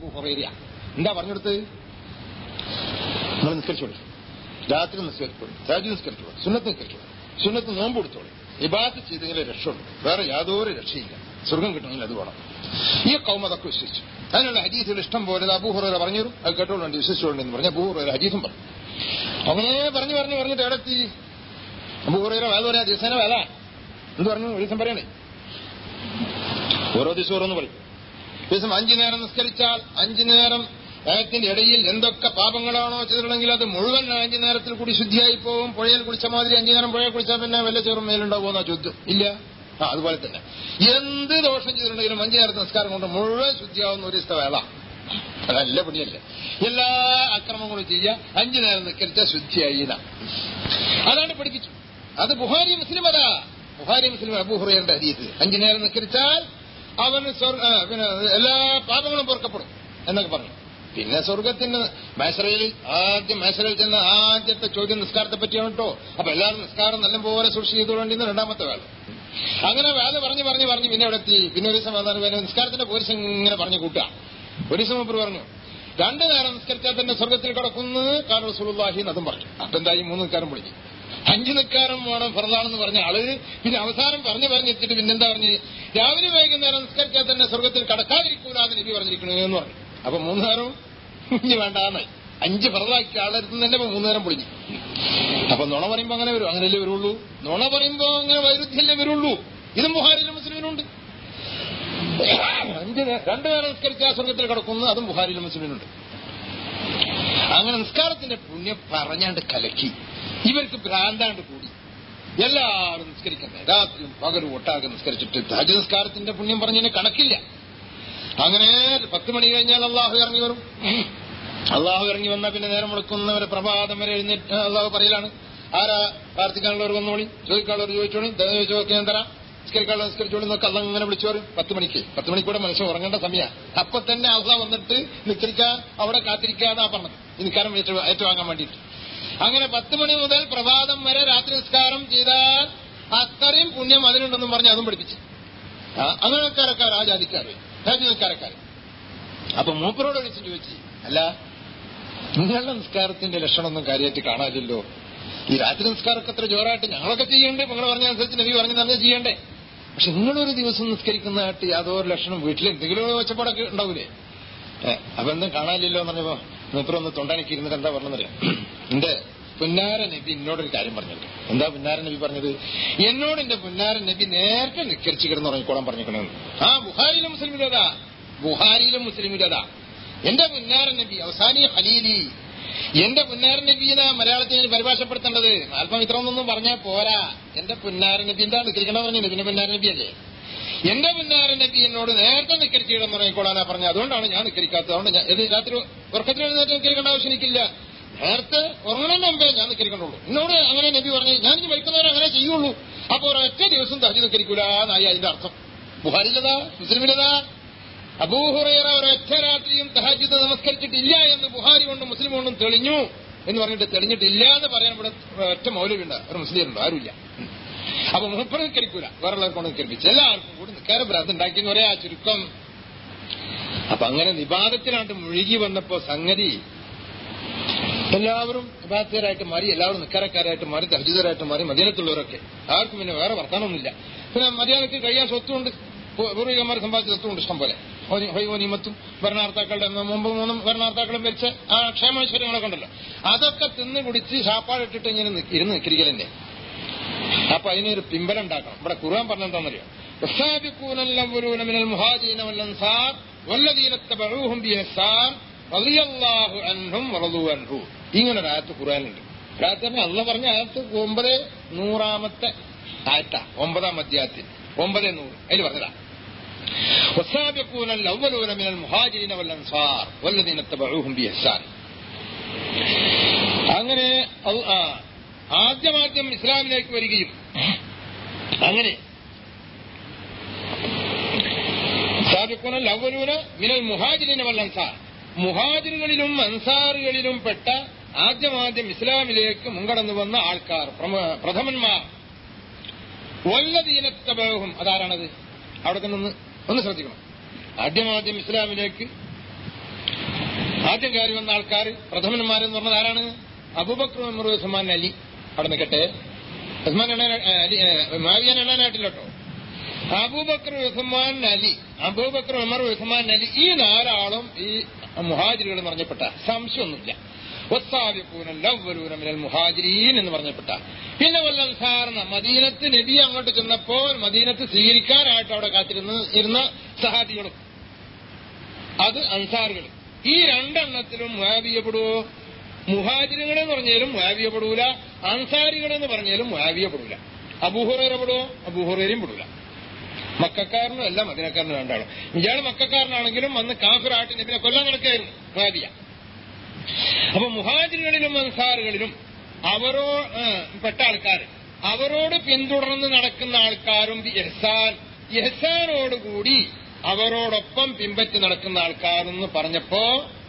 അബൂ ഹുറൈറ എന്താ പറഞ്ഞെടുത്ത് നിങ്ങൾ നിസ്കരിച്ചോളൂ രാത്രി നിസ്കരിച്ചോളൂ രാജു നിസ്കരിച്ചോളൂ സുന്നത്ത് നിസ്കരിച്ചോളൂ സുന്നത്ത് നോമ്പ് കൊടുത്തോളൂ ഇബാത്ത് ചെയ്തെങ്കിലേ രക്ഷയുള്ളൂ വേറെ യാതൊരു രക്ഷയില്ല സ്വർഗം കിട്ടണമെങ്കിൽ അത് വേണം ഈ കൗമ അതൊക്കെ വിശ്വസിച്ചു അതിനുള്ള ഹദീസുകൾ ഇഷ്ടം പോലെ അബൂഹുറ പറഞ്ഞു തരും അത് കേട്ടോളുണ്ട് വിശ്വസിച്ചോളുണ്ട് പറഞ്ഞ അബൂഹുറ ഹദീസും പറഞ്ഞു അങ്ങനെ പറഞ്ഞു പറഞ്ഞു പറഞ്ഞിട്ട് എവിടെത്തി അബൂഹുറ വേദ പറയാ ദിവസേന വേദ എന്ത് പറഞ്ഞു ഒരു ദിവസം പറയണേ ഓരോ ദിവസം ഓരോന്ന് പറയും ദിവസം അഞ്ചു നേരം നിസ്കരിച്ചാൽ അഞ്ചു നേരം ഏകത്തിന്റെ ഇടയിൽ എന്തൊക്കെ പാപങ്ങളാണോ ചെയ്തിട്ടുണ്ടെങ്കിൽ അത് മുഴുവൻ അഞ്ചു നേരത്തിൽ കൂടി ശുദ്ധിയായി പോകും പുഴയിൽ കുളിച്ച മാതിരി അഞ്ചു നേരം പുഴയിൽ കുളിച്ചാൽ പിന്നെ വല്ല ചെറും മേലുണ്ടാവുമെന്നാ ചോദ്യം ഇല്ല ആ അതുപോലെ തന്നെ എന്ത് ദോഷം ചെയ്തിട്ടുണ്ടെങ്കിലും അഞ്ചു നേരത്തെ നിസ്കാരം കൊണ്ട് മുഴുവൻ ശുദ്ധിയാവുന്ന ഒരു ദിവസത്തെ വേള അതല്ല പണിയല്ല എല്ലാ അക്രമങ്ങളും ചെയ്യുക അഞ്ചു നേരം നിസ്കരിച്ച ശുദ്ധിയായി ഇതാ. അതാണ് പഠിപ്പിച്ചു അത് ബുഹാരി മുസ്ലിം അതാ ബുഹാരി മുസ്ലിം അബൂഹുറയുടെ ഹദീസ് അഞ്ചു നേരം നിസ്കരിച്ചാൽ അവന് സ്വർഗ ആ, പിന്നെ എല്ലാ പാപങ്ങളും പൊറുക്കപ്പെടും എന്നൊക്കെ പറഞ്ഞു പിന്നെ സ്വർഗത്തിന് മേശറയിൽ ആദ്യം മേശറയിൽ ചെന്ന ആദ്യത്തെ ചോദ്യം നിസ്കാരത്തെ പറ്റിയാണ് കേട്ടോ അപ്പൊ എല്ലാവരും നിസ്കാരം നല്ലപോലെ സൂക്ഷിച്ച് ചെയ്തുകൊണ്ടിരുന്ന രണ്ടാമത്തെ വേല അങ്ങനെ വേല പറഞ്ഞു പറഞ്ഞു പറഞ്ഞു പിന്നെ അവിടെ എത്തി പിന്നെ ഒരു ദിവസം വന്നാൽ പിന്നെ നിസ്കാരത്തിന്റെ പോലീസ് ഇങ്ങനെ പറഞ്ഞു കൂട്ടുക ഒരു ദിവസം മുമ്പ് പറഞ്ഞു രണ്ടു നേരം നിസ്കരിച്ചാൽ തന്നെ സ്വർഗത്തിൽ കിടക്കുന്നു കാരണം സുലുല്ലാഹി അതും പറഞ്ഞു അപ്പൊ എന്തായി മൂന്ന് നിൽക്കാരം പൊളിഞ്ഞു അഞ്ചു നിൽക്കാരം വേണം ഫറദാണെന്ന് പറഞ്ഞ ആള് പിന്നെ അവസാനം പറഞ്ഞു പറഞ്ഞെത്തിട്ട് പിന്നെന്താ പറഞ്ഞ് രാവിലെ വൈകുന്നേരം നിസ്കരിച്ചാൽ തന്നെ സ്വർഗത്തിൽ കടക്കാതിരിക്കൂലാന്ന് നബി പറഞ്ഞിരിക്കണു എന്ന് പറഞ്ഞു അപ്പൊ മൂന്ന് നേരം ഇനി വേണ്ടാന്നായി അഞ്ച് ഫറദാക്കി ആളെടുത്ത് തന്നെ ഇപ്പൊ മൂന്ന് നേരം പൊളിഞ്ഞു അപ്പൊ നുണ പറയുമ്പോ അങ്ങനെ വരും അങ്ങനെയല്ലേ വരുള്ളൂ നുണ പറയുമ്പോ അങ്ങനെ വൈരുദ്ധ്യല്ലേ വരുള്ളൂ ഇതും ബുഹാരിയിലും മുസ്ലിമിനുണ്ട് അഞ്ച് നേ- രണ്ടു നേരം നിസ്കരിച്ച സ്വർഗത്തിൽ കിടക്കുന്നു അതും ബുഹാരിയിലും മുസ്ലിമിനുണ്ട് അങ്ങനെ നിസ്കാരത്തിന്റെ പുണ്യം പറഞ്ഞാണ്ട് കലക്കി ഇവർക്ക് ഭ്രാന്താണ്ട് കൂടി എല്ലാവരും നിസ്കരിക്കണ്ടേ രാത്രിയും പകലും ഒട്ടാകെ നിസ്കരിച്ചിട്ട് ഹജ് നിസ്കാരത്തിന്റെ പുണ്യം പറഞ്ഞതിന് കണക്കില്ല അങ്ങനെ പത്ത് മണി കഴിഞ്ഞാൽ അള്ളാഹു ഇറങ്ങി വരും അള്ളാഹു ഇറങ്ങി വന്നാൽ പിന്നെ നേരം മുടക്കുന്നവരെ പ്രഭാതം വരെ എഴുന്നേറ്റ് അള്ളാഹു പറയലാണ് ആരാ പ്രാർത്ഥിക്കാനുള്ളവർ വന്നോളി ചോദിക്കാനുള്ളവർ ചോദിച്ചോളി ചോദിക്കാൻ ഞാൻ തരാം നിസ്കരിക്കാനുള്ള നിസ്കരിച്ചോളി എന്നൊക്കെ അള്ള ഇങ്ങനെ വിളിച്ചു പറയും പത്ത് മണിക്ക് പത്ത് മണിക്കൂടെ മനുഷ്യൻ ഉറങ്ങേണ്ട സമയ അപ്പൊ തന്നെ അള്ള വന്നിട്ട് നിസ്കരിക്കാൻ അവിടെ കാത്തിരിക്കാന്നാ പറഞ്ഞത് ഈ നിസ്കാരം ഏറ്റു ഏറ്റുവാങ്ങാൻ വേണ്ടിയിട്ട് അങ്ങനെ പത്ത് മണി മുതൽ പ്രഭാതം വരെ രാത്രി നിസ്കാരം ചെയ്താൽ അത്രയും പുണ്യം അതിനുണ്ടെന്നും പറഞ്ഞ് അതും പഠിപ്പിച്ചു ആ, അങ്ങനെക്കാരക്കാർ ആ ജാതിക്കാര് രാജ്യക്കാരക്കാര് അപ്പൊ മൂപ്പരോട് വിളിച്ച് ചോദിച്ചു അല്ല നിങ്ങളുടെ നിസ്കാരത്തിന്റെ ലക്ഷണമൊന്നും കാര്യമായിട്ട് കാണാനില്ലല്ലോ ഈ രാത്രി നിസ്കാരമൊക്കെ അത്ര ജോറായിട്ട് ഞങ്ങളൊക്കെ ചെയ്യണ്ടേ നിങ്ങൾ പറഞ്ഞ അനുസരിച്ച് നബി പറഞ്ഞ തന്നെ ചെയ്യണ്ടേ പക്ഷെ നിങ്ങളൊരു ദിവസം നിസ്കരിക്കുന്നതായിട്ട് യാതൊരു ലക്ഷണം വീട്ടിൽ എന്തെങ്കിലും ഒരു ഒച്ചപ്പാടൊക്കെ ഉണ്ടാവൂലേ ഏ, അപ്പൊ എന്തും കാണാനില്ലല്ലോ എന്ന് പറഞ്ഞപ്പോ മൂപ്പർ ഒന്ന് തൊണ്ടാനിക്ക് ഇരുന്നിട്ട് എന്താ പറഞ്ഞത് എന്റെ പുന്നാര നബി എന്നോടൊരു കാര്യം പറഞ്ഞിട്ടുണ്ട് എന്താ പുന്നാര നബി പറഞ്ഞത് എന്നോട് എന്റെ പുന്നാര നബി നേരത്തെ നിക്കരിച്ച് കിടന്ന് ഉറങ്ങിക്കോളാൻ പറഞ്ഞിരിക്കണമെന്ന് ആ ബുഹാരിയിലും മുസ്ലിമിലതാ ബുഹാരിയിലും മുസ്ലിമിലതാ എന്റെ പുന്നാര നബി അവസാനി ഖലീലി എന്റെ പുന്നാര നബീനെ മലയാളത്തിൽ ഞാൻ പരിഭാഷപ്പെടുത്തേണ്ടത് അല്പം ഇത്രയൊന്നും പറഞ്ഞാൽ പോരാ എന്റെ പുന്നാര നബി എന്താ നിക്കരിക്കണ പറഞ്ഞു നബിന്റെ പുന്നാര നബി അല്ലേ എന്റെ പുന്നാര നബി എന്നോട് നേരത്തെ നിക്കരിച്ച് കിടന്ന് ഉറങ്ങിക്കോളാനാ പറഞ്ഞത് അതുകൊണ്ടാണ് ഞാൻ നിക്കരിക്കാത്തത് അതുകൊണ്ട് ഞാൻ ഇത് രാത്രി ഉറക്കത്തിൽ എഴുന്നേറ്റ് നിക്കരിക്കേണ്ട ആവശ്യം എനിക്കില്ല നേരത്തെ ഉറങ്ങണതിന് മുമ്പേ ഞാൻ നിക്കരിക്കണ്ടുള്ളൂ എന്നോട് അങ്ങനെ നബി പറഞ്ഞു ഞാൻ ഇനി മരിക്കുന്നവരെ അങ്ങനെ ചെയ്യുള്ളൂ അപ്പൊ ഒരൊറ്റ ദിവസം തഹജ് നിക്കരിക്കൂല എന്നായി അതിന്റെ അർത്ഥം ബുഹാരിലതാ മുസ്ലിമിലതാ അബൂഹുറൈറ ഒരൊറ്റ രാത്രിയും തഹജിദ് നമസ്കരിച്ചിട്ടില്ല എന്ന് ബുഹാരി കൊണ്ടും മുസ്ലിം കൊണ്ടും തെളിഞ്ഞു എന്ന് പറഞ്ഞിട്ട് തെളിഞ്ഞിട്ടില്ല എന്ന് പറയാൻ ഇവിടെ ഒറ്റ മൗലവിണ്ട് ഒരു മുസ്ലിം ഉണ്ട് ആരുമില്ല അപ്പൊ മൂപ്പർ നിക്കരിക്കൂല വേറുള്ളവർ കൊണ്ട് നിക്കരിപ്പിച്ചു എല്ലാവർക്കും കൂടി നിൽക്കാറ് ഭ്രാന്ത് ഉണ്ടാക്കിയെന്ന് പറയാ ചുരുക്കം അപ്പൊ അങ്ങനെ നിബാധത്തിലാണ്ട് മുഴുകി വന്നപ്പോ സംഗതി എല്ലാവരും വിഭാഗക്കാരായിട്ട് മാറി എല്ലാവരും നിക്കാരക്കാരായിട്ട് മാറി തഹജിദരായിട്ട് മാറി മദീനത്തുള്ളവരൊക്കെ ആർക്കും പിന്നെ വേറെ വർത്താനമൊന്നുമില്ല പിന്നെ മര്യാദക്ക് കഴിയാൻ സ്വത്തുണ്ട് പൂർവികന്മാർ സമ്പാദിച്ച സ്വത്തുണ്ട് ഇഷ്ടം പോലെ ഹൈവനീമത്തും ഭരണാർത്ഥാക്കളുടെ മുമ്പ് മൂന്നും ഭരണാർത്ഥാക്കളും വെച്ച് ആ ക്ഷേമൈശ്വര്യങ്ങളൊക്കെ ഉണ്ടല്ലോ അതൊക്കെ തിന്ന് കുടിച്ച് ശാപ്പാടിട്ടിട്ട് ഇങ്ങനെ നി- ഇരുന്ന് നിൽക്കിരിക്കലെന്നെ അപ്പൊ അതിനൊരു പിമ്പലം ഉണ്ടാക്കണം ഇവിടെ ഖുർആൻ പറഞ്ഞെന്താണെന്നറിയോ والسابقون الأولون من المهاجرين والأنصار والذين اتبعوهم بإحسان رضي الله عنهم ورضوا عنه ഇങ്ങനെ ഒരു ആയത്ത് ഖുർആനുണ്ട് ആയത്ത് തന്നെ അള്ള പറഞ്ഞ ആയത്ത് ഒമ്പത് നൂറാമത്തെ ആയത്ത ഒമ്പതാം അധ്യായത്തിൽ ഒമ്പത് നൂറ് അതിൽ പറഞ്ഞതാ والسابقون الأولون من المهاجرين والأنصار والذين اتبعوهم بإحسان അങ്ങനെ അൽ- ആ, ആദ്യമാദ്യം ഇസ്ലാമിലേക്ക് വരികയും അങ്ങനെ സാബിക്കുന്ന ലവലൂന മിനൽ മുഹാജിരിന വൽ അൻസാർ മുഹാജിറുകളിലും അൻസാറുകളിലും പെട്ട ആദ്യമാദ്യം ഇസ്ലാമിലേക്ക് മുൻകടന്നു വന്ന ആൾക്കാർ പ്രമ- പ്രഥമന്മാർ വല്ലതീനത്തബഹും അതാരാണത് അവിടെ തന്നെ ഒന്ന് ഒന്ന് ശ്രദ്ധിക്കണം ആദ്യമാദ്യം ഇസ്ലാമിലേക്ക് ആദ്യം കയറി വന്ന ആൾക്കാർ പ്രഥമന്മാരെന്ന് പറഞ്ഞത് ആരാണ് അബൂബക്കർ ഉമർ ഉസ്മാൻ അലി അവിടെ നിൽക്കട്ടെ ഉസ്മാൻ മാവിയാൻ എണ്ണാനായിട്ടില്ലട്ടോ അബൂബക്കർ ഉസ്മാൻ അലി അബൂബക്കർ ഉമർ ഉസ്മാൻ അലി ഈ നാലാളും ഈ മുഹാജിറുകൾ എന്ന് പറഞ്ഞപ്പെട്ട സംശയമൊന്നുമില്ല മിനൽ മുഹാജിരീൻ എന്ന് പറഞ്ഞപ്പെട്ട പിന്നെ വല്ലൻസാർന്ന മദീനത്ത് നബി അങ്ങോട്ട് ചെന്നപ്പോൾ മദീനത്ത് സ്വീകരിക്കാനായിട്ട് അവിടെ കാത്തിരുന്ന് ഇരുന്ന സഹാബികളും അത് അൻസാറുകൾ ഈ രണ്ടെണ്ണത്തിലും മുഹാബിയപ്പെടുവോ മുഹാജിരുകൾ എന്ന് പറഞ്ഞാലും മുഹാബിയപ്പെടൂല അൻസാരികൾ എന്ന് പറഞ്ഞാലും മുഹാബിയപ്പെടൂല അബൂഹുറേറെ പെടുവോ അബൂഹുറേരും പെടൂല മക്കാരനും അല്ല മദിനക്കാരനും രണ്ടാളും ഇയാൾ മക്കാരനാണെങ്കിലും അന്ന് കാഫിറായിട്ട് നബിനെ കൊല്ലാൻ നടക്കുകയായിരുന്നു മുഹാബിയ അപ്പൊ മുഹാജിറുകളിലും അൻസാറുകളിലും അവരോ പെട്ട ആൾക്കാർ അവരോട് പിന്തുടർന്ന് നടക്കുന്ന ആൾക്കാരും എഹ്സാൻ എഹ്സാനോടുകൂടി അവരോടൊപ്പം പിമ്പറ്റി നടക്കുന്ന ആൾക്കാരെന്ന് പറഞ്ഞപ്പോ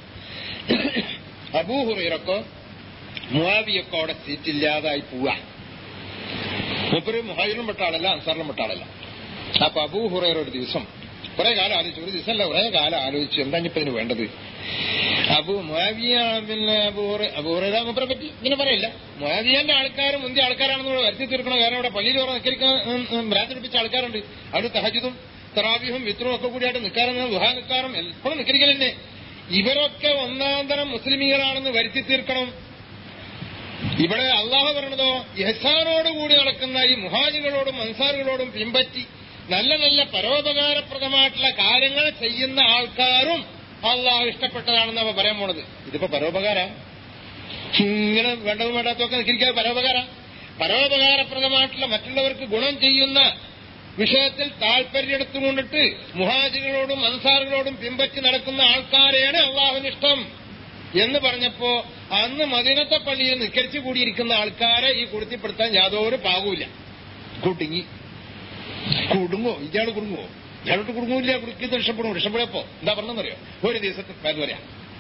അബൂഹുറൈറക്കോ മുവാബിയൊക്കെ അവിടെ സീറ്റില്ലാതായി പോവാ മൂപ്പര് മുഹാജിറും പെട്ട ആളല്ല അൻസാറിലും പെട്ട ആളല്ല അപ്പൊ അബൂഹുറൈറ ഒരു ദിവസം കുറെ കാലം ആലോചിച്ചു ഒരു ദിവസമല്ല കുറെ കാലം ആലോചിച്ചു എന്താ ഇപ്പൊ ഇതിന് വേണ്ടത് അബു മുഹാവിയ പിന്നെ അബൂഹുറൈറ മൂപ്പരെ പറ്റി ഇങ്ങനെ പറയില്ല മുഹാവിയന്റെ ആൾക്കാർ മുന്തിയ ആൾക്കാരാണെന്ന് വരുത്തി തീർക്കണം കാരണം അവിടെ പള്ളിയിൽ ഓരോ നിൽക്കാൻ ഭ്രാന്തിടിപ്പിച്ച ആൾക്കാരുണ്ട് അവിടെ തഹജിദും തറാബിഹും വിത്രും ഒക്കെ കൂടിയായിട്ട് നിൽക്കാറുണ്ട് ഗുഹാ നിൽക്കാറും എപ്പോഴും നിൽക്കലിക്കലെന്നെ ഇവരൊക്കെ ഒന്നാം തരം മുസ്ലിമീങ്ങളാണെന്ന് വരുത്തി തീർക്കണം ഇവിടെ അള്ളാഹു പറയണതോ യഹ്സാനോടുകൂടി നടക്കുന്ന ഈ മുഹാജികളോടും അൻസാറുകളോടും പിമ്പറ്റി നല്ല നല്ല പരോപകാരപ്രദമായിട്ടുള്ള കാര്യങ്ങൾ ചെയ്യുന്ന ആൾക്കാരും അള്ളാഹു ഇഷ്ടപ്പെട്ടതാണെന്ന് അവ പറയാൻ പോണത് ഇതിപ്പോ പരോപകാര ഇങ്ങനെ വേണ്ടതും വേണ്ടാത്തൊക്കെ നിൽക്കാതെ പരോപകാര പരോപകാരപ്രദമായിട്ടുള്ള മറ്റുള്ളവർക്ക് ഗുണം ചെയ്യുന്ന വിഷയത്തിൽ താല്പര്യമെടുത്തുകൊണ്ടിട്ട് മുഹാജികളോടും അൻസാറുകളോടും പിമ്പറ്റി നടക്കുന്ന ആൾക്കാരെയാണ് അള്ളാഹുവിന് ഇഷ്ടം എന്ന് പറഞ്ഞപ്പോ അന്ന് മദീനത്തെ പള്ളിയിൽ നിക്കരിച്ചു കൂടിയിരിക്കുന്ന ആൾക്കാരെ ഈ കുടുത്തിപ്പെടുത്താൻ യാതൊരു പാകൂല കുടുങ്ങി കുടുങ്ങോ ഇയാള് കുടുങ്ങുവോ ഇയാളോട്ട് കുടുങ്ങൂല്ല കുടുക്കിയത് രക്ഷപ്പെടും രക്ഷപ്പെടപ്പോ എന്താ പറഞ്ഞെന്നറിയോ ഒരു ദിവസത്തെ പേര് പറയാം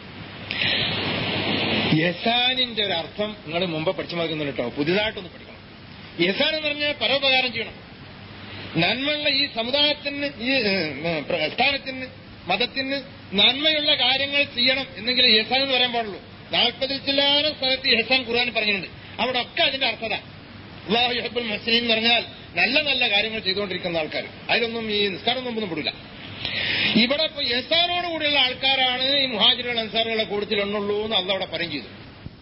യസാനിന്റെ ഒരു അർത്ഥം നിങ്ങൾ മുമ്പ് പഠിച്ചു മറക്കുന്നുണ്ട് കേട്ടോ പുതിയതായിട്ടൊന്ന് പഠിക്കണം യസാൻ എന്ന് പറഞ്ഞാൽ പരോപകാരം ചെയ്യണം നന്മയുള്ള ഈ സമുദായത്തിന് ഈ പ്രസ്ഥാനത്തിന് മതത്തിന് നന്മയുള്ള കാര്യങ്ങൾ ചെയ്യണം എന്നെങ്കിലും യസാൻ എന്ന് പറയാൻ പാടുള്ളൂ നാൽപ്പതിൽ ചില്ലാനും സ്ഥലത്ത് യഹസാൻ ഖുർആൻ പറഞ്ഞിട്ടുണ്ട് അവിടെ ഒക്കെ അതിന്റെ അർത്ഥത അള്ളാഹു യഹബുൽ മസീൻ എന്ന് പറഞ്ഞാൽ നല്ല നല്ല കാര്യങ്ങൾ ചെയ്തുകൊണ്ടിരിക്കുന്ന ആൾക്കാർ അതിലൊന്നും ഈ നിസ്കാരം ഒന്നും പെടില്ല ഇവിടെ ഇപ്പൊ യസാനോട് കൂടിയുള്ള ആൾക്കാരാണ് ഈ മുഹാജിറുകൾ അൻസാറുകളെ കൂടുതൽ എണ്ണുള്ളൂ എന്ന് അള്ള അവിടെ പറയും ചെയ്തു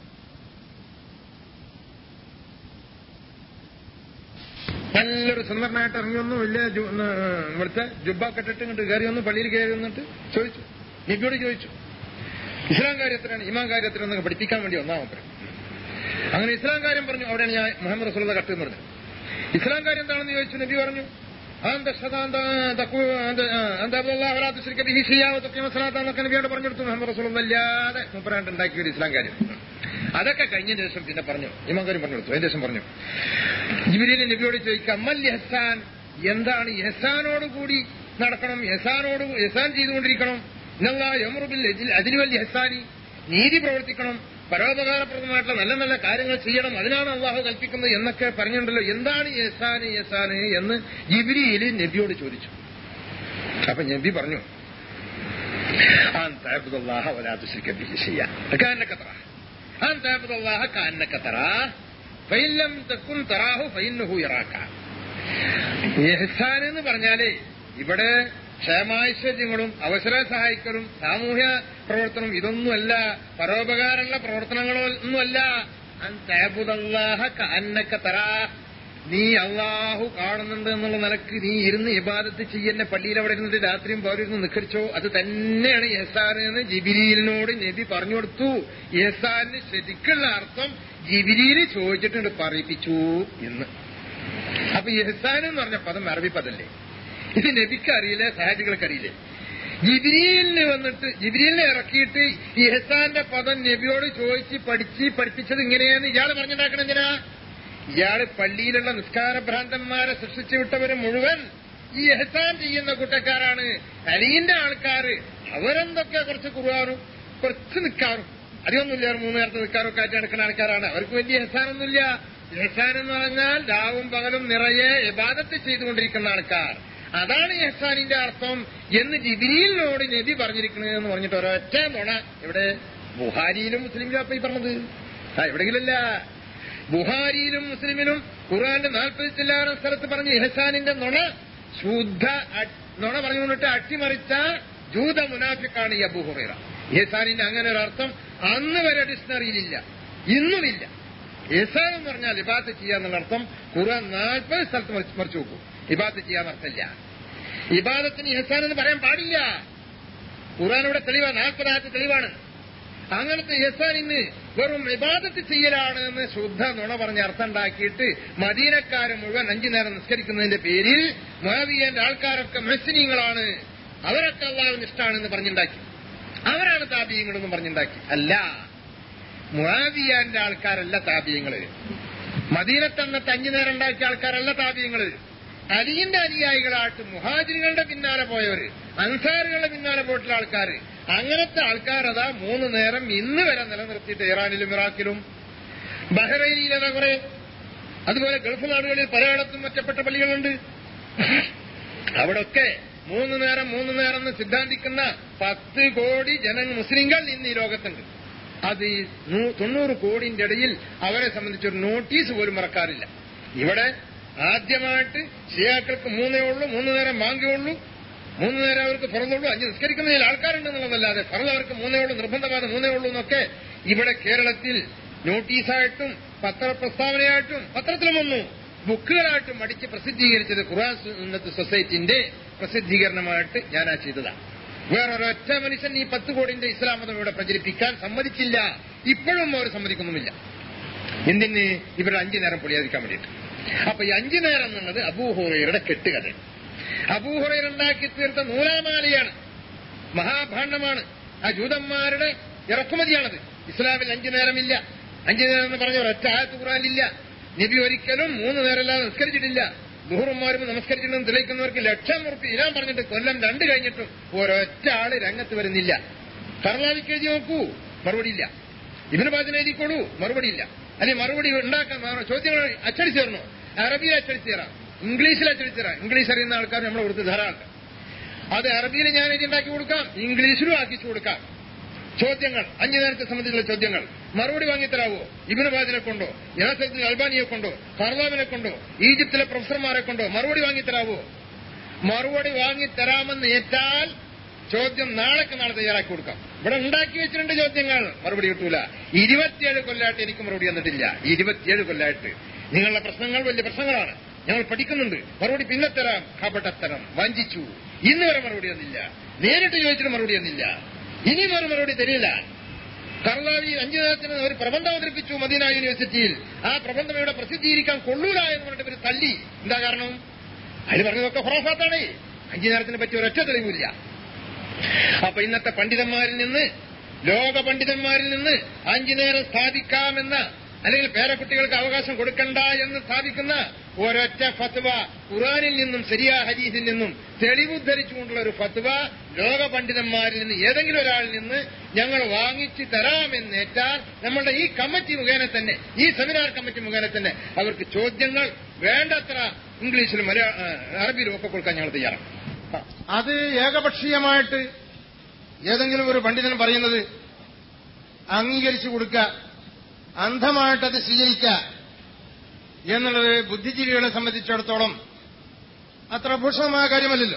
നല്ലൊരു സുന്ദരനായിട്ട് ഇറങ്ങി വന്നു വലിയ ഇവിടുത്തെ ജുബ കെട്ടിട്ട് ഇങ്ങോട്ട് കയറി വന്നു പള്ളിയിൽ കയറി വന്നിട്ട് ചോദിച്ചു നബിയോട് ചോദിച്ചു ഇസ്ലാം കാര്യത്തിലാണ് ഇമാം കാര്യത്തിലെന്നൊക്കെ പഠിപ്പിക്കാൻ വേണ്ടി വന്നാ മാത്രം അങ്ങനെ ഇസ്ലാം കാര്യം പറഞ്ഞു അവിടെയാണ് ഞാൻ മുഹമ്മദ് റസൂലുള്ള കട്ട് എന്ന് പറഞ്ഞത് ഇസ്ലാം കാര്യം എന്താണെന്ന് ചോദിച്ചു നബി പറഞ്ഞു എന്നൊക്കെ നബിയോട് പറഞ്ഞെടുത്തു മുഹമ്മദ് റസൂൽ അല്ലാതെ മുപ്പരാണ്ട് ഉണ്ടാക്കിയ ഒരു ഇസ്ലാം കാര്യം അതൊക്കെ കഴിഞ്ഞ ദിവസം പിന്നെ പറഞ്ഞു ഇമാം കാര്യം പറഞ്ഞെടുത്തു അതിന് ശേഷം പറഞ്ഞു ജിബിരിയിലെ നബിയോട് ചോദിക്കാം അമ്മൽ യഹ്സാൻ എന്താണ് യഹ്സാനോട് കൂടി നടക്കണം യഹ്സാനോട് യഹ്സാൻ ചെയ്തുകൊണ്ടിരിക്കണം അതിലുവൽ യഹ്സാനി നീതി പ്രവർത്തിക്കണം പരോപകാരപ്രദമായിട്ടുള്ള നല്ല നല്ല കാര്യങ്ങൾ ചെയ്യണം അതിനാണ് അള്ളാഹു കൽപ്പിക്കുന്നത് എന്നൊക്കെ പറഞ്ഞിട്ടുണ്ടല്ലോ എന്താണ് യസാന് യസാന് എന്ന് ജിബിരിയിൽ നബിയോട് ചോദിച്ചു അപ്പൊ നബി പറഞ്ഞു എന്ന് പറഞ്ഞാലേ ഇവിടെ ക്ഷേമാശ്വര്യങ്ങളും അവസര സഹായിക്കലും സാമൂഹ്യ പ്രവർത്തനം ഇതൊന്നുമല്ല പരോപകാരമുള്ള പ്രവർത്തനങ്ങളോ ഒന്നുമല്ല അന്നക്ക തറാ നീ അള്ളാഹു കാണുന്നുണ്ട് എന്നുള്ള നിലക്ക് നീ ഇരുന്ന് ഇബാദത്ത് ചെയ്യുന്ന പള്ളിയിൽ അവിടെ ഇരുന്നിട്ട് രാത്രിയും പൗരിരുന്ന് നിക്കരിച്ചോ അത് തന്നെയാണ് യസാൻ എന്ന് ജിബിരിയിലിനോട് നബി പറഞ്ഞു കൊടുത്തു യസാന് ശരിക്കുള്ള അർത്ഥം ജിബിരിയിൽ ചോദിച്ചിട്ടുണ്ട് പറയിപ്പിച്ചു എന്ന് അപ്പൊ യഹസാൻ എന്ന് പറഞ്ഞ പദം അറബി പദല്ലേ ഇത് നബിക്ക് അറിയില്ല സഹാബികൾക്ക് അറിയില്ലേ ജിബിരിയിലിന് വന്നിട്ട് ജിബിരിയിലിനെ ഇറക്കിയിട്ട് ഇഹസാന്റെ പദം നബിയോട് ചോദിച്ച് പഠിച്ച് പഠിപ്പിച്ചത് ഇങ്ങനെയാന്ന് ഇയാള് പറഞ്ഞുണ്ടാക്കണം എന്തിനാ ഇയാള് പള്ളിയിലുള്ള നിസ്കാര ഭ്രാന്തന്മാരെ സൃഷ്ടിച്ചു വിട്ടവര് മുഴുവൻ ഈ എഹസാൻ ചെയ്യുന്ന കൂട്ടക്കാരാണ് അലീന്റെ ആൾക്കാര് അവരെന്തൊക്കെ കുറച്ച് കുറുവാറും കുറച്ച് നിൽക്കാറും അധികമൊന്നുമില്ല മൂന്ന് നേരത്തെ നിൽക്കാറൊക്കെ ആയിട്ട് നടക്കുന്ന ആൾക്കാരാണ് അവർക്ക് വലിയ എഹസാനൊന്നുമില്ല എഹസാൻ എന്ന് പറഞ്ഞാൽ രാവും പകലും നിറയെ ഇബാദത്ത് ചെയ്തുകൊണ്ടിരിക്കുന്ന ആൾക്കാർ അതാണ് ഇഹ്സാനിന്റെ അർത്ഥം എന്ന് ജിബിരിയിലിനോട് നബി പറഞ്ഞിരിക്കുന്നത് എന്ന് പറഞ്ഞിട്ട് ഒരൊറ്റ നുണ ഇവിടെ ബുഹാരിയിലും മുസ്ലിമിലും അപ്പൊ ഈ പറഞ്ഞത് ആ എവിടെങ്കിലല്ല ബുഹാരിയിലും മുസ്ലിമിലും ഖുർആന്റെ നാൽപ്പത് ചില്ലാറും സ്ഥലത്ത് പറഞ്ഞ ഇഹസാനിന്റെ നുണ ശുദ്ധ അ- നുണ പറഞ്ഞു കൊണ്ടിട്ട് അട്ടിമറിച്ച ജൂത മുനാഫിക്കാണ് ഈ അബൂഹുറൈറ ഇഹസാനിന്റെ അങ്ങനെ ഒരു അർത്ഥം അന്ന് വരെ ഡിക്ഷണറിയിലില്ല ഇന്നുമില്ല ഇഹസാൻ എന്ന് പറഞ്ഞാൽ ഇബാത്ത് ചെയ്യാന്നുള്ള അർത്ഥം ഖുർആൻ നാൽപ്പത് സ്ഥലത്ത് മറിച്ച് മറിച്ച് നോക്കൂ ഇബാത്ത് ചെയ്യാൻ അർത്ഥമില്ല ഇബാദത്തിന് ഇഹസാൻ എന്ന് പറയാൻ പാടില്ല ഖുർആൻ ഇവിടെ തെളിവാണ് നാൽപ്പതാമത്തെ തെളിവാണ് അങ്ങനത്തെ ഇഹസാനിന് വെറും ഇബാദത്ത് ചെയ്യലാണ് എന്ന് ശുദ്ധ നുണ പറഞ്ഞ് അർത്ഥം ഉണ്ടാക്കിയിട്ട് മദീനക്കാരെ മുഴുവൻ അഞ്ചു നേരം നിസ്കരിക്കുന്നതിന്റെ പേരിൽ മുഹവിയന്റെ ആൾക്കാരൊക്കെ മെസ്സിനീങ്ങളാണ് അവരൊക്കെ അള്ളാഹുവിന് ഇഷ്ടമാണെന്ന് പറഞ്ഞുണ്ടാക്കി അവരാണ് താപീയങ്ങളെന്ന് പറഞ്ഞുണ്ടാക്കി അല്ല മുഹാവിയാന്റെ ആൾക്കാരല്ല താപീയങ്ങള് മദീനത്തന്നത്തെ അഞ്ചു നേരം ഉണ്ടാക്കിയ ആൾക്കാരല്ല താപീയങ്ങള് അലിന്റെ അനുയായികളായിട്ട് മുഹാജിറുകളുടെ പിന്നാലെ പോയവര് അൻസാറുകളുടെ പിന്നാലെ പോയിട്ടുള്ള ആൾക്കാര് അങ്ങനത്തെ ആൾക്കാരതാ മൂന്ന് നേരം ഇന്ന് വരെ നിലനിർത്തിയിട്ട് ഇറാനിലും ഇറാഖിലും ബഹ്റൈനിലതാ കുറെ അതുപോലെ ഗൾഫ് നാടുകളിൽ പലയിടത്തും ഒറ്റപ്പെട്ട പള്ളികളുണ്ട് അവിടൊക്കെ മൂന്ന് നേരം മൂന്ന് നേരം എന്ന് സിദ്ധാന്തിക്കുന്ന പത്ത് കോടി ജന മുസ്ലിങ്ങൾ ഇന്ന് ഈ ലോകത്തുണ്ട് അത് ഈ നൂ- തൊണ്ണൂറ് കോടിന്റെ ഇടയിൽ അവരെ സംബന്ധിച്ചൊരു നോട്ടീസ് പോലും മറക്കാറില്ല ഇവിടെ ആദ്യമായിട്ട് ഷിയാക്കൾക്ക് മൂന്നേ ഉള്ളൂ മൂന്ന് നേരം വാങ്ങിയുള്ളൂ മൂന്ന് നേരം അവർക്ക് ഫറന്നുള്ളൂ അഞ്ച് നിസ്കരിക്കുന്നതിൽ ആൾക്കാരുണ്ടെന്നുള്ളതല്ലാതെ ഫറന്ന് അവർക്ക് മൂന്നേ ഉള്ളൂ നിർബന്ധമായത് മൂന്നേ ഉള്ളൂ എന്നൊക്കെ ഇവിടെ കേരളത്തിൽ നോട്ടീസായിട്ടും പത്രപ്രസ്താവനയായിട്ടും പത്രത്തിലും വന്നു ബുക്കുകളായിട്ടും അടിച്ച് പ്രസിദ്ധീകരിച്ചത് ഖുറാൻ സുന്നത്ത് സൊസൈറ്റിന്റെ പ്രസിദ്ധീകരണമായിട്ട് ഞാനാ ചെയ്തതാണ് വേറൊരൊറ്റ മനുഷ്യൻ ഈ പത്ത് കോടിന്റെ ഇസ്ലാം മതം ഇവിടെ പ്രചരിപ്പിക്കാൻ സമ്മതിച്ചില്ല ഇപ്പോഴും അവർ സമ്മതിക്കുന്നുമില്ല എന്തിന് ഇവരുടെ അഞ്ചു നേരം പൊളിയാതിരിക്കാൻ വേണ്ടിയിട്ട് അപ്പൊ ഈ അഞ്ചു നേരം എന്നുള്ളത് അബൂഹുറയുടെ കെട്ടുകഥ അബൂഹുറയിൽ ഉണ്ടാക്കി തീർത്ത നൂലാമാലയാണ് മഹാഭാണ്ഡമാണ് ആ ജൂതന്മാരുടെ ഇറക്കുമതിയാണത് ഇസ്ലാമിൽ അഞ്ചു നേരമില്ല അഞ്ചു നേരം എന്ന് പറഞ്ഞ ഒരൊറ്റ ആയത്ത് ഖുറാനില്ല നബി ഒരിക്കലും മൂന്ന് നേരമല്ലാതെ നിസ്കരിച്ചിട്ടില്ല മുഹുറന്മാരും നമസ്കരിച്ചിട്ടുണ്ടെന്ന് തെളിയിക്കുന്നവർക്ക് ലക്ഷം ഉറപ്പ് ഇരാൻ പറഞ്ഞിട്ട് കൊല്ലം രണ്ട് കഴിഞ്ഞിട്ടും ഒരൊറ്റ ആള് രംഗത്ത് വരുന്നില്ല കർണാവിക്ക് എഴുതി നോക്കൂ മറുപടിയില്ല ഇബിന് ബാദിന് എഴുതിക്കോളൂ മറുപടിയില്ല അല്ലെങ്കിൽ മറുപടി ഉണ്ടാക്കാൻ വേണം. ചോദ്യങ്ങൾ അച്ചടിച്ചു തരണോ അറബിയിൽ അച്ചടിച്ചു തരാം ഇംഗ്ലീഷിൽ അച്ചടിച്ചു തരാം ഇംഗ്ലീഷ് അറിയുന്ന ആൾക്കാർ നമ്മളെ കൊടുത്ത് ധാരാളം അത് അറബിയിൽ ഞാൻ എഴുതി ഉണ്ടാക്കി കൊടുക്കാം ഇംഗ്ലീഷിലും ആക്കിച്ചു കൊടുക്കാം ചോദ്യങ്ങൾ അഞ്ചു നേരത്തെ സംബന്ധിച്ചുള്ള ചോദ്യങ്ങൾ മറുപടി വാങ്ങിത്തരാവോ ഇബിന് ബാദിനെ കൊണ്ടോ യഥാസത്തിൽ അൽബാനിയെ കൊണ്ടോ ഫർദാബിനെ കൊണ്ടോ ഈജിപ്തിലെ പ്രൊഫസർമാരെ കൊണ്ടോ മറുപടി വാങ്ങിത്തരാവോ മറുപടി വാങ്ങിത്തരാമെന്ന് ഏറ്റാൽ ചോദ്യം നാളേക്ക് നാളെ തയ്യാറാക്കി കൊടുക്കാം ഇവിടെ ഉണ്ടാക്കി വെച്ചിട്ടുണ്ട് ചോദ്യങ്ങൾ മറുപടി കിട്ടൂല ഇരുപത്തിയേഴ് കൊല്ലായിട്ട് എനിക്ക് മറുപടി തന്നിട്ടില്ല ഇരുപത്തിയേഴ് കൊല്ലായിട്ട് നിങ്ങളുടെ പ്രശ്നങ്ങൾ വലിയ പ്രശ്നങ്ങളാണ് ഞങ്ങൾ പഠിക്കുന്നുണ്ട് മറുപടി പിന്നെ തരാം ഖബട്ടത്തരം വഞ്ചിച്ചു ഇന്ന് വരെ മറുപടി തന്നില്ല നേരിട്ട് ചോദിച്ചിട്ട് മറുപടി തന്നില്ല ഇനി ഒരു മറുപടി തരില്ല കർണാവി അഞ്ചു നേരത്തിന് ഒരു പ്രബന്ധം അവതരിപ്പിച്ചു മദീന യൂണിവേഴ്സിറ്റിയിൽ ആ പ്രബന്ധം ഇവിടെ പ്രസിദ്ധീകരിക്കാൻ കൊള്ളൂല എന്ന് പറഞ്ഞിട്ട് ഇവർ തല്ലി എന്താ കാരണം അതിൽ പറഞ്ഞതൊക്കെ ഹൊറോഫാത്താണ് അഞ്ചു നേരത്തിനെ പറ്റി ഒരൊറ്റ തെളിവില്ല അപ്പൊ ഇന്നത്തെ പണ്ഡിതന്മാരിൽ നിന്ന് ലോക പണ്ഡിതന്മാരിൽ നിന്ന് അഞ്ചു നേരം സ്ഥാപിക്കാമെന്ന അല്ലെങ്കിൽ പേരക്കുട്ടികൾക്ക് അവകാശം കൊടുക്കണ്ട എന്ന് സ്ഥാപിക്കുന്ന ഒരൊറ്റ ഫത്വ ഖുറാനിൽ നിന്നും ശരിയാ ഹദീസിൽ നിന്നും തെളിവുദ്ധരിച്ചുകൊണ്ടുള്ള ഒരു ഫത്വ ലോക പണ്ഡിതന്മാരിൽ നിന്ന് ഏതെങ്കിലും ഒരാളിൽ നിന്ന് ഞങ്ങൾ വാങ്ങിച്ചു തരാമെന്നേറ്റാൽ നമ്മളുടെ ഈ കമ്മിറ്റി മുഖേന തന്നെ ഈ സെമിനാർ കമ്മിറ്റി മുഖേന തന്നെ അവർക്ക് ചോദ്യങ്ങൾ വേണ്ടത്ര ഇംഗ്ലീഷിലും മലയാ- ആ, അറബിയിലും ഒക്കെ കൊടുക്കാൻ ഞങ്ങൾ തയ്യാറാണ് അത് ഏകപക്ഷീയമായിട്ട് ഏതെങ്കിലും ഒരു പണ്ഡിതൻ പറയുന്നത് അംഗീകരിച്ചു കൊടുക്കുക അന്ധമായിട്ട് അത് സ്വീകരിക്കുക എന്നുള്ളത് ബുദ്ധിജീവികളെ സംബന്ധിച്ചിടത്തോളം അത്ര ഭൂഷണമായ കാര്യമല്ലല്ലോ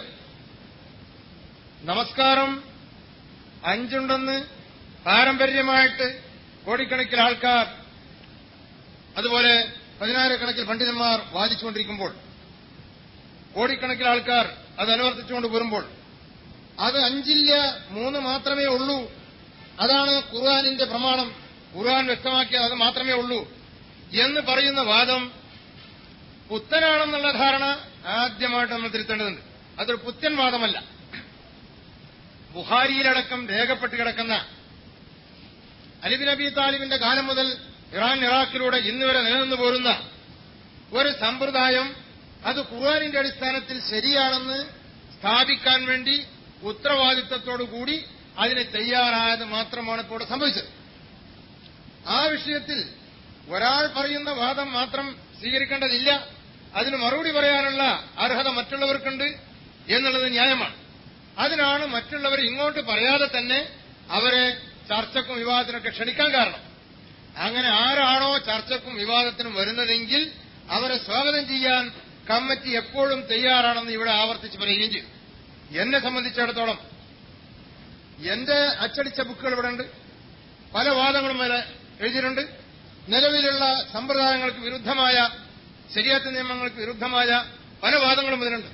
നമസ്കാരം അഞ്ചുണ്ടെന്ന് പാരമ്പര്യമായിട്ട് കോടിക്കണക്കിന് ആൾക്കാർ അതുപോലെ പതിനായിരക്കണക്കിന് പണ്ഡിതന്മാർ വാദിച്ചുകൊണ്ടിരിക്കുമ്പോൾ കോടിക്കണക്കിന് ആൾക്കാർ അത് അനുവർത്തിച്ചുകൊണ്ട് വരുമ്പോൾ അത് അഞ്ചില്ല മൂന്ന് മാത്രമേ ഉള്ളൂ അതാണ് ഖുർആാനിന്റെ പ്രമാണം ഖുർആൻ വ്യക്തമാക്കിയത് അത് മാത്രമേ ഉള്ളൂ എന്ന് പറയുന്ന വാദം പുത്തനാണെന്നുള്ള ധാരണ ആദ്യമായിട്ട് നമ്മൾ തിരുത്തേണ്ടതുണ്ട് അതൊരു പുത്തൻ വാദമല്ല ബുഹാരിയിലടക്കം രേഖപ്പെട്ട് കിടക്കുന്ന അലിബിൻ അബി താലിബിന്റെ കാലം മുതൽ ഇറാൻ ഇറാഖിലൂടെ ഇന്ന് വരെ നിലനിന്നു പോരുന്ന ഒരു സമ്പ്രദായം അത് ഖുർആാനിന്റെ അടിസ്ഥാനത്തിൽ ശരിയാണെന്ന് സ്ഥാപിക്കാൻ വേണ്ടി ഉത്തരവാദിത്തത്തോടുകൂടി അതിന് തയ്യാറായത് മാത്രമാണ് ഇപ്പോൾ ഇവിടെ സംഭവിച്ചത് ആ വിഷയത്തിൽ ഒരാൾ പറയുന്ന വാദം മാത്രം സ്വീകരിക്കേണ്ടതില്ല അതിന് മറുപടി പറയാനുള്ള അർഹത മറ്റുള്ളവർക്കുണ്ട് എന്നുള്ളത് ന്യായമാണ് അതിനാണ് മറ്റുള്ളവർ ഇങ്ങോട്ട് പറയാതെ തന്നെ അവരെ ചർച്ചക്കും വിവാദത്തിനൊക്കെ ക്ഷണിക്കാൻ കാരണം അങ്ങനെ ആരാണോ ചർച്ചക്കും വിവാദത്തിനും വരുന്നതെങ്കിൽ അവരെ സ്വാഗതം ചെയ്യാൻ കമ്മിറ്റി എപ്പോഴും തയ്യാറാണെന്ന് ഇവിടെ ആവർത്തിച്ച് പറയുകയും ചെയ്തു എന്നെ സംബന്ധിച്ചിടത്തോളം എന്റെ അച്ചടിച്ച ബുക്കുകൾ ഇവിടെ ഉണ്ട് പല വാദങ്ങളും മേലെ എഴുതിയിട്ടുണ്ട് നിലവിലുള്ള സമ്പ്രദായങ്ങൾക്ക് വിരുദ്ധമായ ശരിയാത്ത നിയമങ്ങൾക്ക് വിരുദ്ധമായ പല വാദങ്ങളും ഇതിലുണ്ട്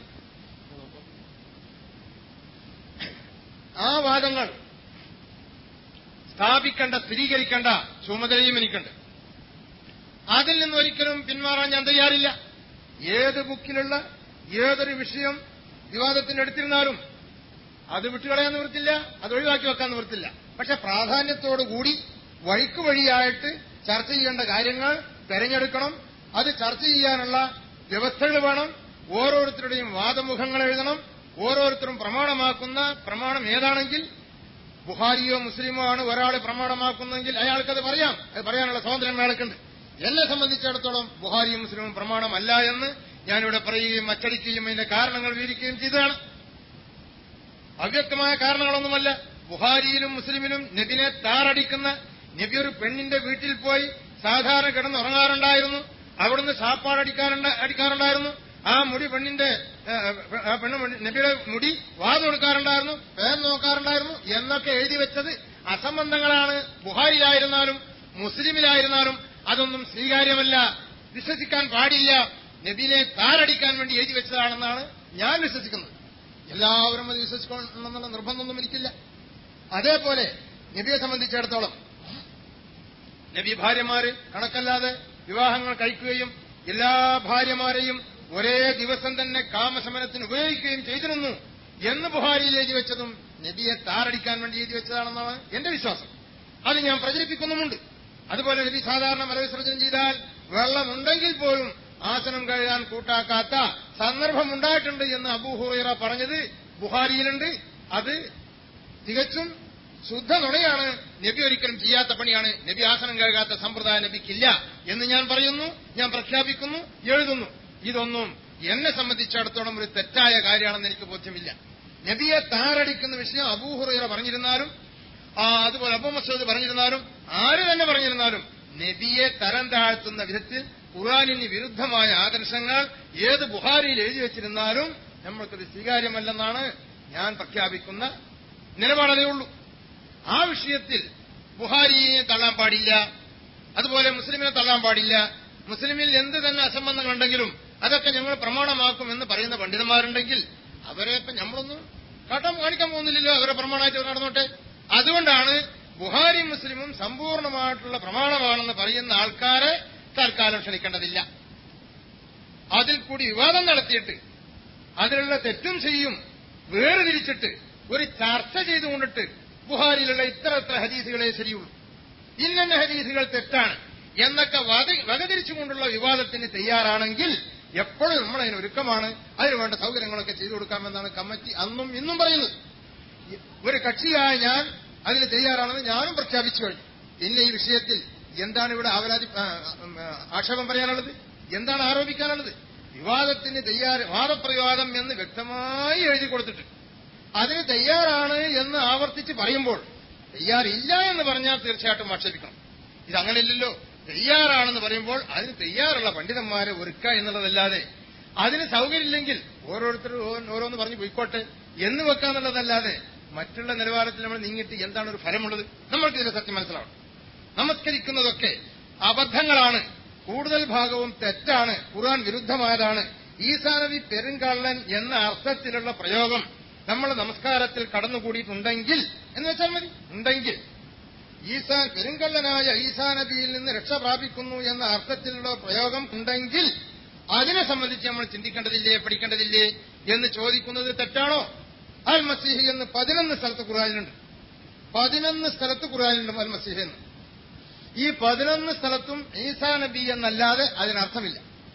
ആ വാദങ്ങൾ സ്ഥാപിക്കേണ്ട സ്ഥിരീകരിക്കേണ്ട ചുമതലയും എനിക്കുണ്ട് അതിൽ നിന്ന് ഒരിക്കലും പിന്മാറാൻ ഞാൻ തയ്യാറില്ല ഏത് ബുക്കിലുള്ള ഏതൊരു വിഷയം വിവാദത്തിന് എടുത്തിരുന്നാലും അത് വിട്ടുകളയാൻ നിവൃത്തില്ല അത് ഒഴിവാക്കി വെക്കാൻ നിവൃത്തില്ല പക്ഷെ പ്രാധാന്യത്തോടുകൂടി വഴിക്ക് വഴിയായിട്ട് ചർച്ച ചെയ്യേണ്ട കാര്യങ്ങൾ തെരഞ്ഞെടുക്കണം അത് ചർച്ച ചെയ്യാനുള്ള വ്യവസ്ഥകൾ വേണം ഓരോരുത്തരുടെയും വാദമുഖങ്ങൾ എഴുതണം ഓരോരുത്തരും പ്രമാണമാക്കുന്ന പ്രമാണം ഏതാണെങ്കിൽ ബുഹാരിയോ മുസ്ലിമോ ആണ് ഒരാളെ പ്രമാണമാക്കുന്നതെങ്കിൽ അയാൾക്കത് പറയാം അത് പറയാനുള്ള സ്വാതന്ത്ര്യം അയാൾക്കുണ്ട് എന്നെ സംബന്ധിച്ചിടത്തോളം ബുഹാരിയും മുസ്ലിമും പ്രമാണമല്ല എന്ന് ഞാനിവിടെ പറയുകയും അച്ചടിക്കുകയും അതിന്റെ കാരണങ്ങൾ വിവരിക്കുകയും ചെയ്തതാണ് അവ്യക്തമായ കാരണങ്ങളൊന്നുമല്ല ബുഹാരിയിലും മുസ്ലിമിലും നബിനെ താറടിക്കുന്ന നബി ഒരു പെണ്ണിന്റെ വീട്ടിൽ പോയി സാധാരണ കിടന്നുറങ്ങാറുണ്ടായിരുന്നു അവിടുന്ന് സാപ്പാടടിക്കാറുണ്ട അടിക്കാറുണ്ടായിരുന്നു ആ മുടി പെണ്ണിന്റെ ഏ, ആ പെണ്ണ് മുടി- നബിയുടെ മുടി വാത് കൊടുക്കാറുണ്ടായിരുന്നു പേൻ നോക്കാറുണ്ടായിരുന്നു എന്നൊക്കെ എഴുതി വെച്ചത് അസംബന്ധങ്ങളാണ് ബുഹാരിയിലായിരുന്നാലും മുസ്ലിമിലായിരുന്നാലും അതൊന്നും സ്വീകാര്യമല്ല വിശ്വസിക്കാൻ പാടില്ല നബിനെ താറടിക്കാൻ വേണ്ടി എഴുതി വെച്ചതാണെന്നാണ് ഞാൻ വിശ്വസിക്കുന്നത് എല്ലാവരും അത് വിശ്വസിക്കണമെന്നുള്ള നിർബന്ധമൊന്നും എനിക്കില്ല അതേപോലെ നബിയെ സംബന്ധിച്ചിടത്തോളം നബി ഭാര്യമാര് കണക്കല്ലാതെ വിവാഹങ്ങൾ കഴിക്കുകയും എല്ലാ ഭാര്യമാരെയും ഒരേ ദിവസം തന്നെ കാമശമനത്തിന് ഉപയോഗിക്കുകയും ചെയ്തിരുന്നു എന്ന് ബുഹാരിയിൽ എഴുതി വെച്ചതും നബിയെ താറടിക്കാൻ വേണ്ടി എഴുതി വെച്ചതാണെന്നാണ് എന്റെ വിശ്വാസം അത് ഞാൻ പ്രചരിപ്പിക്കുന്നുമുണ്ട് അതുപോലെ നബി സാധാരണ മലവിസർജനം ചെയ്താൽ വെള്ളമുണ്ടെങ്കിൽ പോലും ആസനം കഴുകാൻ കൂട്ടാക്കാത്ത സന്ദർഭമുണ്ടായിട്ടുണ്ട് എന്ന് അബൂഹുറൈറ പറഞ്ഞത് ബുഹാരിയിലുണ്ട് അത് തികച്ചും ശുദ്ധ നുണയാണ് നബി ഒരിക്കലും ചെയ്യാത്ത പണിയാണ് നബി ആസനം കഴുകാത്ത സമ്പ്രദായം നബിക്കില്ല എന്ന് ഞാൻ പറയുന്നു ഞാൻ പ്രഖ്യാപിക്കുന്നു എഴുതുന്നു ഇതൊന്നും എന്നെ സംബന്ധിച്ചിടത്തോളം ഒരു തെറ്റായ കാര്യമാണെന്ന് എനിക്ക് ബോധ്യമില്ല നബിയെ താറടിക്കുന്ന വിഷയം അബൂഹുറൈറ പറഞ്ഞിരുന്നാലും ആ, അതുപോലെ അബൂ മസൂദ് പറഞ്ഞിരുന്നാലും ആര് തന്നെ പറഞ്ഞിരുന്നാലും നബിയെ തരം താഴ്ത്തുന്ന വിധത്തിൽ ഖുറാനിന് വിരുദ്ധമായ ആദർശങ്ങൾ ഏത് ബുഹാരിയിൽ എഴുതി വെച്ചിരുന്നാലും നമ്മൾക്കത് സ്വീകാര്യമല്ലെന്നാണ് ഞാൻ പ്രഖ്യാപിക്കുന്ന നിലപാടതേ ഉള്ളൂ ആ വിഷയത്തിൽ ബുഹാരിയെ തള്ളാൻ പാടില്ല അതുപോലെ മുസ്ലിമിനെ തള്ളാൻ പാടില്ല മുസ്ലിമിൽ എന്ത് തന്നെ അസംബന്ധങ്ങളുണ്ടെങ്കിലും അതൊക്കെ ഞങ്ങൾ പ്രമാണമാക്കും എന്ന് പറയുന്ന പണ്ഡിതന്മാരുണ്ടെങ്കിൽ അവരെ ഇപ്പം നമ്മളൊന്നും കാട്ടാൻ കാണിക്കാൻ പോകുന്നില്ലല്ലോ അവരെ പ്രമാണമായിട്ട് അവർ നടന്നോട്ടെ അതുകൊണ്ടാണ് ബുഹാരി മുസ്ലിമും സമ്പൂർണ്ണമായിട്ടുള്ള പ്രമാണമാണെന്ന് പറയുന്ന ആൾക്കാരെ തൽക്കാലം ക്ഷണിക്കേണ്ടതില്ല അതിൽ കൂടി വിവാദം നടത്തിയിട്ട് അതിലുള്ള തെറ്റും ചെയ്യും വേർതിരിച്ചിട്ട് ഒരു ചർച്ച ചെയ്തുകൊണ്ടിട്ട് ബുഹാരിയിലുള്ള ഇത്ര ഇത്ര ഹദീസുകളെ ശരിയുള്ളൂ ഇന്ന ഹദീസുകൾ തെറ്റാണ് എന്നൊക്കെ വക- വകതിരിച്ചുകൊണ്ടുള്ള വിവാദത്തിന് തയ്യാറാണെങ്കിൽ എപ്പോഴും നമ്മൾ അതിന് ഒരുക്കമാണ് അതിന് വേണ്ട സൗകര്യങ്ങളൊക്കെ ചെയ്തു കൊടുക്കാമെന്നാണ് കമ്മിറ്റി അന്നും ഇന്നും പറയുന്നത് ഒരു കക്ഷിയായ ഞാൻ അതിന് തയ്യാറാണെന്ന് ഞാനും പ്രഖ്യാപിച്ചു കഴിഞ്ഞു പിന്നെ ഈ വിഷയത്തിൽ എന്താണ് ഇവിടെ ആവലാതി ആ, ഉം, ആ, ആക്ഷേപം പറയാനുള്ളത് എന്താണ് ആരോപിക്കാനുള്ളത് വിവാദത്തിന് തയ്യാർ വാദപ്രവാദം എന്ന് വ്യക്തമായി എഴുതി കൊടുത്തിട്ട് അതിന് തയ്യാറാണ് എന്ന് ആവർത്തിച്ച് പറയുമ്പോൾ തയ്യാറില്ല എന്ന് പറഞ്ഞാൽ തീർച്ചയായിട്ടും ആക്ഷേപിക്കണം ഇതങ്ങനെയില്ലല്ലോ തയ്യാറാണെന്ന് പറയുമ്പോൾ അതിന് തയ്യാറുള്ള പണ്ഡിതന്മാരെ ഒരുക്കുക എന്നുള്ളതല്ലാതെ അതിന് സൗകര്യമില്ലെങ്കിൽ ഓരോരുത്തർ ഓരോന്ന് പറഞ്ഞു പോയിക്കോട്ടെ എന്ന് വെക്കാന്നുള്ളതല്ലാതെ മറ്റുള്ള നിലവാരത്തിൽ നമ്മൾ നീങ്ങിയിട്ട് എന്താണ് ഒരു ഫലമുള്ളത് നമ്മൾക്ക് ഇതിന്റെ സത്യം മനസ്സിലാവണം നമസ്കരിക്കുന്നതൊക്കെ അബദ്ധങ്ങളാണ് കൂടുതൽ ഭാഗവും തെറ്റാണ് ഖുർആൻ വിരുദ്ധമായതാണ് ഈസാ നബി പെരുങ്കള്ളൻ എന്ന അർത്ഥത്തിലുള്ള പ്രയോഗം നമ്മൾ നമസ്കാരത്തിൽ കടന്നുകൂടിയിട്ടുണ്ടെങ്കിൽ എന്ന് വെച്ചാൽ മതി ഉണ്ടെങ്കിൽ ഈസാ പെരുങ്കള്ളനായ ഈസാ നബിയിൽ നിന്ന് രക്ഷ പ്രാപിക്കുന്നു എന്ന അർത്ഥത്തിലുള്ള പ്രയോഗം ഉണ്ടെങ്കിൽ അതിനെ സംബന്ധിച്ച് നമ്മൾ ചിന്തിക്കേണ്ടതില്ലേ പഠിക്കേണ്ടതില്ലേ എന്ന് ചോദിക്കുന്നത് തെറ്റാണോ അൽ മസീഹ് എന്ന് പതിനൊന്ന് സ്ഥലത്ത് ഖുറാനിലുണ്ട് പതിനൊന്ന് സ്ഥലത്ത് ഖുറാനിലുണ്ട് അൽ മസീഹ് എന്ന് ഈ പതിനൊന്ന് സ്ഥലത്തും ഈസാ നബി എന്നല്ലാതെ അതിനർത്ഥമില്ല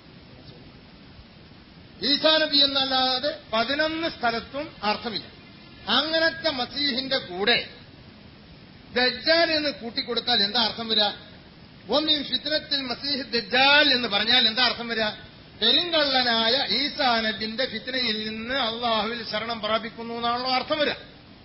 ഈസാ നബി എന്നല്ലാതെ പതിനൊന്ന് സ്ഥലത്തും അർത്ഥമില്ല അങ്ങനത്തെ മസീഹിന്റെ കൂടെ ദജ്ജാൽ എന്ന് കൂട്ടിക്കൊടുത്താൽ എന്താ അർത്ഥം വരിക ഒന്നിൻ ഫിത്രത്തിൽ മസീഹ് ദജ്ജാൽ എന്ന് പറഞ്ഞാൽ എന്താ അർത്ഥം വരിക പെരുങ്കള്ളനായ ഈസാ നബിന്റെ ഫിത്നയിൽ നിന്ന് അള്ളാഹുവിൽ ശരണം പ്രാപിക്കുന്നു എന്നാണല്ലോ അർത്ഥം വരിക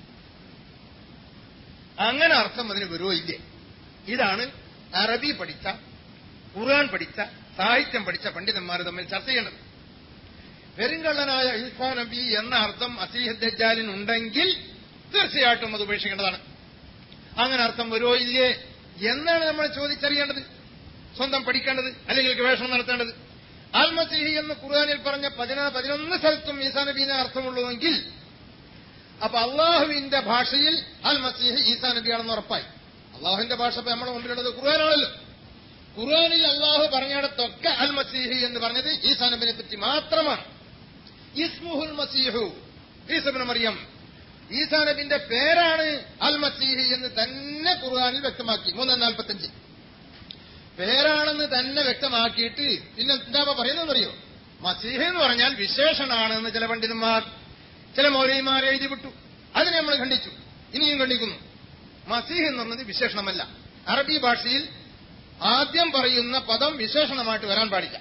അങ്ങനെ അർത്ഥം അതിന് വരുമോ ഇല്ലേ ഇതാണ് അറബി പഠിച്ച ഖുർആൻ പഠിച്ച സാഹിത്യം പഠിച്ച പണ്ഡിതന്മാർ തമ്മിൽ ചർച്ച ചെയ്യേണ്ടത് പെരുങ്കള്ളനായ ഈസാ നബി എന്ന അർത്ഥം അസീഹദ്ദാലിനുണ്ടെങ്കിൽ തീർച്ചയായിട്ടും അത് ഉപേക്ഷിക്കേണ്ടതാണ് അങ്ങനെ അർത്ഥം വരുമോ ഇല്ലേ എന്നാണ് നമ്മൾ ചോദിച്ചറിയേണ്ടത് സ്വന്തം പഠിക്കേണ്ടത് അല്ലെങ്കിൽ ഗവേഷണം നടത്തേണ്ടത് അൽ മസീഹി എന്ന് ഖുർആാനിൽ പറഞ്ഞ പതിനാ പതിനൊന്ന് സ്ഥലത്തും ഈസാ നബീനെ അർത്ഥമുള്ളൂവെങ്കിൽ അപ്പൊ അള്ളാഹുവിന്റെ ഭാഷയിൽ അൽ മസീഹ് ഈസാ നബിയാണെന്ന് ഉറപ്പായി അള്ളാഹുവിന്റെ ഭാഷ ഇപ്പൊ നമ്മുടെ മുമ്പിലുള്ളത് ഖുർആാനാണല്ലോ ഖുർആാനിൽ അള്ളാഹു പറഞ്ഞിടത്തൊക്കെ അൽ മസീഹ് എന്ന് പറഞ്ഞത് ഈസാ നബിനെ പറ്റി മാത്രമാണ് ഇസ്മുഹുൽ മസീഹു ഈസബിന് മറിയം ഈസാ നബിന്റെ പേരാണ് അൽ മസീഹ് എന്ന് തന്നെ ഖുർആാനിൽ വ്യക്തമാക്കി മൂന്ന് നാൽപ്പത്തഞ്ച് പേരാണെന്ന് തന്നെ വ്യക്തമാക്കിയിട്ട് പിന്നെ എന്താ പറയുന്നതെന്നറിയോ മസീഹ് എന്ന് പറഞ്ഞാൽ വിശേഷണാണ് എന്ന് ചില പണ്ഡിതന്മാർ ചില മൗലവിമാർ എഴുതി വിട്ടു അതിനെ നമ്മൾ ഖണ്ഡിച്ചു ഇനിയും ഖണ്ഡിക്കുന്നു മസീഹ് എന്ന് പറഞ്ഞത് വിശേഷണമല്ല അറബി ഭാഷയിൽ ആദ്യം പറയുന്ന പദം വിശേഷണമായിട്ട് വരാൻ പാടില്ല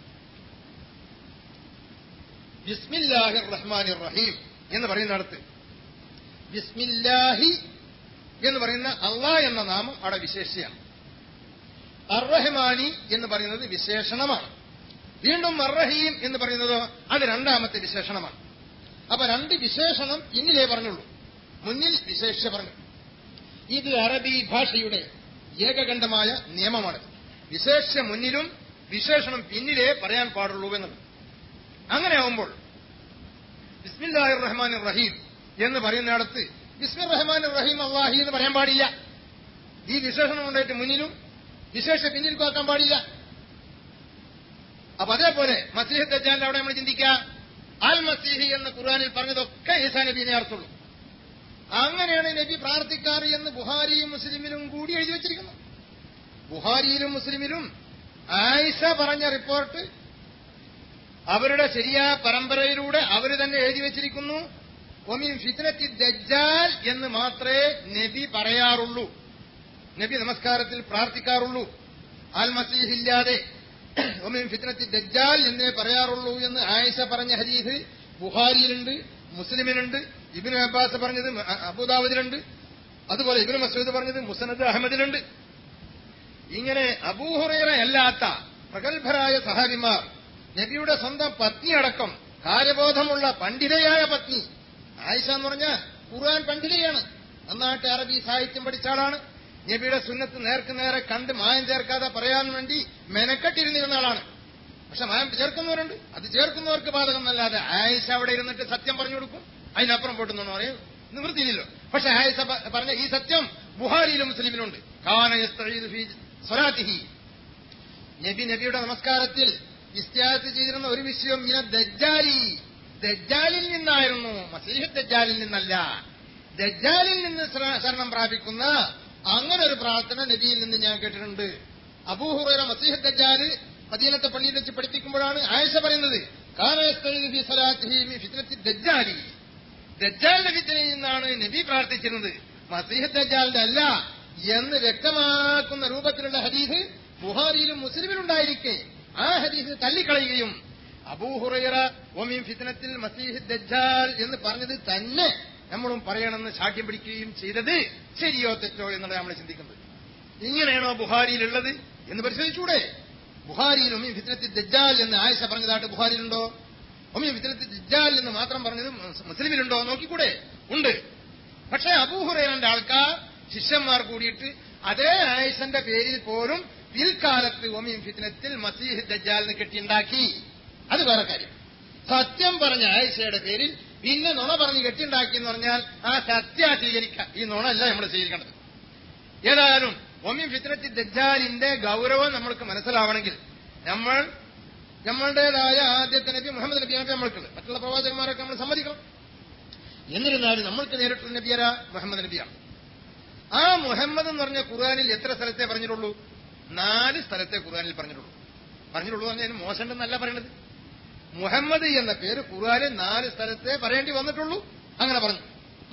ബിസ്മില്ലാഹിർ റഹ്മാനിർ റഹീം എന്ന് പറയുന്നിടത്ത് ബിസ്മില്ലാഹി എന്ന് പറയുന്ന അള്ളാ എന്ന നാമം അവിടെ വിശേഷിയാണ് അർറഹ്മാനി എന്ന് പറയുന്നത് വിശേഷണമാണ് വീണ്ടും അർറഹീം എന്ന് പറയുന്നത് അത് രണ്ടാമത്തെ വിശേഷണമാണ് അപ്പൊ രണ്ട് വിശേഷണം ഇന്നിലേ പറഞ്ഞുള്ളൂ മുന്നിൽ വിശേഷ പറഞ്ഞു ഇത് അറബി ഭാഷയുടെ ഏകകണ്ഠമായ നിയമമാണ് വിശേഷ മുന്നിലും വിശേഷണം പിന്നിലേ പറയാൻ പാടുള്ളൂ എന്നത് അങ്ങനെ ആവുമ്പോൾ ബിസ്മില്ലാഹിർ റഹ്മാൻ റഹീം എന്ന് പറയുന്നിടത്ത് ബിസ്മിർ റഹ്മാൻ റഹീം അള്ളാഹി എന്ന് പറയാൻ പാടില്ല ഈ വിശേഷണം കൊണ്ടായിട്ട് മുന്നിലും വിശേഷ പിന്നിൽ ആക്കാൻ പാടില്ല അപ്പൊ അതേപോലെ മസീഹ് ദജ്ജാലിന്റെ അവിടെ നമ്മൾ ചിന്തിക്കുക അൽ മസീഹി എന്ന് ഖുർആാനിൽ പറഞ്ഞതൊക്കെ ഈസാ നബീനെ അർത്ഥമുള്ളൂ അങ്ങനെയാണ് നബി പ്രാർത്ഥിക്കാറ് എന്ന് ബുഹാരിയും മുസ്ലിമിലും കൂടി എഴുതി വെച്ചിരിക്കുന്നു ബുഹാരിയിലും മുസ്ലിമിലും ആയിഷ പറഞ്ഞ റിപ്പോർട്ട് അവരുടെ ശരിയായ പരമ്പരയിലൂടെ അവർ തന്നെ എഴുതി വെച്ചിരിക്കുന്നു ഒമിൻ ഫിത്നത്തി ദജ്ജാൽ എന്ന് മാത്രമേ നബി പറയാറുള്ളൂ നബി നമസ്കാരത്തിൽ പ്രാർത്ഥിക്കാറുള്ളൂ ആൽ മസീഹ് ഇല്ലാതെ ഒമിൻ ഫിത്നത്തി ദജ്ജാൽ എന്നേ പറയാറുള്ളൂ എന്ന് ആയിഷ പറഞ്ഞ ഹദീസ് ബുഹാരിയിലുണ്ട് മുസ്ലിമിനുണ്ട് ഇബിന് അബ്ബാസ് പറഞ്ഞത് അബുദാബുദിലുണ്ട് അതുപോലെ ഇബിന് മസൂദ് പറഞ്ഞത് മുസനദ് അഹമ്മദിലുണ്ട് ഇങ്ങനെ അബൂഹുറൈറ അല്ലാത്ത പ്രഗത്ഭരായ സഹാബിമാർ നബിയുടെ സ്വന്തം പത്നിയടക്കം കാര്യബോധമുള്ള പണ്ഡിതയായ പത്നി ആയിഷ എന്ന് പറഞ്ഞാൽ ഖുർആൻ പണ്ഡിതയാണ് നന്നായിട്ട് അറബി സാഹിത്യം പഠിച്ച ആളാണ് നബിയുടെ സുന്നത്ത് നേർക്ക് നേരെ കണ്ട് മായം ചേർക്കാതെ പറയാൻ വേണ്ടി മെനക്കെട്ടിരുന്നിരുന്ന ആളാണ് പക്ഷെ മായം ചേർക്കുന്നവരുണ്ട് അത് ചേർക്കുന്നവർക്ക് ബാധകമല്ലാതെ ആയിഷ അവിടെ ഇരുന്നിട്ട് സത്യം പറഞ്ഞു കൊടുക്കും അതിനപ്പുറം പോട്ടെന്നു പറയും നിവൃത്തിയില്ലല്ലോ പക്ഷെ ആയിഷ പറഞ്ഞ ഈ സത്യം ബുഹാരിയിലും മുസ്ലിമിലുണ്ട് സ്വലാത്തിഹി നബി നബിയുടെ നമസ്കാരത്തിൽ ഇസ്ത്യാത്ത് ചെയ്തിരുന്ന ഒരു വിഷയം ഇന ദജ്ജാലി ദജ്ജാലിൽ നിന്നായിരുന്നു മസീഹ് ദജ്ജാലിൽ നിന്നല്ല ദജ്ജാലിൽ നിന്ന് ശരണം പ്രാപിക്കുന്ന അങ്ങനെ ഒരു പ്രാർത്ഥന നബിയിൽ നിന്ന് ഞാൻ കേട്ടിട്ടുണ്ട് അബൂഹുറ മസീഹ് ദജ്ജാല് മദീനത്തെ പള്ളിയിൽ വെച്ച് പഠിപ്പിക്കുമ്പോഴാണ് ആയിഷ പറയുന്നത് ദജ്ജാലി ദജ്ജാലിന്റെ ഫിത്തനയിൽ നിന്നാണ് നബി പ്രാർത്ഥിച്ചിരുന്നത് മസീഹ് ദജ്ജാലിന്റെ അല്ല എന്ന് വ്യക്തമാക്കുന്ന രൂപത്തിലുള്ള ഹദീസ് ബുഹാരിയിലും മുസ്ലിമിലുണ്ടായിരിക്കെ ആ ഹദീസ് തള്ളിക്കളയുകയും അബൂഹുറൈറ ഒമിൻ ഫിത്തനത്തിൽ മസീഹ് ദജ്ജാൽ എന്ന് പറഞ്ഞത് തന്നെ നമ്മളും പറയണമെന്ന് സാക്ഷ്യം പിടിക്കുകയും ചെയ്തത് ശരിയോ തെറ്റോ എന്നുള്ള നമ്മൾ ചിന്തിക്കുന്നത് ഇങ്ങനെയാണോ ബുഹാരിയിലുള്ളത് എന്ന് പരിശോധിച്ചൂടെ ബുഹാരിയിൽ ഒമിൻ ഫിത്തനത്തിൽ ദജ്ജാൽ എന്ന് ആയിഷ പറഞ്ഞതായിട്ട് ബുഹാരിയിലുണ്ടോ ഒമിൻ ഫിത്തനത്തിൽ ദജ്ജാൽ എന്ന് മാത്രം പറഞ്ഞത് മുസ്ലിമിലുണ്ടോ നോക്കിക്കൂടെ ഉണ്ട് പക്ഷേ അബൂഹുറൈറന്റെ ആൾക്കാർ ശിഷ്യന്മാർ കൂടിയിട്ട് അതേ ആയിഷന്റെ പേരിൽ പോലും പിൽക്കാലത്ത് ഒമിൻ ഫിത്നത്തിൽ മസീഹ് ദജ്ജാലിന് കെട്ടിയുണ്ടാക്കി അത് വേറെ കാര്യം സത്യം പറഞ്ഞ ആയിഷയുടെ പേരിൽ പിന്നെ നുണ പറഞ്ഞ് കെട്ടിയുണ്ടാക്കി എന്ന് പറഞ്ഞാൽ ആ സത്യ സ്വീകരിക്കാം ഈ നുണ അല്ല നമ്മൾ സ്വീകരിക്കേണ്ടത് ഏതായാലും ഒമിൻ ഫിത്നത്തിൽ ദജ്ജാലിന്റെ ഗൗരവം നമ്മൾക്ക് മനസ്സിലാവണമെങ്കിൽ നമ്മൾ നമ്മളുടേതായ ആദ്യത്തെ നബി മുഹമ്മദ് നബിയാണ് നമ്മൾക്കുള്ളത് മറ്റുള്ള പ്രവാചകന്മാരൊക്കെ നമ്മൾ സമ്മതിക്കണം എന്നിരുന്നാലും നമ്മൾക്ക് നേരിട്ടുള്ള നബിയര മുഹമ്മദ് നബിയാണ് ആ മുഹമ്മദ് എന്ന് പറഞ്ഞ ഖുർആാനിൽ എത്ര സ്ഥലത്തെ പറഞ്ഞിട്ടുള്ളൂ നാല് സ്ഥലത്തെ ഖുർആാനിൽ പറഞ്ഞിട്ടുള്ളൂ പറഞ്ഞിട്ടുള്ളൂ പറഞ്ഞാൽ മോശമുണ്ടെന്നല്ല പറയണത് മുഹമ്മദ് എന്ന പേര് ഖുർആാനിൽ നാല് സ്ഥലത്തെ പറയേണ്ടി വന്നിട്ടുള്ളൂ അങ്ങനെ പറഞ്ഞു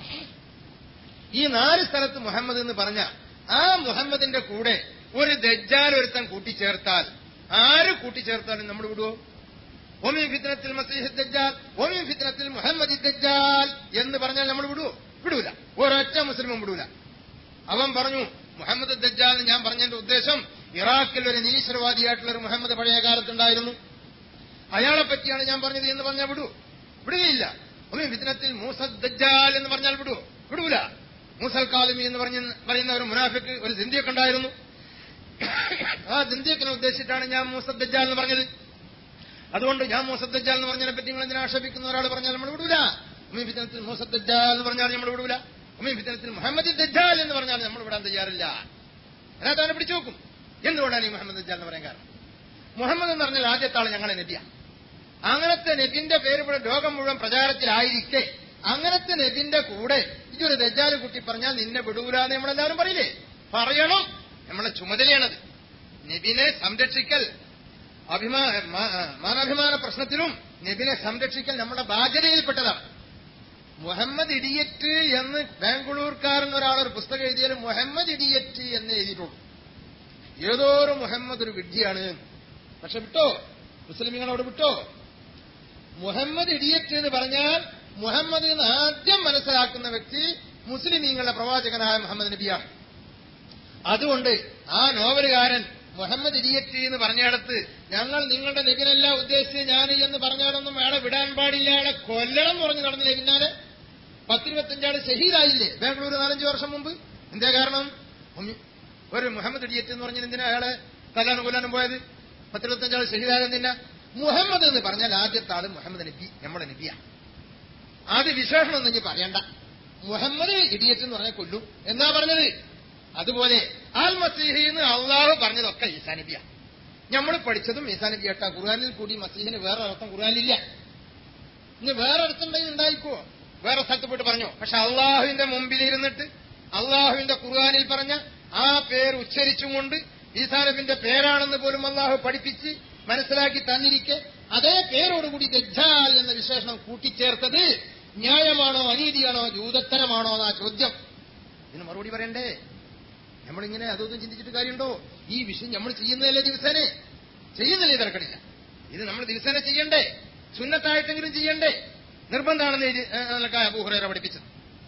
ഈ നാല് സ്ഥലത്ത് മുഹമ്മദ് എന്ന് പറഞ്ഞ ആ മുഹമ്മദിന്റെ കൂടെ ഒരു ദജ്ജാൽ ഒരുത്തൻ കൂട്ടിച്ചേർത്താൽ ആര് കൂട്ടിച്ചേർത്താലും നമ്മൾ വിടുവോ ഒമി ഫിത്നത്തിൽ മസീഹ് ദജ്ജാൽ ഒമി ഫിത്നത്തിൽ മുഹമ്മദ് ദജ്ജാൽ എന്ന് പറഞ്ഞാൽ നമ്മൾ വിടുവോ വിടൂല ഒരൊറ്റ മുസ്ലിമും വിടൂല അവൻ പറഞ്ഞു മുഹമ്മദ് ദജ്ജാൽ എന്ന് ഞാൻ പറഞ്ഞതിന്റെ ഉദ്ദേശം ഇറാഖിൽ ഒരു നിരീശ്വരവാദിയായിട്ടുള്ള ഒരു മുഹമ്മദ് പഴയ കാലത്തുണ്ടായിരുന്നു അയാളെ പറ്റിയാണ് ഞാൻ പറഞ്ഞത് എന്ന് പറഞ്ഞാൽ വിടൂ വിടുകയില്ല ഒമി ഫിത്നത്തിൽ മൂസദ് ദജ്ജാൽ എന്ന് പറഞ്ഞാൽ വിടൂ വിടൂല മൂസൽ കാലിമി എന്ന് പറഞ്ഞ പറയുന്ന ഒരു മുനാഫിക്ക് ഒരു സിന്ധിയൊക്കെ ഉണ്ടായിരുന്നു ആ സിന്ധിയക്കിനെ ഉദ്ദേശിച്ചിട്ടാണ് ഞാൻ മൂസദ് ദജ്ജാൽ എന്ന് പറഞ്ഞത് അതുകൊണ്ട് ഞാൻ മൂസദ് ദജ്ജാൽ എന്ന് പറഞ്ഞതിനെ പറ്റി നിങ്ങൾ എന്തിനാ ആക്ഷേപിക്കുന്ന ഒരാൾ പറഞ്ഞാൽ നമ്മൾ വിടൂല ഉമ്മീ ഫിത്തനത്തിൽ മൂസദ് ദജ്ജാൽ എന്ന് പറഞ്ഞാൽ നമ്മൾ വിടൂല ഉമ്മീ ഫിത്തനത്തിൽ മുഹമ്മദ് ദജ്ജാൽ എന്ന് പറഞ്ഞാൽ നമ്മൾ വിടാൻ തയ്യാറില്ല അതിനകത്ത് അവനെ പിടിച്ചു നോക്കും എന്തുകൊണ്ടാണ് ഈ മുഹമ്മദ് ദജ്ജാൽ എന്ന് പറയാൻ കാരണം മുഹമ്മദ് എന്ന് പറഞ്ഞാൽ ആദ്യത്തെ ആള് ഞങ്ങളെ നബിയ അങ്ങനത്തെ നബിന്റെ പേര് ഇവിടെ ലോകം മുഴുവൻ പ്രചാരത്തിലായിരിക്കെ അങ്ങനത്തെ നബിന്റെ കൂടെ ഇതൊരു ദജ്ജാല് കുട്ടി പറഞ്ഞാൽ നിന്നെ വിടൂലെന്ന് നമ്മളെല്ലാവരും പറയില്ലേ പറയണം നമ്മളെ ചുമതലയാണത് നബിനെ സംരക്ഷിക്കൽ അഭിമാ മാ- മാനാഭിമാന പ്രശ്നത്തിലും നബിനെ സംരക്ഷിക്കൽ നമ്മുടെ ബാധ്യതയിൽപ്പെട്ടതാണ് മുഹമ്മദ് ഇഡിയറ്റ് എന്ന് ബാംഗ്ലൂർക്കാരൻ ഒരാൾ ഒരു പുസ്തകം എഴുതിയാലും മുഹമ്മദ് ഇഡിയറ്റ് എന്ന് എഴുതിയിട്ടുള്ളൂ ഏതോ ഒരു മുഹമ്മദ് ഒരു വിഡ്ഢിയാണ് പക്ഷെ വിട്ടോ മുസ്ലിമീങ്ങൾ അവിടെ വിട്ടോ മുഹമ്മദ് ഇഡിയറ്റ് എന്ന് പറഞ്ഞാൽ മുഹമ്മദ് എന്ന് ആദ്യം മനസ്സിലാക്കുന്ന വ്യക്തി മുസ്ലിമീങ്ങളുടെ പ്രവാചകനായ മുഹമ്മദ് നബിയാണ് അതുകൊണ്ട് ആ നോവലുകാരൻ മുഹമ്മദ് ഇഡിയറ്റ് എന്ന് പറഞ്ഞിടത്ത് ഞങ്ങൾ നിങ്ങളുടെ നബിനല്ല ഉദ്ദേശിച്ച് ഞാൻ എന്ന് പറഞ്ഞാലൊന്നും അയാളെ വിടാൻ പാടില്ല അയാളെ കൊല്ലണം എന്ന് പറഞ്ഞ് നടന്നില്ലേ പിന്നാലെ പത്തിരുപത്തഞ്ചാള് ഷഹീദായില്ലേ ബാംഗ്ലൂർ നാലഞ്ച് വർഷം മുമ്പ് എന്താ കാരണം ഉമ്മി- ഒരു മുഹമ്മദ് ഇഡിയറ്റ് എന്ന് പറഞ്ഞാൽ എന്തിനാ അയാളെ തല്ലാനും കൊല്ലാനും പോയത് പത്തിരുപത്തഞ്ചാള് ഷഹീദാകുന്നില്ല മുഹമ്മദ് എന്ന് പറഞ്ഞാൽ ആദ്യത്തെ ആള് മുഹമ്മദ് നബി നമ്മുടെ നബിയാണ് അത് വിശേഷണം ഇനി പറയണ്ട മുഹമ്മദ് ഇഡിയറ്റ് എന്ന് പറഞ്ഞാൽ കൊല്ലും എന്നാ പറഞ്ഞത് അതുപോലെ ആൽ മസീഹി എന്ന് അള്ളാഹു പറഞ്ഞതൊക്കെ ഈസാ നബിയാണ് നമ്മൾ പഠിച്ചതും ഈസാ നബി കേട്ടാ ഖുർആാനിൽ കൂടി മസീഹിന് വേറെ അർത്ഥം ഖുർആാനിലില്ല ഇനി വേറെ അർത്ഥമുണ്ടെങ്കിൽ ഉണ്ടായിക്കോ വേറെ സ്ഥലത്ത് പോയിട്ട് പറഞ്ഞോ പക്ഷെ അള്ളാഹുവിന്റെ മുമ്പിൽ ഇരുന്നിട്ട് അള്ളാഹുവിന്റെ ഖുർആാനിൽ പറഞ്ഞ ആ പേര് ഉച്ചരിച്ചും കൊണ്ട് ഈസാ നബിന്റെ പേരാണെന്ന് പോലും അള്ളാഹു പഠിപ്പിച്ച് മനസ്സിലാക്കി തന്നിരിക്കെ അതേ പേരോടുകൂടി ദജ്ജാൽ എന്ന വിശേഷണം കൂട്ടിച്ചേർത്തത് ന്യായമാണോ അനീതിയാണോ ജൂതത്തരമാണോ എന്നാ ചോദ്യം ഇതിന് മറുപടി പറയണ്ടേ നമ്മളിങ്ങനെ അതൊന്നും ചിന്തിച്ചിട്ട് കാര്യമുണ്ടോ ഈ വിഷയം നമ്മൾ ചെയ്യുന്നതല്ലേ ദിവസേനെ ചെയ്യുന്നില്ലേ തിരക്കടില്ല ഇത് നമ്മൾ ദിവസേന ചെയ്യണ്ടേ സുന്നത്തായിട്ടെങ്കിലും ചെയ്യണ്ടേ നിർബന്ധമാണെന്ന് എഴുതി- ഏ, എന്നൊക്കെ അബൂ ഹുറൈറ പഠിപ്പിച്ചത്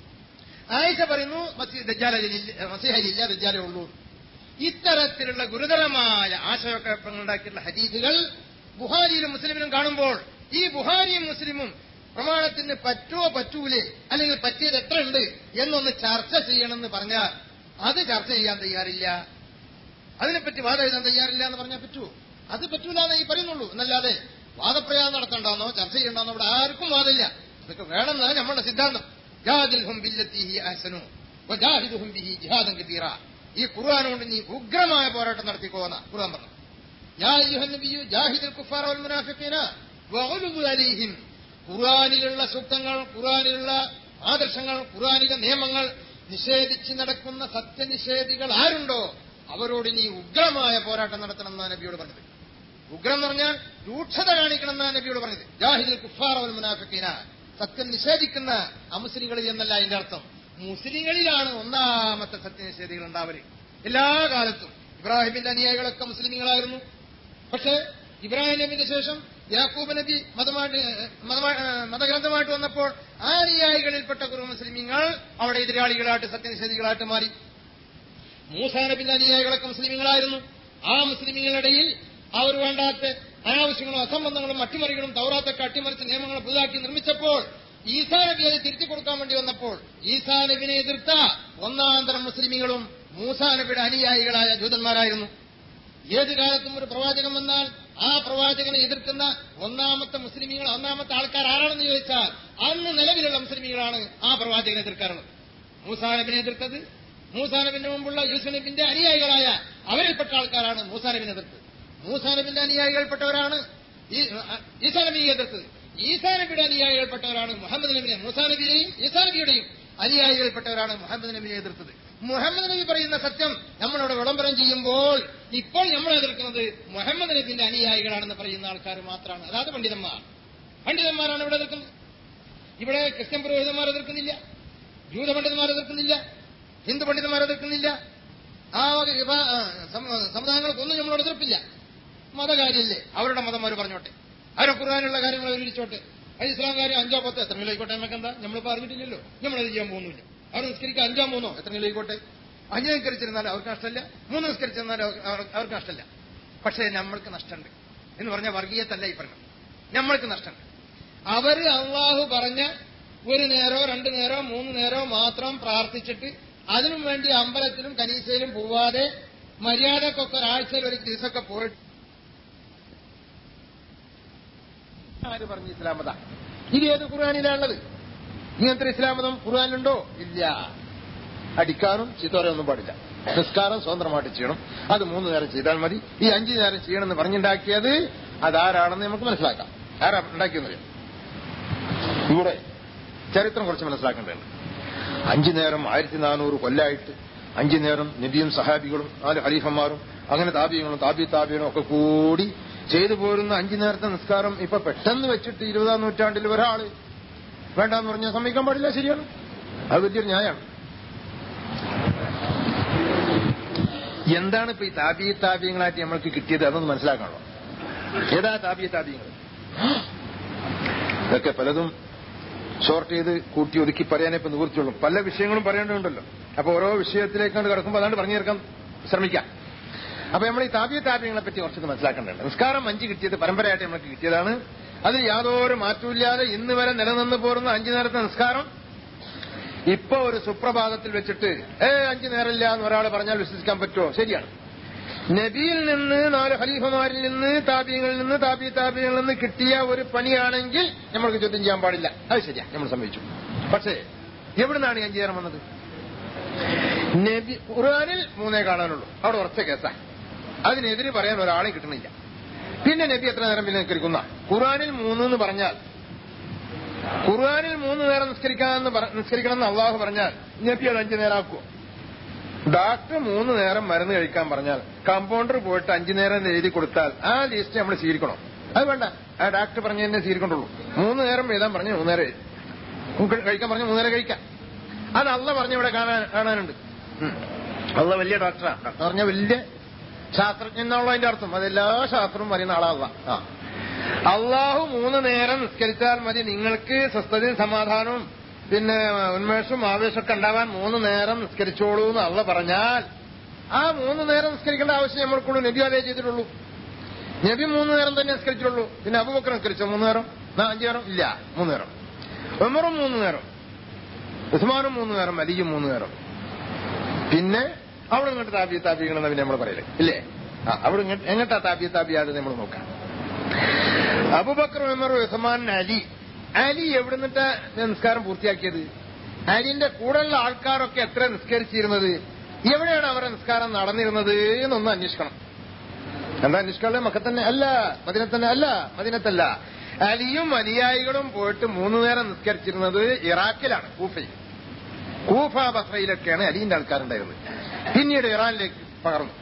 ആയിഷ പറയുന്നു മസീ- ദജ്ജാലില്ല- മസീഹയില്ല ദജ്ജാലേ ഉള്ളൂ ഇത്തരത്തിലുള്ള ഗുരുതരമായ ആശയക്കുഴപ്പങ്ങൾ ഉണ്ടാക്കിയിട്ടുള്ള ഹദീസുകൾ ബുഹാരിയിലും മുസ്ലിമിലും കാണുമ്പോൾ ഈ ബുഹാരിയും മുസ്ലിമും പ്രമാണത്തിന് പറ്റുമോ പറ്റൂലേ അല്ലെങ്കിൽ പറ്റിയത് എത്ര ഉണ്ട് എന്നൊന്ന് ചർച്ച ചെയ്യണമെന്ന് പറഞ്ഞാൽ അത് ചർച്ച ചെയ്യാൻ തയ്യാറില്ല അതിനെപ്പറ്റി വാദം എഴുതാൻ തയ്യാറില്ല എന്ന് പറഞ്ഞാൽ പറ്റുമോ അത് പറ്റൂല എന്നേ ഈ പറയുന്നുള്ളൂ എന്നല്ലാതെ വാദപ്രയാസം നടത്തണ്ടെന്നോ ചർച്ച ചെയ്യണ്ടെന്നോ ഇവിടെ ആർക്കും വാദമില്ല ഇതൊക്കെ വേണമെന്നാണ് നമ്മളുടെ സിദ്ധാന്തം ജാദിൽഹും ബില്ലത്തിഹി അഹ്സനു വജാഹിദുഹും ബിഹി ജിഹാദൻ കതീറ ഈ ഖുർആൻ കൊണ്ട് നീ ഉഗ്രമായ പോരാട്ടം നടത്തിക്കോന്ന ഖുർആൻ പറഞ്ഞു യാ അയ്യുഹൻ നബിയു ജാഹിദുൽ കുഫാറ വൽ മുനാഫിഖീന വഗ്ലുദു അലൈഹിം ഖുർആനിലുള്ള സൂക്തങ്ങൾ ഖുർആനിലുള്ള ആദർശങ്ങൾ ഖുർആനിക നിയമങ്ങൾ നിഷേധിച്ച് നടക്കുന്ന സത്യനിഷേധികൾ ആരുണ്ടോ അവരോട് നീ ഉഗ്രമായ പോരാട്ടം നടത്തണം എന്നാണ് നബിയോട് പറഞ്ഞത് ഉഗ്രം എന്ന് പറഞ്ഞാൽ രൂക്ഷത കാണിക്കണം എന്നാണ് നബിയോട് പറഞ്ഞത് ജാഹിദുൽ കുഫാർ അവൽ മുനാഫിഖീന സത്യം നിഷേധിക്കുന്ന അമുസ്ലിങ്ങളിൽ എന്നല്ല അതിന്റെ അർത്ഥം മുസ്ലിങ്ങളിലാണ് ഒന്നാമത്തെ സത്യനിഷേധികൾ ഉണ്ടാവല് എല്ലാ കാലത്തും ഇബ്രാഹിമിന്റെ അനുയായികളൊക്കെ മുസ്ലിങ്ങളായിരുന്നു പക്ഷേ ഇബ്രാഹിം നബിന്റെ ശേഷം യാക്കൂബ് നബി മതമായിട്ട് ഏഹ്, മതമാ- ഏഹ്, മതഗ്രന്ഥമായിട്ട് വന്നപ്പോൾ ആ അനുയായികളിൽപ്പെട്ട കുറവ് മുസ്ലിമീങ്ങൾ അവിടെ എതിരാളികളായിട്ട് സത്യനിഷേധികളായിട്ട് മാറി മൂസാ നബിന്റെ അനുയായികളൊക്കെ മുസ്ലിമീങ്ങളായിരുന്നു ആ മുസ്ലിമീങ്ങളിടയിൽ അവർ വേണ്ടാത്ത അനാവശ്യങ്ങളും അസംബന്ധങ്ങളും അട്ടിമറികളും തൗറാത്തൊക്കെ അട്ടിമറിച്ച് നിയമങ്ങൾ പുതുതാക്കി നിർമ്മിച്ചപ്പോൾ ഈസാ നബി അത് തിരുത്തി കൊടുക്കാൻ വേണ്ടി വന്നപ്പോൾ ഈസാ നബിനെ എതിർത്ത ഒന്നാം തരം മുസ്ലിമീങ്ങളും മൂസാ നബിയുടെ അനുയായികളായ ജൂതന്മാരായിരുന്നു ഏത് കാലത്തും ഒരു പ്രവാചകൻ വന്നാൽ ആ പ്രവാചകനെ എതിർക്കുന്ന ഒന്നാമത്തെ മുസ്ലിമീങ്ങൾ ഒന്നാമത്തെ ആൾക്കാർ ആരാണെന്ന് ചോദിച്ചാൽ അന്ന് നിലവിലുള്ള മുസ്ലിമീങ്ങളാണ് ആ പ്രവാചകനെ എതിർക്കാറുള്ളത് മൂസാ നബിനെ എതിർത്തത് മൂസാ നബിന്റെ മുമ്പുള്ള യൂസുഫ് നബിന്റെ അനുയായികളായ അവരിൽപ്പെട്ട ആൾക്കാരാണ് മൂസാ നബിനെ എതിർത്തത് മൂസാ നബിന്റെ അനുയായികൾപ്പെട്ടവരാണ് ഈ- ഈസാ നബിയെ എതിർത്തത് ഈസാ നബിയുടെ അനുയായികൾപ്പെട്ടവരാണ് മുഹമ്മദ് നബിനെ മൂസാ നബിയുടെയും ഈസാ നബിയുടെയും അനുയായികൾപ്പെട്ടവരാണ് മുഹമ്മദ് നബിയെ എതിർത്തത് മുഹമ്മദ് നബി പറയുന്ന സത്യം നമ്മളോട് വിളംബരം ചെയ്യുമ്പോൾ ഇപ്പോൾ നമ്മൾ എതിർക്കുന്നത് മുഹമ്മദ് നബിന്റെ അനുയായികളാണെന്ന് പറയുന്ന ആൾക്കാർ മാത്രമാണ് അതായത് പണ്ഡിതന്മാർ പണ്ഡിതന്മാരാണ് ഇവിടെ എതിർക്കുന്നത് ഇവിടെ ക്രിസ്ത്യൻ പുരോഹിതന്മാർ എതിർക്കുന്നില്ല ജൂത പണ്ഡിതന്മാർ എതിർക്കുന്നില്ല ഹിന്ദു പണ്ഡിതന്മാർ എതിർക്കുന്നില്ല ആ വക വിഭാ- ആ, സം- സമുദായങ്ങൾക്കൊന്നും നമ്മളോട് എതിർപ്പില്ല മതകാര്യല്ലേ അവരുടെ മതം അവർ പറഞ്ഞോട്ടെ അവരെ ഖുർആാനുള്ള കാര്യങ്ങൾ അവർ ഇരിച്ചോട്ടെ അത് ഇസ്ലാം കാര്യം അഞ്ചോ പത്തോ എത്ര നിലയിക്കോട്ടെ നമുക്ക് എന്താ നമ്മളിപ്പോ അറിഞ്ഞിട്ടില്ലല്ലോ നമ്മളത് ചെയ്യാൻ പോകുന്നില്ല അവർ നിസ്കരിക്കുക അഞ്ചോ മൂന്നോ എത്ര നിലയിക്കോട്ടെ അഞ്ച് നിസ്കരിച്ചിരുന്നാൽ അവർക്ക് നഷ്ടമല്ല മൂന്ന് നിസ്കരിച്ചിരുന്നാൽ അവർക്ക് നഷ്ടമല്ല പക്ഷേ നമ്മൾക്ക് നഷ്ടമുണ്ട് എന്ന് പറഞ്ഞ വർഗീയത്തല്ല ഈ പറഞ്ഞത് നമ്മൾക്ക് നഷ്ടമുണ്ട് അവര് അള്ളാഹു പറഞ്ഞ ഒരു നേരോ രണ്ടു നേരോ മൂന്ന് നേരോ മാത്രം പ്രാർത്ഥിച്ചിട്ട് അതിനും വേണ്ടി അമ്പലത്തിലും കനീസയിലും പോവാതെ മര്യാദക്കൊക്കെ ഒരാഴ്ചയിൽ ഒരു ദിവസമൊക്കെ പോയിട്ട് ആര് പറഞ്ഞു ഇസ്ലാം മത ഇത് ഏത് ഖുർആാനിലാണുള്ളത് ഇങ്ങനത്തെ ഇസ്ലാം മതം ഖുർആാനിലുണ്ടോ ഇല്ല അടിക്കാനും ചീത്തോറയൊന്നും പാടില്ല നിസ്കാരം സ്വതന്ത്രമായിട്ട് ചെയ്യണം അത് മൂന്ന് നേരം ചെയ്താൽ മതി ഈ അഞ്ചു നേരം ചെയ്യണമെന്ന് പറഞ്ഞുണ്ടാക്കിയത് അതാരാണെന്ന് നമുക്ക് മനസ്സിലാക്കാം ആരാ ഉണ്ടാക്കിയെന്ന് ഇവിടെ ചരിത്രം കുറച്ച് മനസ്സിലാക്കേണ്ടതുണ്ട് അഞ്ചു നേരം ആയിരത്തി നാനൂറ് കൊല്ലായിട്ട് അഞ്ചു നേരം നബിയും സഹാബികളും നാല് ഖലീഫന്മാരും അങ്ങനെ താപിയങ്ങളും താബി താപികളും ഒക്കെ കൂടി ചെയ്തു പോരുന്ന അഞ്ചു നേരത്തെ നിസ്കാരം ഇപ്പൊ പെട്ടെന്ന് വെച്ചിട്ട് ഇരുപതാം നൂറ്റാണ്ടിൽ ഒരാള് വേണ്ടാന്ന് പറഞ്ഞാൽ സമ്മതിക്കാൻ പാടില്ല ശരിയാണ് അത് വലിയൊരു ന്യായമാണ് എന്താണ് ഇപ്പൊ ഈ താപി താപ്യങ്ങളായിട്ട് നമ്മൾക്ക് കിട്ടിയത് അതൊന്ന് മനസ്സിലാക്കണല്ലോ ഏതാ താപി താപ്യങ്ങൾ ഇതൊക്കെ പലതും ഷോർട്ട് ചെയ്ത് കൂട്ടി ഒതുക്കി പറയാനേ ഇപ്പൊ നിവൃത്തിയുള്ളൂ പല വിഷയങ്ങളും പറയേണ്ടതുണ്ടല്ലോ അപ്പൊ ഓരോ വിഷയത്തിലേക്കാണ് കിടക്കുമ്പോൾ അതാണ്ട് പറഞ്ഞു തീർക്കാൻ ശ്രമിക്കാം അപ്പൊ നമ്മൾ ഈ താപ്യ താപ്യങ്ങളെ പറ്റി കുറച്ചൊന്ന് മനസ്സിലാക്കേണ്ടതുണ്ട് നിസ്കാരം അഞ്ച് കിട്ടിയത് പരമ്പരയായിട്ട് നമുക്ക് കിട്ടിയതാണ് അതിൽ യാതൊരു മാറ്റമില്ലാതെ ഇന്ന് വരെ നിലനിന്ന് പോരുന്ന അഞ്ചു നേരത്തെ നിസ്കാരം ഇപ്പൊ ഒരു സുപ്രഭാതത്തിൽ വെച്ചിട്ട് ഏ അഞ്ചു നേരമില്ല എന്ന് ഒരാൾ പറഞ്ഞാൽ വിശ്വസിക്കാൻ പറ്റുമോ ശരിയാണ് നബിയിൽ നിന്ന് നാല് ഖലീഫമാരിൽ നിന്ന് താപിയങ്ങളിൽ നിന്ന് താപി താപിയങ്ങളിൽ നിന്ന് കിട്ടിയ ഒരു പണിയാണെങ്കിൽ നമ്മൾക്ക് ചോദ്യം ചെയ്യാൻ പാടില്ല അത് ശരിയാ നമ്മൾ സമ്മതിച്ചു പക്ഷേ എവിടുന്നാണ് ഈ അഞ്ചു നേരം വന്നത് നബി ഖുർആാനിൽ മൂന്നേ കാണാനുള്ളൂ അവിടെ ഉറച്ച കേസാ അതിനെതിരെ പറയാൻ ഒരാളെ കിട്ടണില്ല പിന്നെ നബി എത്ര നേരം പിന്നെ നിസ്കരിക്കുന്ന ഖുർആാനിൽ മൂന്ന് എന്ന് പറഞ്ഞാൽ ഖുർആാനിൽ മൂന്ന് നേരം നിസ്കരിക്കാമെന്ന് നിസ്കരിക്കണമെന്ന് അള്ളാഹു പറഞ്ഞാൽ നബി അത് അഞ്ചു നേരമാക്കുമോ ഡോക്ടർ മൂന്ന് നേരം മരുന്ന് കഴിക്കാൻ പറഞ്ഞാൽ കമ്പൗണ്ടർ പോയിട്ട് അഞ്ചു നേരം എഴുതി കൊടുത്താൽ ആ ലിസ്റ്റ് നമ്മൾ സ്വീകരിക്കണം അത് വേണ്ട ആ ഡോക്ടർ പറഞ്ഞ തന്നെ സ്വീകരിക്കണ്ടുള്ളൂ മൂന്ന് നേരം എഴുതാൻ പറഞ്ഞു മൂന്ന് നേരം എഴുതി കഴിക്കാൻ പറഞ്ഞു മൂന്ന് നേരം കഴിക്കാം അത് അള്ള പറഞ്ഞ ഇവിടെ കാണാൻ കാണാനുണ്ട് അള്ള വലിയ ഡോക്ടറാ ഡോക്ടർ പറഞ്ഞ വലിയ ശാസ്ത്രജ്ഞൻ എന്നുള്ള അതിന്റെ അർത്ഥം അതെല്ലാ ശാസ്ത്രവും പറയുന്ന ആളാ ആ അള്ളാഹു മൂന്ന് നേരം നിസ്കരിച്ചാൽ മതി നിങ്ങൾക്ക് സ്വസ്ഥതയും സമാധാനവും പിന്നെ ഉന്മേഷവും ആവേശമൊക്കെ ഉണ്ടാവാൻ മൂന്ന് നേരം നിസ്കരിച്ചോളൂ എന്ന് അള്ള പറഞ്ഞാൽ ആ മൂന്ന് നേരം നിസ്കരിക്കേണ്ട ആവശ്യം നമ്മൾക്കുള്ളൂ നബി അതേ ചെയ്തിട്ടുള്ളൂ നബി മൂന്ന് നേരം തന്നെ നിസ്കരിച്ചിട്ടുള്ളൂ പിന്നെ അബുബക്കർ നിസ്കരിച്ചോ മൂന്ന് നേരം അഞ്ചു നേരം ഇല്ല മൂന്ന് നേരം ഉമറും മൂന്ന് നേരം ഉസ്മാനും മൂന്ന് നേരം അലിയും മൂന്ന് നേരം പിന്നെ അവിടെ ഇങ്ങോട്ട് താപി താപികളെന്ന് പിന്നെ നമ്മൾ പറയല് ഇല്ലേ ആ അവിടെ എങ്ങോട്ടാ താപി താപിയാതെ നമ്മൾ നോക്കാം അബുബക്കർ ഉമർ ഉസ്മാൻ അലി അലി എവിടെ നിന്നിട്ടാ നിസ്കാരം പൂർത്തിയാക്കിയത് അലിന്റെ കൂടെയുള്ള ആൾക്കാരൊക്കെ എത്ര നിസ്കരിച്ചിരുന്നത് എവിടെയാണ് അവരുടെ നിസ്കാരം നടന്നിരുന്നത് എന്നൊന്ന് അന്വേഷിക്കണം എന്താ അന്വേഷിക്കാതെ മക്ക തന്നെ അല്ല മദിനത്തന്നെ അല്ല മദിനത്തല്ല അലിയും അനുയായികളും പോയിട്ട് മൂന്ന് നേരം നിസ്കരിച്ചിരുന്നത് ഇറാഖിലാണ് കൂഫയിൽ കൂഫ ബസ്രയിലൊക്കെയാണ് അലിന്റെ ആൾക്കാരുണ്ടായിരുന്നത് പിന്നീട് ഇറാനിലേക്ക് പകർന്നു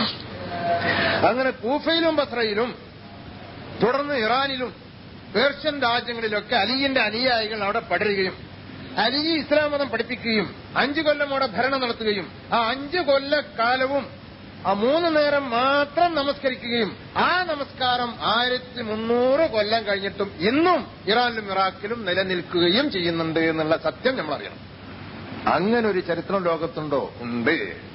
അങ്ങനെ കൂഫയിലും ബസ്രയിലും തുടർന്ന് ഇറാനിലും പേർഷ്യൻ രാജ്യങ്ങളിലൊക്കെ അലിയുടെ അനുയായികൾ അവിടെ പടരുകയും അലി ഇസ്ലാം മതം പഠിപ്പിക്കുകയും അഞ്ചു കൊല്ലം അവിടെ ഭരണം നടത്തുകയും ആ അഞ്ചു കൊല്ലക്കാലവും ആ മൂന്ന് നേരം മാത്രം നമസ്കരിക്കുകയും ആ നമസ്കാരം ആയിരത്തി മുന്നൂറ് കൊല്ലം കഴിഞ്ഞിട്ടും ഇന്നും ഇറാനിലും ഇറാഖിലും നിലനിൽക്കുകയും ചെയ്യുന്നുണ്ട് എന്നുള്ള സത്യം നമ്മൾ അറിയണം അങ്ങനെ ഒരു ചരിത്രം ലോകത്തുണ്ടോ ഉണ്ട്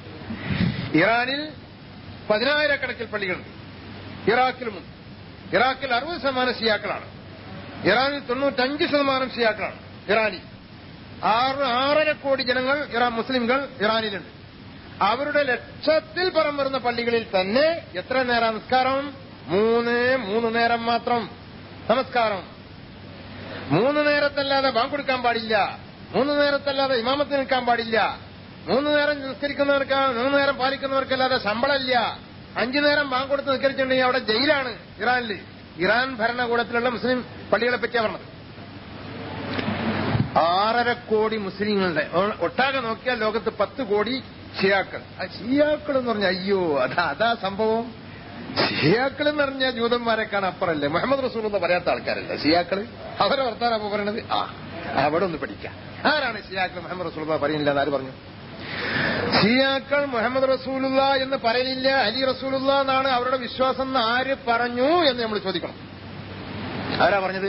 ഇറാനിൽ പതിനായിരക്കണക്കിൽ പള്ളികളുണ്ട് ഇറാഖിലുമുണ്ട് ഇറാഖിൽ അറുപത് ശതമാനം ഷിയാക്കളാണ് ഇറാനിൽ തൊണ്ണൂറ്റഞ്ച് ശതമാനം ഷിയാക്കളാണ് ഇറാനിൽ ആറ് ആറര കോടി ജനങ്ങൾ ഇറാൻ മുസ്ലിംകൾ ഇറാനിലുണ്ട് അവരുടെ ലക്ഷത്തിൽ പുറം വരുന്ന പള്ളികളിൽ തന്നെ എത്ര നേരം നമസ്കാരം മൂന്ന് മൂന്ന് നേരം മാത്രം നമസ്കാരം മൂന്ന് നേരത്തല്ലാതെ ബാങ്ക് കൊടുക്കാൻ പാടില്ല മൂന്ന് നേരത്തല്ലാതെ ഇമാമത്തിന് നിൽക്കാൻ പാടില്ല മൂന്ന് നേരം നിസ്കരിക്കുന്നവർക്ക് മൂന്ന് നേരം പാലിക്കുന്നവർക്കല്ലാതെ ശമ്പളമില്ല അഞ്ചു നേരം ബാങ്ക് കൊടുത്ത് നിസ്കരിച്ചിട്ടുണ്ടെങ്കിൽ അവിടെ ജയിലാണ് ഇറാനിൽ ഇറാൻ ഭരണകൂടത്തിലുള്ള മുസ്ലിം പള്ളികളെ പറ്റിയാ പറഞ്ഞത് ആറര കോടി മുസ്ലിങ്ങളുടെ ഒട്ടാകെ നോക്കിയാൽ ലോകത്ത് പത്ത് കോടി ഷിയാക്കൾ ആ ഷിയാക്കൾ എന്ന് പറഞ്ഞാൽ അയ്യോ അതാ അതാ സംഭവം ഷിയാക്കൾ എന്ന് പറഞ്ഞാൽ ജൂതന്മാരെക്കാണ് അപ്പുറല്ലേ മുഹമ്മദ് റസൂൽ എന്ന് പറയാത്ത ആൾക്കാരല്ല ഷിയാക്കള് അവരെ വർത്താനം അപ്പൊ പറയണത് ആ അവിടെ ഒന്ന് പഠിക്കാം ആരാണ് ഷിയാക്കൾ മുഹമ്മദ് റസൂൽ പറയുന്നില്ല എന്ന് ആര് പറഞ്ഞു ഷിയാക്കൾ മുഹമ്മദ് റസൂലുള്ള എന്ന് പറയില്ല അലി റസൂലുള്ള എന്നാണ് അവരുടെ വിശ്വാസം എന്ന് ആര് പറഞ്ഞു എന്ന് നമ്മൾ ചോദിക്കണം ആരാ പറഞ്ഞത്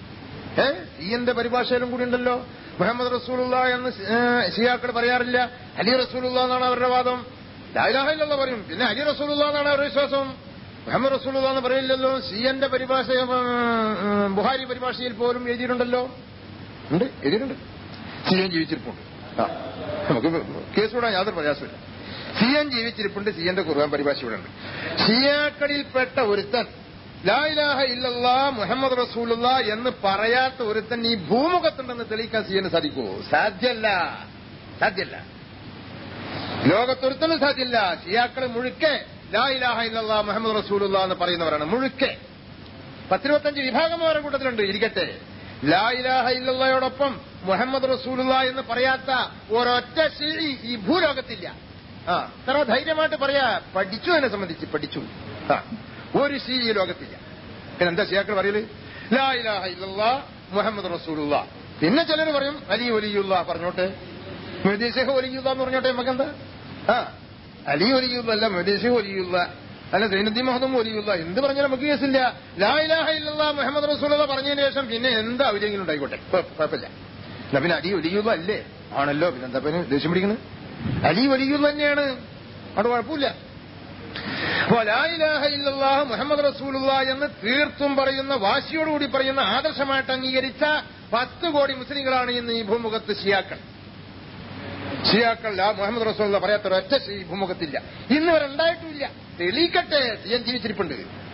ഏ സീയന്റെ പരിഭാഷയിലും കൂടി ഉണ്ടല്ലോ മുഹമ്മദ് റസൂലുള്ള എന്ന് ഷിയാക്കൾ പറയാറില്ല അലി റസൂലുള്ള എന്നാണ് അവരുടെ വാദം ലായിലാഹില്ല പറയും പിന്നെ അലി റസൂലുള്ള എന്നാണ് അവരുടെ വിശ്വാസം മുഹമ്മദ് റസൂലുള്ള എന്ന് പറയില്ലല്ലോ സിയന്റെ പരിഭാഷ ഉം, ബുഹാരി പരിഭാഷയിൽ പോലും എഴുതിയിട്ടുണ്ടല്ലോ ഉണ്ട് എഴുതിയിട്ടുണ്ട് സിയൻ ജീവിച്ചിരിപ്പുണ്ട് ആ നമുക്ക് കേസ് വിടാൻ യാതൊരു പ്രയാസമില്ല സിയൻ ജീവിച്ചിരിപ്പുണ്ട് സിയന്റെ കുർബാൻ പരിഭാഷ ഇവിടെ ഉണ്ട് ഷിയാക്കളിൽപ്പെട്ട ഒരുത്തൻ ലായിലാഹ ഇല്ലല്ലാ മുഹമ്മദ് റസൂലുള്ള എന്ന് പറയാത്ത ഒരുത്തൻ ഈ ഭൂമുഖത്തുണ്ടെന്ന് തെളിയിക്കാൻ സിയന് സാധിക്കുമോ സാധ്യല്ല സാധ്യല്ല ലോകത്തൊരുത്തനും സാധ്യല്ല ഷിയാക്കള് മുഴുക്കെ ലായിലാഹ ഇല്ലല്ലാ മുഹമ്മദ് റസൂലുള്ള എന്ന് പറയുന്നവരാണ് മുഴുക്കെ പത്തിരുപത്തഞ്ച് വിഭാഗം അവരുടെ കൂട്ടത്തിലുണ്ട് ഇരിക്കട്ടെ ലായിലാഹ ഇല്ലയോടൊപ്പം മുഹമ്മദ് റസൂലുള്ള എന്ന് പറയാത്ത ഒരൊറ്റ ശീലി ഈ ഭൂലോകത്തില്ല ആ ഇത്ര ധൈര്യമായിട്ട് പറയാ പഠിച്ചു എന്നെ സംബന്ധിച്ച് പഠിച്ചു ആ ഒരു ശീ ഈ ലോകത്തില്ല പിന്നെ എന്താ ഷിയാക്കൾ പറയല് ലായിലാഹ ഇല്ലല്ലാ മുഹമ്മദ് റസൂലുള്ള പിന്നെ ചിലർ പറയും അലി ഒലിയുള്ള പറഞ്ഞോട്ടെ മെഹദീസേഹ് ഒലിയുള്ള എന്ന് പറഞ്ഞോട്ടെ നമുക്കെന്താ ആ അലി ഒലിയുള്ള അല്ല മെഹദീസേഹ് ഒലിയുള്ള അല്ല സൈനുദ്ദീൻ മുഹമ്മദും ഒലിയുള്ള എന്ത് പറഞ്ഞാലും നമുക്ക് കേസില്ല ലാ ഇലാഹ ഇല്ലല്ലാ മുഹമ്മദ് റസൂലുള്ള പറഞ്ഞതിന് ശേഷം പിന്നെ എന്ത് ഔദ്യോഗികം ഉണ്ടായിക്കോട്ടെ കുഴപ്പ- കുഴപ്പമില്ല എന്നാ പിന്നെ അലി ഒലിയുള്ള അല്ലേ ആണല്ലോ പിന്നെ എന്താ പിന്നെ ദേഷ്യം പിടിക്കുന്നത് അലി ഒലിയുള്ള തന്നെയാണ് അവിടെ കുഴപ്പമില്ല അപ്പോ ലാ ഇലാഹ ഇല്ലല്ലാഹ് മുഹമ്മദ് റസൂലുള്ള എന്ന് തീർത്തും പറയുന്ന വാശിയോടുകൂടി പറയുന്ന ആദർശമായിട്ട് അംഗീകരിച്ച പത്ത് കോടി മുസ്ലിങ്ങളാണ് ഇന്ന് ഈ ഭൂമുഖത്ത് ഷിയാക്കൾ ഷിയാക്കൾ ലാ മുഹമ്മദ് റസൂലുള്ള പറയാത്ത ഒരൊറ്റ ഈ ഭൂമുഖത്തില്ല ഇന്ന് വരെ ഉണ്ടായിട്ടുമില്ല തെളിയിക്കട്ടെ സിയൻ ജീവിച്ചിരിപ്പുണ്ട്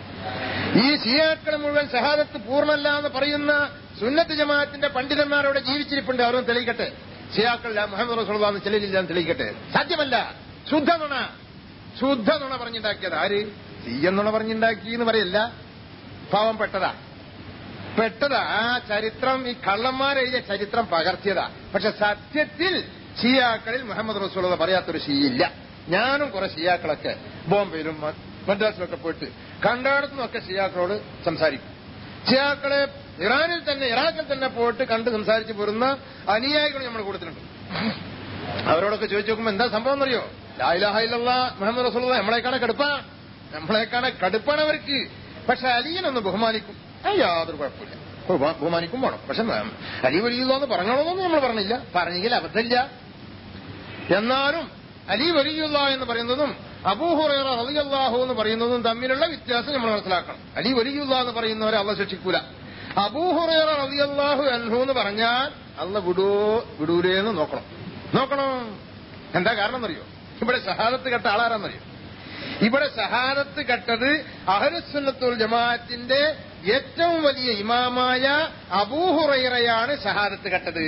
ഈ ഷിയാക്കൾ മുഴുവൻ ഷഹാദത്ത് പൂർണ്ണല്ല എന്ന് പറയുന്ന സുന്നത്ത് ജമാഅത്തിന്റെ പണ്ഡിതന്മാരോട് ജീവിച്ചിരിപ്പുണ്ട് അവരും തെളിയിക്കട്ടെ ഷിയാക്കൾ ലാ മുഹമ്മദ് റസൂലുള്ള എന്ന് ചിലരില്ല എന്ന് തെളിയിക്കട്ടെ സാധ്യമല്ല ശുദ്ധ നുണ ശുദ്ധ നുണ പറഞ്ഞുണ്ടാക്കിയത് ആര് സിയൻ നുണ പറഞ്ഞുണ്ടാക്കി എന്ന് പറയല്ല പാവം പെട്ടതാ പെട്ടതാ ആ ചരിത്രം ഈ കള്ളന്മാരെഴുതിയ ചരിത്രം പകർത്തിയതാ പക്ഷെ സത്യത്തിൽ ഷിയാക്കളിൽ മുഹമ്മദ് റസൂലുള്ള പറയാത്തൊരു ഷിയില്ല ഞാനും കുറെ ഷിയാക്കളൊക്കെ ബോംബെയിലും മ- മദ്രാസിലൊക്കെ പോയിട്ട് കണ്ടാടത്തുനിന്നൊക്കെ ഷിയാക്കളോട് സംസാരിക്കും ഷിയാക്കളെ ഇറാനിൽ തന്നെ ഇറാഖിൽ തന്നെ പോയിട്ട് കണ്ട് സംസാരിച്ച് പോരുന്ന അനുയായികൾ നമ്മുടെ കൂട്ടത്തിലുണ്ട് അവരോടൊക്കെ ചോദിച്ചു നോക്കുമ്പോ എന്താ സംഭവം എന്നറിയോ ലായിലാഹില്ല മുഹമ്മദ് റസൂലുള്ള നമ്മളെക്കാണെ കടുപ്പാ നമ്മളെക്കാണെ കടുപ്പാണ് അവർക്ക് പക്ഷെ അലിയനൊന്ന് ബഹുമാനിക്കും അത് യാതൊരു കുഴപ്പമില്ല ബഹുമാ- ബഹുമാനിക്കും വേണം പക്ഷെ മ- അലി വലിയുള്ളതെന്ന് പറഞ്ഞോളൂന്നൊന്നും നമ്മൾ പറഞ്ഞില്ല പറഞ്ഞെങ്കിൽ അബദ്ധമില്ല എന്നാലും അലി വലിയുള്ള എന്ന് പറയുന്നതും അബൂഹുറൈറ റളിയല്ലാഹു എന്ന് പറയുന്നതും തമ്മിലുള്ള വ്യത്യാസം നമ്മൾ മനസ്സിലാക്കണം അലി വലിയുള്ള എന്ന് പറയുന്നവരെ അള്ള ശിക്ഷിക്കൂല അബൂഹുറൈറ റളിയല്ലാഹു അൻഹു എന്ന് പറഞ്ഞാൽ അള്ള വിടൂ വിടൂലേന്ന് നോക്കണം നോക്കണം എന്താ കാരണം എന്നറിയോ ഇവിടെ ഷഹാദത്ത് കെട്ട ആളാരാന്നറിയോ ഇവിടെ ഷഹാദത്ത് കെട്ടത് അഹലുസുന്നത്തുൽ ജമാഅത്തിന്റെ ഏറ്റവും വലിയ ഇമാമായ അബൂഹുറൈറയാണ് ഷഹാദത്ത് കെട്ടത്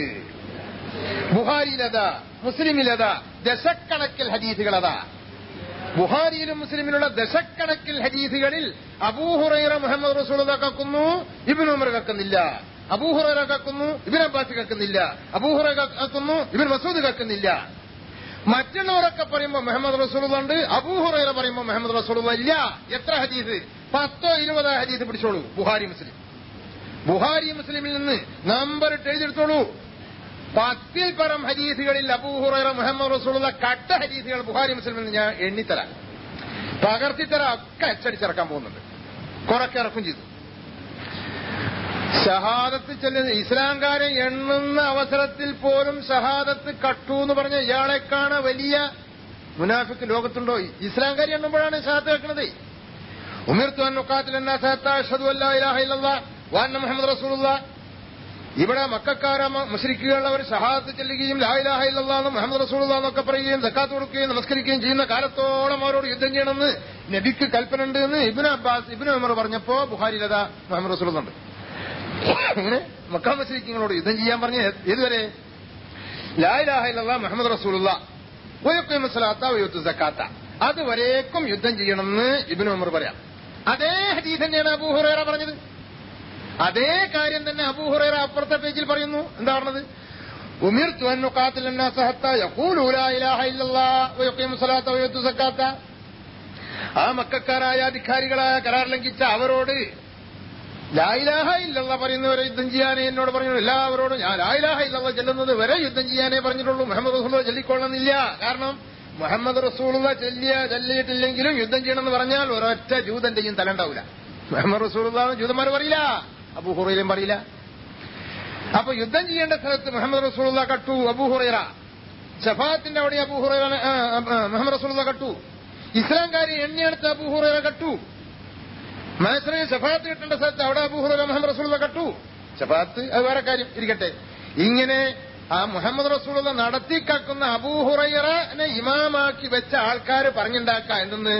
ബുഹാരിയിലതാ മുസ്ലിമിലതാ ദശക്കണക്കിൽ ഹദീസുകളതാ ബുഹാരിയിലും മുസ്ലിമിലുള്ള ദശക്കണക്കിൽ ഹദീസുകളിൽ അബൂഹുറൈറ മുഹമ്മദ് റസൂൽ കക്കുന്നു ഇബിൻ ഉമർ കക്കുന്നില്ല അബൂഹുറൈറ കക്കുന്നു ഇബിൻ അബ്ബാസ് കക്കുന്നില്ല അബൂഹുറ കക്കുന്നു ഇബിൻ മസൂദ് കക്കുന്നില്ല മറ്റുള്ളവരൊക്കെ പറയുമ്പോൾ മുഹമ്മദ് റസൂലുണ്ട് അബൂഹുറൈറ പറയുമ്പോൾ മുഹമ്മദ് റസൂലുള്ള ഇല്ല എത്ര ഹദീസ് പത്തോ ഇരുപതോ ഹദീസ് പിടിച്ചോളൂ ബുഹാരി മുസ്ലിം ബുഹാരി മുസ്ലിമിൽ നിന്ന് നമ്പർ ഇട്ട് എഴുതിയെടുത്തോളൂ പത്തിൽ പരം ഹദീസുകളിൽ അബൂഹുറൈറ മുഹമ്മദ് റസൂലുള്ള കട്ട ഹദീസുകൾ ബുഹാരി മുസ്ലിമിൽ നിന്ന് ഞാൻ എണ്ണിത്തരാം പകർത്തിത്തരാം ഒക്കെ അച്ചടിച്ചിറക്കാൻ പോകുന്നുണ്ട് കുറക്കെ ഇറക്കും ചെയ്തു ഷഹാദത്ത് ചെല്ലുന്ന ഇസ്ലാംകാരെ എണ്ണുന്ന അവസരത്തിൽ പോലും ഷഹാദത്ത് കട്ടു എന്ന് പറഞ്ഞ ഇയാളെക്കാണ് വലിയ മുനാഫിക്ക് ലോകത്തുണ്ടോ ഇസ്ലാംകാരി എണ്ണുമ്പോഴാണ് ഷഹാദത്ത് വെക്കുന്നത് ഉമിർത്തു അന്നുക്കാത്തിൽ എന്നാ സഹത്ത അഷ്ഹദു അല്ലാ ഇലാഹ ഇല്ലല്ലാഹ് വാന്ന മുഹമ്മദ് റസൂലുള്ള ഇവിടെ മക്കാര മുഷരിക്കുകളവർ ഷഹാദത്ത് ചെല്ലുകയും ലായിലാഹ ഇല്ലെന്ന് മുഹമ്മദ് റസൂലുള്ള എന്നൊക്കെ പറയുകയും സക്കാത്ത് കൊടുക്കുകയും നമസ്കരിക്കുകയും ചെയ്യുന്ന കാലത്തോളം അവരോട് യുദ്ധം ചെയ്യണമെന്ന് നബിക്ക് കൽപ്പന ഉണ്ട് എന്ന് ഇബിന് അബ്ബാസ് ഇബിന് ഉമർ പറഞ്ഞപ്പോ ബുഹാരിലത മുഹമ്മദ് റസൂലുണ്ട് ഇങ്ങനെ മക്കാ മുഷരിക്കുകളോട് യുദ്ധം ചെയ്യാൻ പറഞ്ഞ ഏതുവരെ ലായിലാഹ ഇല്ല മുഹമ്മദ് റസൂലുള്ള ഒയക്കുമലാത്ത സക്കാത്ത അതുവരേക്കും യുദ്ധം ചെയ്യണമെന്ന് ഇബിന് ഉമർ പറയാം അതേ ഹദീസ് തന്നെയാണ് അബൂഹുറേറ പറഞ്ഞത് അതേ കാര്യം തന്നെ അബൂഹുറൈറ അപ്പുറത്തെ പേജിൽ പറയുന്നു എന്താ പറഞ്ഞത് ഉമിർത്തു അൻ നുഖാത്തിൽ الناس حتى يقولوا لا اله الا الله ويقيموا الصلاه ويؤتوا الزكاه ആ മക്കാരായ അധികാരികളായ കരാർ ലംഘിച്ച അവരോട് ലായിലാഹ ഇല്ലല്ല പറയുന്നവരെ യുദ്ധം ചെയ്യാനേ എന്നോട് പറഞ്ഞു എല്ലാവരോടും ഞാൻ ലായിലാഹ ഇല്ലല്ല ചെല്ലുന്നത് വരെ യുദ്ധം ചെയ്യാനേ പറഞ്ഞിട്ടുള്ളൂ മുഹമ്മദ് റസൂൽ ചൊല്ലിക്കൊള്ളുന്നില്ല കാരണം മുഹമ്മദ് റസൂലുള്ള ചെല്ലിയ ചെല്ലിയിട്ടില്ലെങ്കിലും യുദ്ധം ചെയ്യണമെന്ന് പറഞ്ഞാൽ ഒരൊറ്റ ജൂതന്റെയും തല ഉണ്ടാവില്ല മുഹമ്മദ് റസൂലുള്ള ജൂതന്മാർ പറയില്ല അബൂ ഹുറൈറയും പറയില്ല അപ്പൊ യുദ്ധം ചെയ്യേണ്ട സ്ഥലത്ത് മുഹമ്മദ് റസൂലുള്ള കട്ടു അബൂ ഹുറൈറ ഷഫാത്തിന്റെ അവിടെ അബൂ ഹുറൈറ ആ, ആ, മുഹമ്മദ് റസൂലുള്ള കട്ടു ഇസ്ലാംകാരി എണ്ണിയെടുത്ത് അബൂ ഹുറൈറ കട്ടു മനസ്സിലായി ഷഫാത്ത് കിട്ടേണ്ട സ്ഥലത്ത് അവിടെ അബൂ ഹുറൈറ മുഹമ്മദ് റസൂലുള്ള കട്ടു ഷഫാത്ത് അത് വേറെ കാര്യം ഇരിക്കട്ടെ ഇങ്ങനെ ആ മുഹമ്മദ് റസൂലുള്ള നടത്തി കക്കുന്ന അബൂഹുറൈറനെ ഇമാമാക്കി വെച്ച ആൾക്കാർ പറഞ്ഞുണ്ടാക്ക എന്തെന്ന്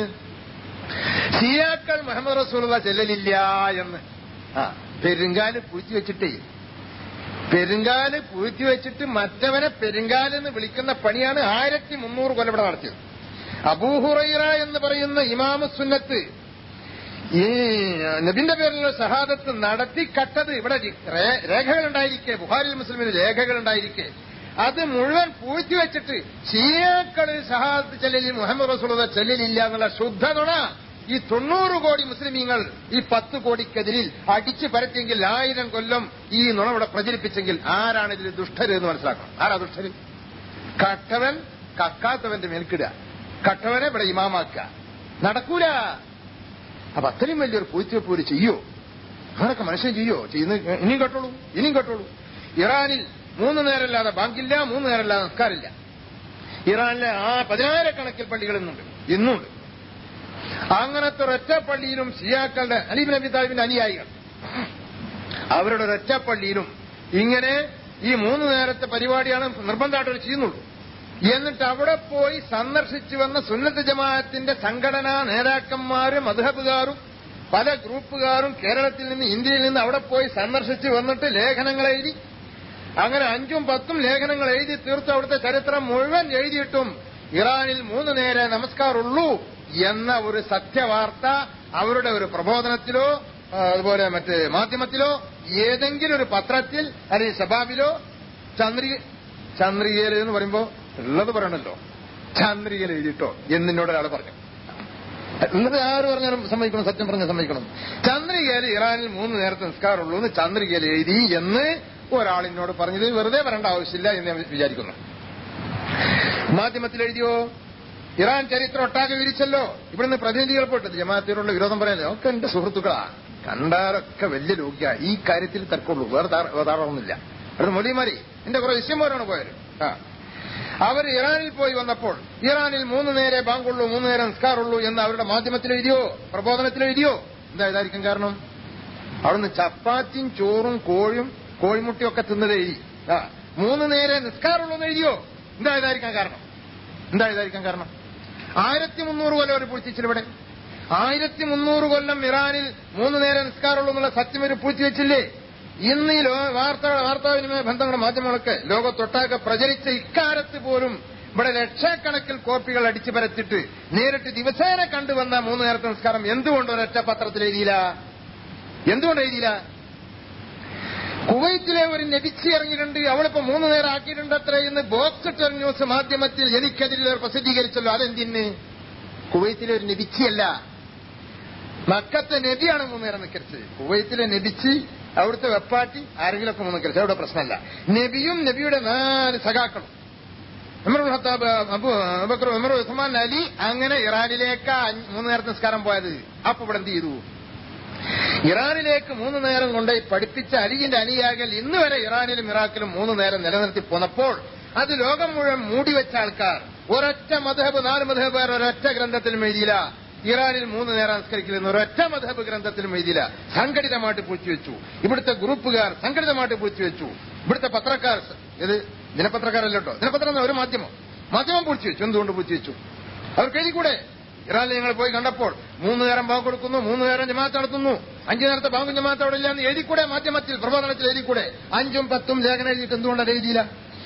ഷിയാക്കൾ മുഹമ്മദ് റസൂലുള്ള ചെല്ലലില്ല എന്ന് ആ പെരുങ്കാല് പൂഴ്ത്തി വെച്ചിട്ടേ പെരുങ്കാല് പൂഴ്ത്തി വെച്ചിട്ട് മറ്റവനെ പെരുങ്കാലെന്ന് വിളിക്കുന്ന പണിയാണ് ആയിരത്തി മുന്നൂറ് കൊല്ലം ഇവിടെ നടത്തിയത് അബൂഹുറൈറ എന്ന് പറയുന്ന ഇമാമ സുന്നത്ത് ഈ നബിന്റെ പേരിലുള്ള ഷഹാദത്ത് നടത്തി കട്ടത് ഇവിടെ രേ- രേഖകളുണ്ടായിരിക്കെ ബുഹാരിൽ മുസ്ലിമിന് രേഖകളുണ്ടായിരിക്കെ അത് മുഴുവൻ പൂഴ്ത്തി വെച്ചിട്ട് ഷിയാക്കള് ഷഹാദത്ത് ചെല്ലലിൽ മുഹമ്മദ് റസൂലുള്ള ചെല്ലലില്ല എന്നുള്ള ശുദ്ധനുണ ഈ തൊണ്ണൂറ് കോടി മുസ്ലിമീങ്ങൾ ഈ പത്ത് കോടിക്കെതിരിൽ അടിച്ചു പരത്തിയെങ്കിൽ ആയിരം കൊല്ലം ഈ നുണ ഇവിടെ പ്രചരിപ്പിച്ചെങ്കിൽ ആരാണ് ഇതിൽ ദുഷ്ടര് എന്ന് മനസ്സിലാക്കണം ആരാ ദുഷ്ടര് കട്ടവൻ കക്കാത്തവന്റെ മേൽക്കിടുക കട്ടവനെ ഇവിടെ ഇമാമാക്കുക നടക്കൂല അപ്പൊ അത്രയും വലിയൊരു പൂഴ്ത്തിവെപ്പ് ഒരു ചെയ്യോ അങ്ങനൊക്കെ മനുഷ്യൻ ചെയ്യോ ചെയ്യുന്ന ഇനിയും കേട്ടോളൂ ഇനിയും കേട്ടോളൂ ഇറാനിൽ മൂന്ന് നേരമല്ലാതെ ബാങ്കില്ല മൂന്ന് നേരമല്ലാതെ നിസ്കാരമില്ല ഇറാനിലെ ആ പതിനായിരക്കണക്കിൽ പള്ളികൾ ഇന്നുണ്ട് ഇന്നുണ്ട് അങ്ങനത്തെ ഒരൊറ്റ പള്ളിയിലും ഷിയാക്കളുടെ അലീബ് നബി താലിബിന്റെ അനുയായികൾ അവരുടെ ഒരൊറ്റ പള്ളിയിലും ഇങ്ങനെ ഈ മൂന്ന് നേരത്തെ പരിപാടിയാണ് നിർബന്ധമായിട്ട് ചെയ്യുന്നുള്ളൂ എന്നിട്ട് അവിടെ പോയി സന്ദർശിച്ചു വന്ന സുന്നത്ത് ജമാഅത്തിന്റെ സംഘടനാ നേതാക്കന്മാരും മധുഹബുകാരും പല ഗ്രൂപ്പുകാരും കേരളത്തിൽ നിന്ന് ഇന്ത്യയിൽ നിന്ന് അവിടെ പോയി സന്ദർശിച്ചു വന്നിട്ട് ലേഖനങ്ങൾ എഴുതി അങ്ങനെ അഞ്ചും പത്തും ലേഖനങ്ങൾ എഴുതി തീർത്ത് അവിടുത്തെ ചരിത്രം മുഴുവൻ എഴുതിയിട്ടും ഇറാനിൽ മൂന്ന് നേരെ നമസ്കാരമുള്ളൂ എന്ന ഒരു സത്യവാർത്ത അവരുടെ ഒരു പ്രബോധനത്തിലോ ആ, അതുപോലെ മറ്റ് മാധ്യമത്തിലോ ഏതെങ്കിലും ഒരു പത്രത്തിൽ അല്ലെങ്കിൽ സഭാബിലോ ചന്ദ്രി ചന്ദ്രികയിൽ എന്ന് പറയുമ്പോ ഉള്ളത് പറയണല്ലോ ചന്ദ്രികയിൽ എഴുതിട്ടോ എന്നിന്നോട് ഒരാൾ പറഞ്ഞു എന്നിട്ട് ആര് പറഞ്ഞാലും സമ്മതിക്കണം സത്യം പറഞ്ഞ സമ്മതിക്കണം ചന്ദ്രികയിൽ ഇറാനിൽ മൂന്ന് നേരത്തെ നിസ്കാരമുള്ളൂ എന്ന് ചന്ദ്രികയിൽ എഴുതി എന്ന് ഒരാളിനോട് പറഞ്ഞത് വെറുതെ പറയേണ്ട ആവശ്യമില്ല എന്ന് ഞാൻ വിചാരിക്കുന്നു മാധ്യമത്തിൽ എഴുതിയോ ഇറാൻ ചരിത്രം ഒട്ടാകെ വിരിച്ചല്ലോ ഇവിടുന്ന് പ്രതിനിധികൾ പോയിട്ട് ജമാഅത്തിനോടുള്ള വിരോധം പറയാനോ ഒക്കെ എന്റെ സുഹൃത്തുക്കളാ കണ്ടാരൊക്കെ വലിയ ലോക്യ ഈ കാര്യത്തിൽ തർക്കമുള്ളൂ വേറെ താറൊന്നുമില്ല അവിടെ മൊഴിമാരി എന്റെ കുറെ വിഷയന്മാരാണ് പോയത് ആ അവർ ഇറാനിൽ പോയി വന്നപ്പോൾ ഇറാനിൽ മൂന്ന് നേരെ ബാങ്കുള്ളൂ മൂന്ന് നേരെ നിസ്കാറുള്ളൂ എന്ന് അവരുടെ മാധ്യമത്തിൽ എഴുതിയോ പ്രബോധനത്തിൽ എഴുതിയോ എന്താ ഇതായിരിക്കും കാരണം അവിടുന്ന് ചപ്പാത്തിയും ചോറും കോഴിയും കോഴിമുട്ടിയും ഒക്കെ തിന്നത് എഴുതി ആ മൂന്ന് നേരെ നിസ്കാറുള്ളൂ എന്ന് എഴുതിയോ എന്താ ഇതായിരിക്കാൻ കാരണം എന്താ ഇതായിരിക്കാൻ കാരണം ആയിരത്തി മുന്നൂറ് കൊല്ലം ഒരു പൂഴ്ത്തിച്ചില്ല ആയിരത്തി മുന്നൂറ് കൊല്ലം ഇറാനിൽ മൂന്ന് നേരെ നിസ്കാരമുള്ളൂ എന്നുള്ള സത്യം ഒരു പൂഴ്ത്തി വെച്ചില്ലേ ഇന്ന് ഈ ലോ- വാർത്ത വാർത്താവിനിമയ ബന്ധങ്ങളുടെ മാധ്യമങ്ങളൊക്കെ ലോകത്തൊട്ടാകെ പ്രചരിച്ച ഇക്കാലത്ത് പോലും ഇവിടെ ലക്ഷക്കണക്കിൽ കോപ്പികൾ അടിച്ചു പരത്തിട്ട് നേരിട്ട് ദിവസേന കണ്ടുവന്ന മൂന്ന് നേരത്തെ നിസ്കാരം എന്തുകൊണ്ട് ഒരൊറ്റ പത്രത്തിൽ എഴുതിയില്ല എന്തുകൊണ്ട് എഴുതിയില്ല കുവൈറ്റിലെ ഒരു നബിച്ചി ഇറങ്ങിയിട്ടുണ്ട് അവളിപ്പോ മൂന്ന് നേരം ആക്കിയിട്ടുണ്ട് അത്ര എന്ന് ബോക്സ് ന്യൂസ് മാധ്യമത്തിൽ എനിക്കെതിരെ പ്രസിദ്ധീകരിച്ചല്ലോ അതെന്തിന് കുവൈത്തിലെ ഒരു നബിച്ചിയല്ല മക്കത്തെ നബിയാണ് മൂന്ന് നേരം നിൽക്കരുത് കുവൈത്തിലെ നബിച്ചി അവിടുത്തെ വെപ്പാട്ടി ആരെങ്കിലുമൊക്കെ മൂന്ന് നിൽക്കരുത് അവിടെ പ്രശ്നമല്ല നബിയും നബിയുടെ നാല് സഖാക്കളും ഉമറുൽ Khattab Abu Abubakar Umar Usman Ali അങ്ങനെ ഇറാനിലേക്ക് അഞ്ച് മൂന്ന് നേരത്തെ നിസ്കാരം പോയത് അപ്പൊ ഇവിടെ എന്ത് ചെയ്തു ഇറാനിലേക്ക് മൂന്ന് നേരം കൊണ്ടുപോയി പഠിപ്പിച്ച അലിയുടെ അലിയാകൽ ഇന്ന് വരെ ഇറാനിലും ഇറാഖിലും മൂന്ന് നേരം നിലനിർത്തി പോന്നപ്പോൾ അത് ലോകം മുഴുവൻ മൂടിവെച്ച ആൾക്കാർ ഒരൊറ്റ മധബ് നാല് മധബ് ഒരൊറ്റ ഗ്രന്ഥത്തിലും എഴുതിയില്ല ഇറാനിൽ മൂന്ന് നേരം സംസ്കരിക്കില്ലെന്ന് ഒരൊറ്റ മധബ് ഗ്രന്ഥത്തിലും എഴുതിയില്ല സംഘടിതമായിട്ട് പൂഴ്ത്തിവെച്ചു ഇവിടുത്തെ ഗ്രൂപ്പുകാർ സംഘടിതമായിട്ട് പൂഴ്ത്തിവെച്ചു ഇവിടുത്തെ പത്രക്കാർ ഇത് ദിനപത്രക്കാരല്ലോ ദിനപത്രം എന്ന ഒരു മാധ്യമം മാധ്യമം പൂഴ്ത്തിവെച്ചു എന്തുകൊണ്ട് പൂഴ്ത്തിവെച്ചു അവർക്ക് എഴുതിക്കൂടെ ഇറാനിൽ ഞങ്ങൾ പോയി കണ്ടപ്പോൾ മൂന്ന് നേരം ബാങ്ക് കൊടുക്കുന്നു മൂന്ന് നേരം ജമാഅത്ത് നടത്തുന്നു അഞ്ചു നേരത്തെ ബാങ്കും ജമാഅത്ത് അവിടെ ഇല്ല എന്ന് എഴുതിക്കൂടെ മാധ്യമത്തിൽ പ്രബോധനത്തിൽ എഴുതിക്കൂടെ അഞ്ചും പത്തും ലേഖനം എഴുതിയിട്ട് എന്തുകൊണ്ടത് എഴുതിയില്ല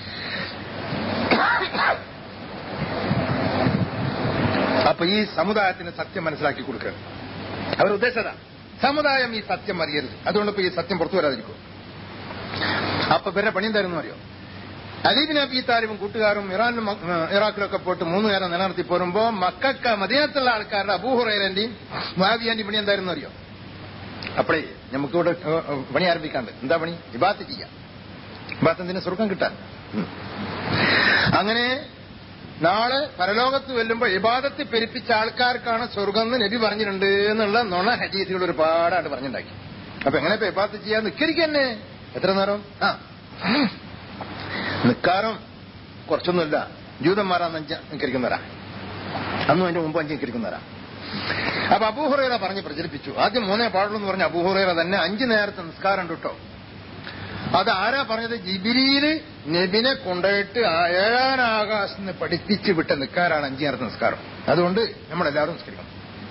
അപ്പൊ ഈ സമുദായത്തിന് സത്യം മനസ്സിലാക്കി കൊടുക്കുക അവർ ഉദ്ദേശത സമുദായം ഈ സത്യം അറിയരുത് അതുകൊണ്ട് ഇപ്പൊ ഈ സത്യം പുറത്തു വരാതിരിക്കും അപ്പൊ ഇവരുടെ പണി എന്തായിരുന്നു അറിയോ അലീബിൻ അബി താലിബും കൂട്ടുകാരും ഇറാനിലും മ- ഇറാഖിലൊക്കെ പോയിട്ട് മൂന്ന് നേരം നിലനിർത്തി പോരുമ്പോ മക്കക്ക മദീനത്തുള്ള ആൾക്കാരുടെ അബൂഹുറൈലന്റെയും മുഹാബിയാന്റെയും പണി എന്തായിരുന്നു അറിയോ അപ്പോഴേ നമുക്കിവിടെ ഏഹ്, ഏഹ്, പണി ആരംഭിക്കാണ്ട് എന്താ പണി ഇബാത്ത് ചെയ്യാം ഇബാത്തത്തിന് സ്വർഗം കിട്ടാൻ ഉം. അങ്ങനെ നാളെ പരലോകത്ത് വെല്ലുമ്പോ ഇബാദത്ത് പെരുപ്പിച്ച ആൾക്കാർക്കാണ് സ്വർഗം എന്ന് നബി പറഞ്ഞിട്ടുണ്ട് എന്നുള്ള നുണ ഹദീസുകൾ ഒരുപാടായിട്ട് പറഞ്ഞിട്ടുണ്ടാക്കി അപ്പൊ എങ്ങനെ പേപ്പാത്ത് ചെയ്യാൻ നിക്കരിക്കന്നെ എത്ര നേരം ആ നിക്കാരം കുറച്ചൊന്നുമില്ല ജൂതന്മാരാന്ന് അഞ്ച് നിക്കരിക്കുന്നവരാ അന്നും അതിന്റെ മുമ്പ് അഞ്ച് നിക്കരിക്കുന്നവരാ അപ്പൊ അബൂഹുറേറ പറഞ്ഞ് പ്രചരിപ്പിച്ചു ആദ്യം മൂന്നേ പാടുള്ളൂ എന്ന് പറഞ്ഞ അബൂഹുറേറ തന്നെ അഞ്ചു നേരത്തെ നിസ്കാരം കിട്ടോ അത് ആരാ പറഞ്ഞത് ജിബിരിയില് നബിനെ കൊണ്ടുപോയിട്ട് ആ ഏഴാം ആകാശത്ത് പഠിപ്പിച്ച് വിട്ട നിൽക്കാരാണ് അഞ്ചു നേരത്തെ നിസ്കാരം അതുകൊണ്ട് നമ്മളെല്ലാവരും നിസ്കരിക്കണം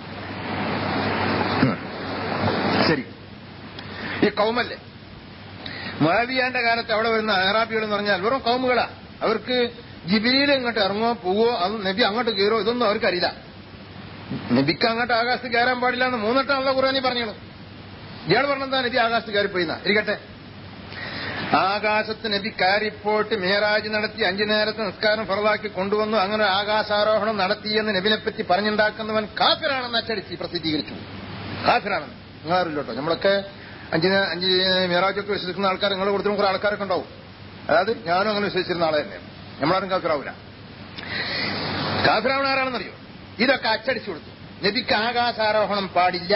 ഉം. ശരി ഈ കൗമല്ലേ മുഹാബിയാന്റെ കാലത്ത് അവിടെ വരുന്ന അറാബികൾ എന്ന് പറഞ്ഞാൽ വെറും കൗമുകളാ അവർക്ക് ജിബിരിയിൽ ഇങ്ങോട്ട് ഇറങ്ങോ പോവോ അത് നബി അങ്ങോട്ട് കയറോ ഇതൊന്നും അവർക്കറിയില്ല നബിക്ക് അങ്ങോട്ട് ആകാശത്ത് കയറാൻ പാടില്ല എന്ന് മൂന്നെട്ടാണല്ലോ ഖുറാനി പറഞ്ഞോളൂ ഇയാൾ പറഞ്ഞെന്താ നബി ആകാശത്ത് കയറിപ്പോയിന്ന ഇരിക്കട്ടെ ആകാശത്ത് നബി കയറിപ്പോയിട്ട് മേരാജ് നടത്തി അഞ്ചു നേരത്തെ നിസ്കാരം ഫറലാക്കി കൊണ്ടുവന്നു അങ്ങനെ ആകാശാരോഹണം നടത്തിയെന്ന് നബിനെപ്പറ്റി പറഞ്ഞുണ്ടാക്കുന്നവൻ കാഫിറാണെന്ന് അച്ചടിച്ച് പ്രസിദ്ധീകരിച്ചു കാഫിറാണെന്ന് നിങ്ങളറിയില്ലോട്ടോ നമ്മളൊക്കെ അഞ്ചിന് അഞ്ച് മേറാജൊക്കെ വിശ്വസിക്കുന്ന ആൾക്കാർ നിങ്ങൾ കൊടുത്തും കുറെ ആൾക്കാരൊക്കെ ഉണ്ടാവും അതായത് ഞാനും അങ്ങനെ വിശ്വസിച്ചിരുന്ന ആളെ തന്നെ നമ്മളാരും കാഫിറാവൂല കാഫിറാവണ ആരാണെന്നറിയോ ഇതൊക്കെ അച്ചടിച്ചു കൊടുത്തു നബിക്ക് ആകാശാരോഹണം പാടില്ല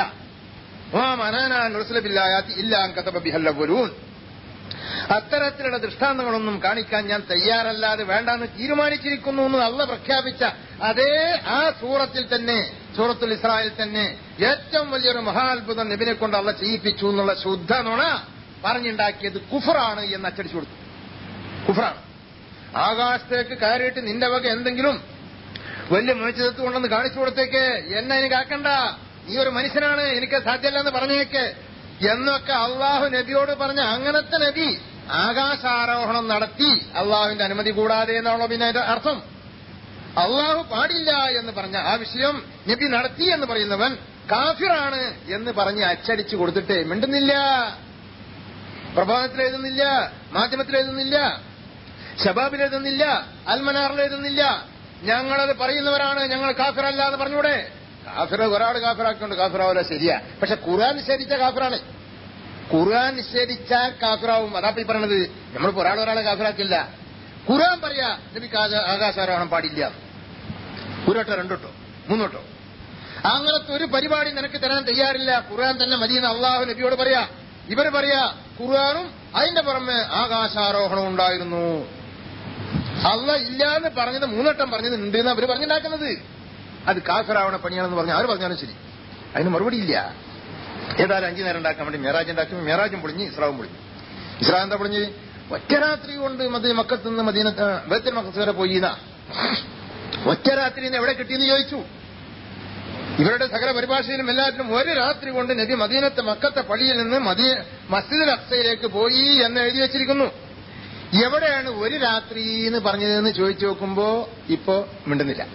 ഇല്ലാൻ അത്തരത്തിലുള്ള ദൃഷ്ടാന്തങ്ങളൊന്നും കാണിക്കാൻ ഞാൻ തയ്യാറല്ലാതെ വേണ്ടെന്ന് തീരുമാനിച്ചിരിക്കുന്നു എന്ന് അള്ള പ്രഖ്യാപിച്ച അതേ ആ സൂറത്തിൽ തന്നെ സൂറത്തുൽ ഇസ്രായേൽ തന്നെ ഏറ്റവും വലിയൊരു മഹാത്ഭുതം നബിനെ കൊണ്ട് അള്ള ചെയ്യിപ്പിച്ചു എന്നുള്ള ശുദ്ധ നുണ പറഞ്ഞുണ്ടാക്കിയത് കുഫറാണ് എന്ന് അച്ചടിച്ചു കൊടുത്തു കുഫറാണ് ആകാശത്തേക്ക് കയറിയിട്ട് നിന്റെ വക എന്തെങ്കിലും വലിയ മോചിതത്വം കൊണ്ടെന്ന് കാണിച്ചു കൊടുത്തേക്ക് എന്നെ എനിക്ക് ആക്കണ്ട നീ ഒരു മനുഷ്യനാണ് എനിക്ക് സാധ്യമല്ല എന്ന് പറഞ്ഞേക്ക് എന്നൊക്കെ അള്ളാഹു നബിയോട് പറഞ്ഞ അങ്ങനത്തെ നബി ആകാശാരോഹണം നടത്തി അള്ളാഹുവിന്റെ അനുമതി കൂടാതെ എന്നാണല്ലോ പിന്നെ അതിന്റെ അർത്ഥം അള്ളാഹു പാടില്ല എന്ന് പറഞ്ഞ ആ വിഷയം നബി നടത്തി എന്ന് പറയുന്നവൻ കാഫിറാണ് എന്ന് പറഞ്ഞ് അച്ചടിച്ചു കൊടുത്തിട്ട് മിണ്ടുന്നില്ല പ്രഭാതത്തിൽ എഴുതുന്നില്ല മാധ്യമത്തിൽ എഴുതുന്നില്ല ഷബാബിൽ എഴുതുന്നില്ല അൽമനാറിൽ എഴുതുന്നില്ല ഞങ്ങളത് പറയുന്നവരാണ് ഞങ്ങൾ കാഫിറല്ല എന്ന് പറഞ്ഞൂടെ കാഫിർ ഒരാൾ കാഫിറാക്കിക്കൊണ്ട് കാഫിറാവില്ല ശരിയാ പക്ഷെ ഖുർആൻ നിഷേധിച്ച കാഫിറാണ് ഖുർആൻ നിഷേധിച്ച കാഫിറാവും അതാ ഈ പറയണത് നമ്മളിപ്പോ ഒരാൾ ഒരാളെ കാഫിറാക്കില്ല ഖുർആൻ പറയാ നബിക്ക് ആകാ- ആകാശാരോഹണം പാടില്ല ഒരോട്ടോ രണ്ടോട്ടോ മൂന്നോട്ടോ അങ്ങനത്തെ ഒരു പരിപാടി നിനക്ക് തരാൻ തയ്യാറില്ല ഖുർആൻ തന്നെ മതിയെന്ന് അള്ളാഹു നബിയോട് പറയാ ഇവര് പറയാ ഖുർആാനും അതിന്റെ പുറമെ ആകാശാരോഹണം ഉണ്ടായിരുന്നു അല്ല ഇല്ല എന്ന് പറഞ്ഞത് മൂന്നെട്ടം പറഞ്ഞത് ഉണ്ട് എന്ന് അവര് പറഞ്ഞുണ്ടാക്കുന്നത് അത് കാഫിറാവണ പണിയാണെന്ന് പറഞ്ഞ ആര് പറഞ്ഞാലും ശരി അതിന് മറുപടി ഇല്ല ഏതായാലും അഞ്ചു നേരം ഉണ്ടാക്കാൻ വേണ്ടി മേറാജ് ഉണ്ടാക്കി മേറാജും പൊളിഞ്ഞ് ഇസ്രാവും പൊളിഞ്ഞു ഇസ്രാ എന്താ പൊളിഞ്ഞ് ഒറ്റ രാത്രി കൊണ്ട് മതി മക്കത്ത് നിന്ന് മദീന ബേത്തിൽ മക്കത്ത് വരെ പോയി എന്നാ. ഒറ്റ രാത്രി എവിടെ കിട്ടിയെന്ന് ചോദിച്ചു ഇവരുടെ സകല പരിഭാഷയിലും എല്ലാത്തിനും ഒരു രാത്രി കൊണ്ട് നബി മദീനത്തെ മക്കത്തെ പള്ളിയിൽ നിന്ന് മദീ മസ്ജിദുൽ അക്സയിലേക്ക് പോയി എന്ന് എഴുതി വെച്ചിരിക്കുന്നു എവിടെയാണ് ഒരു രാത്രി എന്ന് പറഞ്ഞതെന്ന് ചോദിച്ചു നോക്കുമ്പോ ഇപ്പോ മിണ്ടുന്നില്ല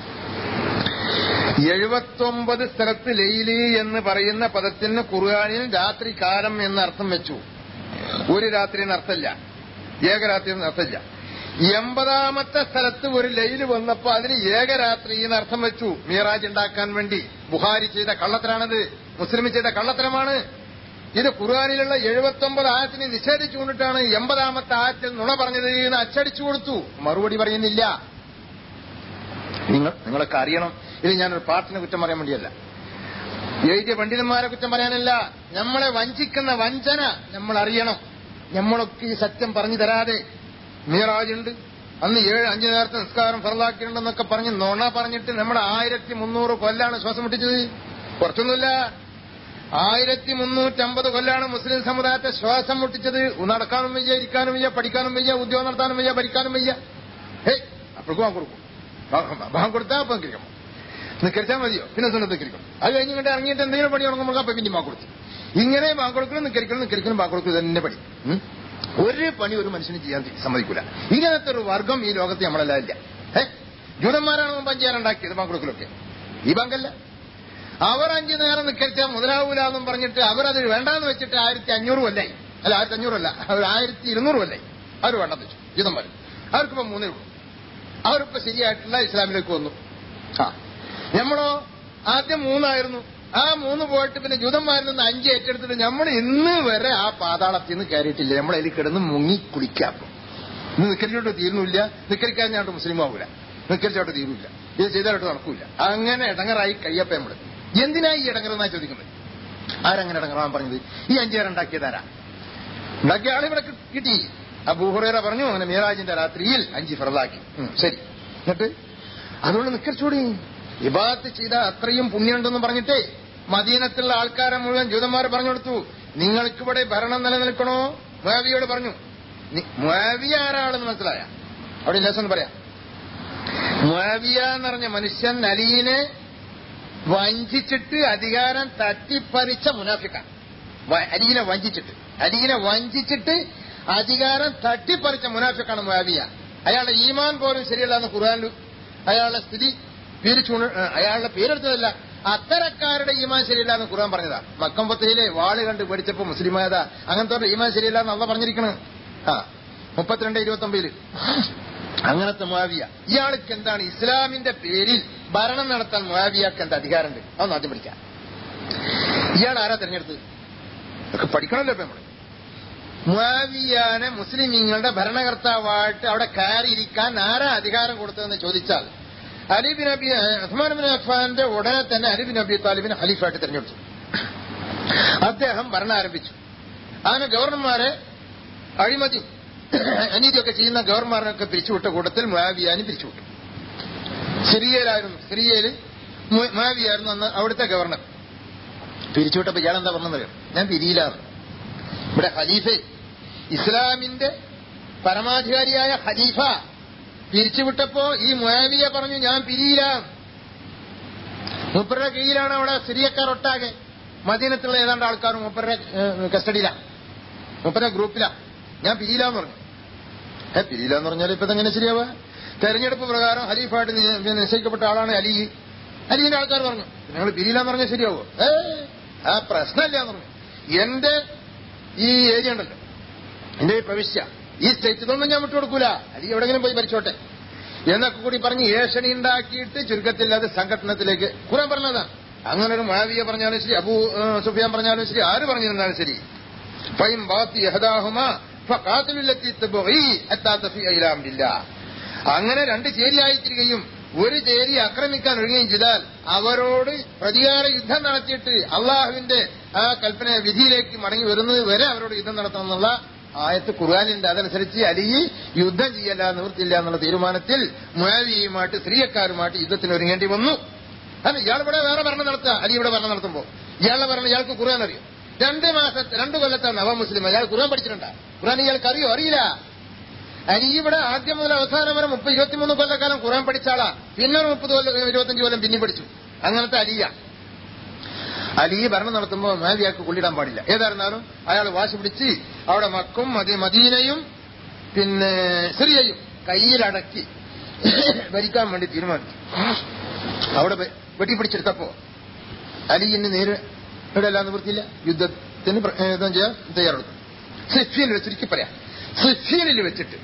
എഴുപത്തൊമ്പത് സ്ഥലത്ത് ലൈലി എന്ന് പറയുന്ന പദത്തിന് ഖുർആാനിൽ രാത്രി കാലം എന്ന് അർത്ഥം വെച്ചു ഒരു രാത്രി എന്ന് അർത്ഥമില്ല ഏകരാത്രി എന്ന് അർത്ഥമില്ല എൺപതാമത്തെ സ്ഥലത്ത് ഒരു ലൈല് വന്നപ്പോ അതിന് ഏകരാത്രി എന്ന് അർത്ഥം വെച്ചു മീറാജ് ഉണ്ടാക്കാൻ വേണ്ടി ബുഹാരി ചെയ്ത കള്ളത്തരാണത് മുസ്ലിം ചെയ്ത കള്ളത്തരമാണ് ഇത് ഖുർആാനിലുള്ള എഴുപത്തൊമ്പത് ആയത്തിനെ നിഷേധിച്ചുകൊണ്ടിട്ടാണ് എൺപതാമത്തെ ആയത്തിൽ നുണ പറഞ്ഞത് എന്ന് അച്ചടിച്ചു കൊടുത്തു മറുപടി പറയുന്നില്ല നിങ്ങൾ നിങ്ങളൊക്കെ അറിയണം ഇത് ഞാനൊരു പാട്ടിനെ കുറ്റം പറയാൻ വേണ്ടിയല്ല എഴുതിയ പണ്ഡിതന്മാരെ കുറ്റം പറയാനല്ല നമ്മളെ വഞ്ചിക്കുന്ന വഞ്ചന നമ്മൾ അറിയണം നമ്മളൊക്കെ ഈ സത്യം പറഞ്ഞു തരാതെ മീറാജുണ്ട് അന്ന് ഏഴ് അഞ്ചു നേരത്തെ നിസ്കാരം ഫറലാക്കിയിട്ടുണ്ടെന്നൊക്കെ പറഞ്ഞ് നുണ പറഞ്ഞിട്ട് നമ്മുടെ ആയിരത്തി മുന്നൂറ് കൊല്ലാണ് ശ്വാസം മുട്ടിച്ചത് കുറച്ചൊന്നുമില്ല ആയിരത്തി മുന്നൂറ്റമ്പത് കൊല്ലാണ് മുസ്ലിം സമുദായത്തെ ശ്വാസം മുട്ടിച്ചത് നടക്കാനും വയ്യ ഇരിക്കാനും വയ്യ പഠിക്കാനും വയ്യ ഉദ്യോഗം നടത്താനും വയ്യ ഭരിക്കാനും വയ്യ ഹേയ് അപ്പോഴേക്കും വാങ്ങ് കൊടുക്കും ഭാഗം കൊടുത്താൽ അപ്പം കിരിക്കണം നിക്കരിച്ചാൽ മതിയോ പിന്നെ സുന്നത്ത് നിക്കരിക്കും അത് കഴിഞ്ഞ് ഇങ്ങോട്ട് ഇറങ്ങിയിട്ട് എന്തെങ്കിലും പണി തുടങ്ങുമ്പോൾ അപ്പം പിന്നെ ബാങ്ക് കൊടുത്തു ഇങ്ങനെ ബാങ്ക് കൊടുക്കണം നിക്കരിക്കണം നിക്കരിക്കണം ബാങ്ക് കൊടുക്കും തന്നെ പണി ഉം? ഒരു പണി ഒരു മനുഷ്യന് ചെയ്യാൻ സമ്മതിക്കൂല ഇങ്ങനത്തെ ഒരു വർഗം ഈ ലോകത്ത് നമ്മളെല്ലാം ഇല്ല ഏ ജൂതന്മാരാണ് മുമ്പ് അഞ്ചാറുണ്ടാക്കിയത് ബാങ്ക് കൊടുക്കലൊക്കെ ഈ ബാങ്കല്ല അവർ അഞ്ചു നേരം നിക്കരിച്ചാൽ മുതലാവൂല എന്നും പറഞ്ഞിട്ട് അവരത് വേണ്ടാന്ന് വെച്ചിട്ട് ആയിരത്തി അഞ്ഞൂറ് കൊല്ലായി അല്ല ആയിരത്തി അഞ്ഞൂറല്ല അവർ ആയിരത്തി ഇരുന്നൂറ് കൊല്ലായി അവർ വേണ്ടെന്ന് വെച്ചു ജൂതന്മാർ അവർക്കിപ്പോ മൂന്നേ ഉള്ളൂ അവരിപ്പോ ശരിയായിട്ടുള്ള ഇസ്ലാമിലേക്ക് വന്നു ആ നമ്മളോ ആദ്യം മൂന്നായിരുന്നു ആ മൂന്ന് പോയിട്ട് പിന്നെ ജൂതന്മാരിൽ നിന്ന് അഞ്ച് ഏറ്റെടുത്തിട്ട് നമ്മൾ ഇന്ന് വരെ ആ പാതാളത്തിൽ നിന്ന് കയറിയിട്ടില്ല നമ്മൾ അതിൽ കിടന്ന് മുങ്ങി കുളിക്കാം ഇന്ന് നിക്കരിച്ചോട്ട് തീരുന്നില്ല നിക്കരിക്കാൻ ഞാൻ മുസ്ലിം ആവൂല നിക്കരിച്ചോട്ട് തീരൂല ഇത് ചെയ്താലോട്ട് നടക്കൂല അങ്ങനെ ഇടങ്ങറായി കഴിയപ്പ നമ്മള് എന്തിനാ ഈ ഇടങ്ങറെന്നാ ചോദിക്കുന്നത് ആരങ്ങനെ ഇടങ്ങറാൻ പറഞ്ഞത് ഈ അഞ്ചേരം ഉണ്ടാക്കിയതാരാ ഉണ്ടാക്കിയ ആളെ ഇവിടെ കി- കിട്ടി അബൂഹുറേറ പറഞ്ഞു അങ്ങനെ മീറാജിന്റെ രാത്രിയിൽ അഞ്ച് ഫറലാക്കി ഉം, ശരി എന്നിട്ട് അതുകൊണ്ട് നിക്കച്ചൂടി ഇബാത്ത് ചെയ്ത അത്രയും പുണ്യമുണ്ടെന്ന് പറഞ്ഞിട്ടേ മദീനത്തുള്ള ആൾക്കാരെ മുഴുവൻ ജൂതന്മാർ പറഞ്ഞു കൊടുത്തു നിങ്ങൾക്കിവിടെ ഭരണം നിലനിൽക്കണോ മുയാവിയോട് പറഞ്ഞു നി- മുയാവിയ ആരാളെന്ന് മനസ്സിലായ അവിടെ ലെസൺ പറയാം മുയാവിയ എന്ന് പറഞ്ഞ മനുഷ്യൻ അലീനെ വഞ്ചിച്ചിട്ട് അധികാരം തട്ടിപ്പറിച്ച മുനാഫിക്കാണ് വ- അലീനെ വഞ്ചിച്ചിട്ട് അലീനെ വഞ്ചിച്ചിട്ട് അധികാരം തട്ടിപ്പറിച്ച മുനാഫിക്കാണ് മുയാവിയ അയാളുടെ ഈമാൻ പോലും ശരിയല്ല എന്ന് ഖുർആാനിൽ അയാളുടെ സ്ഥിതി പേര് ചൂണ അയാളുടെ പേരെടുത്തതല്ല അത്തരക്കാരുടെ ഈമാൻ ശരിയല്ല എന്ന് ഖുർആൻ പറഞ്ഞതാ മക്കമ്പത്തിലെ വാള് കണ്ട് പേടിച്ചപ്പോ മുസ്ലിമായതാ അങ്ങനത്തെ ഈമാൻ ശരിയല്ല എന്ന് അള്ള പറഞ്ഞിരിക്കണ് ആ മുപ്പത്തിരണ്ട് ഇരുപത്തി ഒമ്പതില് അങ്ങനത്തെ മുവാവിയ ഇയാൾക്ക് എന്താണ് ഇസ്ലാമിന്റെ പേരിൽ ഭരണം നടത്താൻ മുവാവിയാക്ക് എന്താ അധികാരമുണ്ട് അതൊന്ന് ആദ്യം പഠിക്കാം ഇയാൾ ആരാ തെരഞ്ഞെടുത്തത് ഇതൊക്കെ പഠിക്കണമല്ലോ ഇപ്പൊ നമ്മള് മുവാവിയാനെ മുസ്ലിമീങ്ങളുടെ ഭരണകർത്താവായിട്ട് അവിടെ കയറിയിരിക്കാൻ ആരാ അധികാരം കൊടുത്തതെന്ന് ചോദിച്ചാൽ അലിബിൻ അബി ഉസ്മാൻ ബിൻ അഫ്ഫാന്റെ ഉടനെ തന്നെ അലിബിൻ അബി താലിബിനെ ഖലീഫായിട്ട് തെരഞ്ഞെടുത്തു അദ്ദേഹം ഭരണം ആരംഭിച്ചു അങ്ങനെ ഗവർണർമാരെ അഴിമതി അനീതിയൊക്കെ ചെയ്യുന്ന ഗവർണർമാരൊക്കെ പിരിച്ചുവിട്ട കൂട്ടത്തിൽ മുയാവിയാനും പിരിച്ചുവിട്ടു സിറിയയിലായിരുന്നു സിറിയയിൽ മുയാവിയായിരുന്നു അന്ന് അവിടുത്തെ ഗവർണർ പിരിച്ചുവിട്ടപ്പോ ഇയാൾ എന്താ പറഞ്ഞത് ഞാൻ പിരിയിലാണ് ഇവിടെ ഖലീഫെ ഇസ്ലാമിന്റെ പരമാധികാരിയായ ഖലീഫ പിരിച്ചുവിട്ടപ്പോ ഈ മുയാവിയ പറഞ്ഞു ഞാൻ പിരിയില്ല മൂപ്പരുടെ കീഴിലാണ് അവിടെ സിറിയക്കാർ ഒട്ടാകെ മദീനത്തുള്ള ഏതാണ്ട് ആൾക്കാരും മൂപ്പരുടെ കസ്റ്റഡിയിലാണ് മൂപ്പരുടെ ഗ്രൂപ്പിലാണ് ഞാൻ പിരിയില്ലാന്ന് പറഞ്ഞു ഏ പിരിയില്ലാന്ന് പറഞ്ഞാൽ ഇപ്പൊ എങ്ങനെ ശരിയാവുക തെരഞ്ഞെടുപ്പ് പ്രകാരം ഖലീഫായിട്ട് നി- പിന്നെ നിശ്ചയിക്കപ്പെട്ട ആളാണ് അലി അലിന്റെ ആൾക്കാർ പറഞ്ഞു നിങ്ങൾ പിരിയില്ലാന്ന് പറഞ്ഞാൽ ശരിയാവോ ഏ ആ പ്രശ്നമില്ല എന്ന് പറഞ്ഞു എന്റെ ഈ ഏരിയ ഉണ്ടല്ലോ എന്റെ ഈ പ്രവിശ്യ ഈ സ്റ്റേറ്റ് ഇതൊന്നും ഞാൻ വിട്ടുകൊടുക്കൂല അലി എവിടെങ്കിലും പോയി ഭരിച്ചോട്ടെ എന്നൊക്കെ കൂടി പറഞ്ഞ് ഏഷണി ഉണ്ടാക്കിയിട്ട് ചുരുക്കത്തിൽ അത് സംഘടനത്തിലേക്ക് ഖുറാൻ പറഞ്ഞതാണ് അങ്ങനെ ഒരു മാവിയ പറഞ്ഞാലും ശരി അബൂ ഏ, സുഫിയാൻ പറഞ്ഞാലും ശരി ആര് പറഞ്ഞിരുന്നാലും ശരി ഫൈൻ ബാത്തി യഹദാഹുമ ഫഖാതിലുല്ലത്തി തബ്ഗി ഹത്താ തഫിഅ ഇലാ അംരില്ലാ അങ്ങനെ രണ്ട് ചേരിയായിത്തീരുകയും ഒരു ചേരി ആക്രമിക്കാൻ ഒഴുകുകയും ചെയ്താൽ അവരോട് പ്രതികാര യുദ്ധം നടത്തിയിട്ട് അള്ളാഹുവിന്റെ ആ കൽപ്പന വിധിയിലേക്ക് മടങ്ങി വരുന്നത് വരെ അവരോട് യുദ്ധം നടത്തണം എന്നുള്ള ആയത്ത് ഖുർആാനുണ്ട് അതനുസരിച്ച് അലി യുദ്ധം ചെയ്യല്ല നിവൃത്തിയില്ല എന്നുള്ള തീരുമാനത്തിൽ മുയാവിയുമായിട്ട് സ്ത്രീയക്കാരുമായിട്ട് യുദ്ധത്തിന് ഒരുങ്ങേണ്ടി വന്നു അല്ല ഇയാൾ ഇവിടെ വേറെ ഭരണം നടത്തുക അലി ഇവിടെ ഭരണം നടത്തുമ്പോ ഇയാളുടെ ഭരണം ഇയാൾക്ക് ഖുർആൻ അറിയും രണ്ട് മാസത്തെ രണ്ട് കൊല്ലത്താണ് നവ മുസ്ലിം അയാൾ ഖുർആൻ പഠിച്ചിട്ടുണ്ടാ ഖുർആൻ ഇയാൾക്ക് അറിയോ അറിയില്ല അലി ഇവിടെ ആദ്യം മുതൽ അവസാനം വരെ മുപ്പത് ഇരുപത്തിമൂന്ന് കൊല്ലക്കാലം ഖുർആൻ പഠിച്ച ആളാ പിന്നെ ഒരു മുപ്പത് കൊല്ലം ഇരുപത്തഞ്ച് കൊല്ലം പിന്നെ പഠിച്ചു അങ്ങനത്തെ അലിയ അലി ഭരണം നടത്തുമ്പോൾ മാവിയാക്ക് കൊള്ളിടാൻ പാടില്ല ഏതായിരുന്നാലും അയാൾ വാശി പിടിച്ച് അവിടെ മക്കും മദി മദീനയും പിന്നെ സിറിയയും കയ്യിലടക്കി ഭരിക്കാൻ വേണ്ടി തീരുമാനിച്ചു അവിടെ വെ- വെട്ടിപ്പിടിച്ചെടുത്തപ്പോ അലിയിന് നേരെ ഇവിടെ എല്ലാം നിവൃത്തിയില്ല യുദ്ധത്തിന് പ്ര- ഏ, യുദ്ധം ചെയ്യാൻ തയ്യാറെടുത്തു സിഫീനിൽ ചുരുക്കി പറയാം സിഫീനിൽ വെച്ചിട്ട്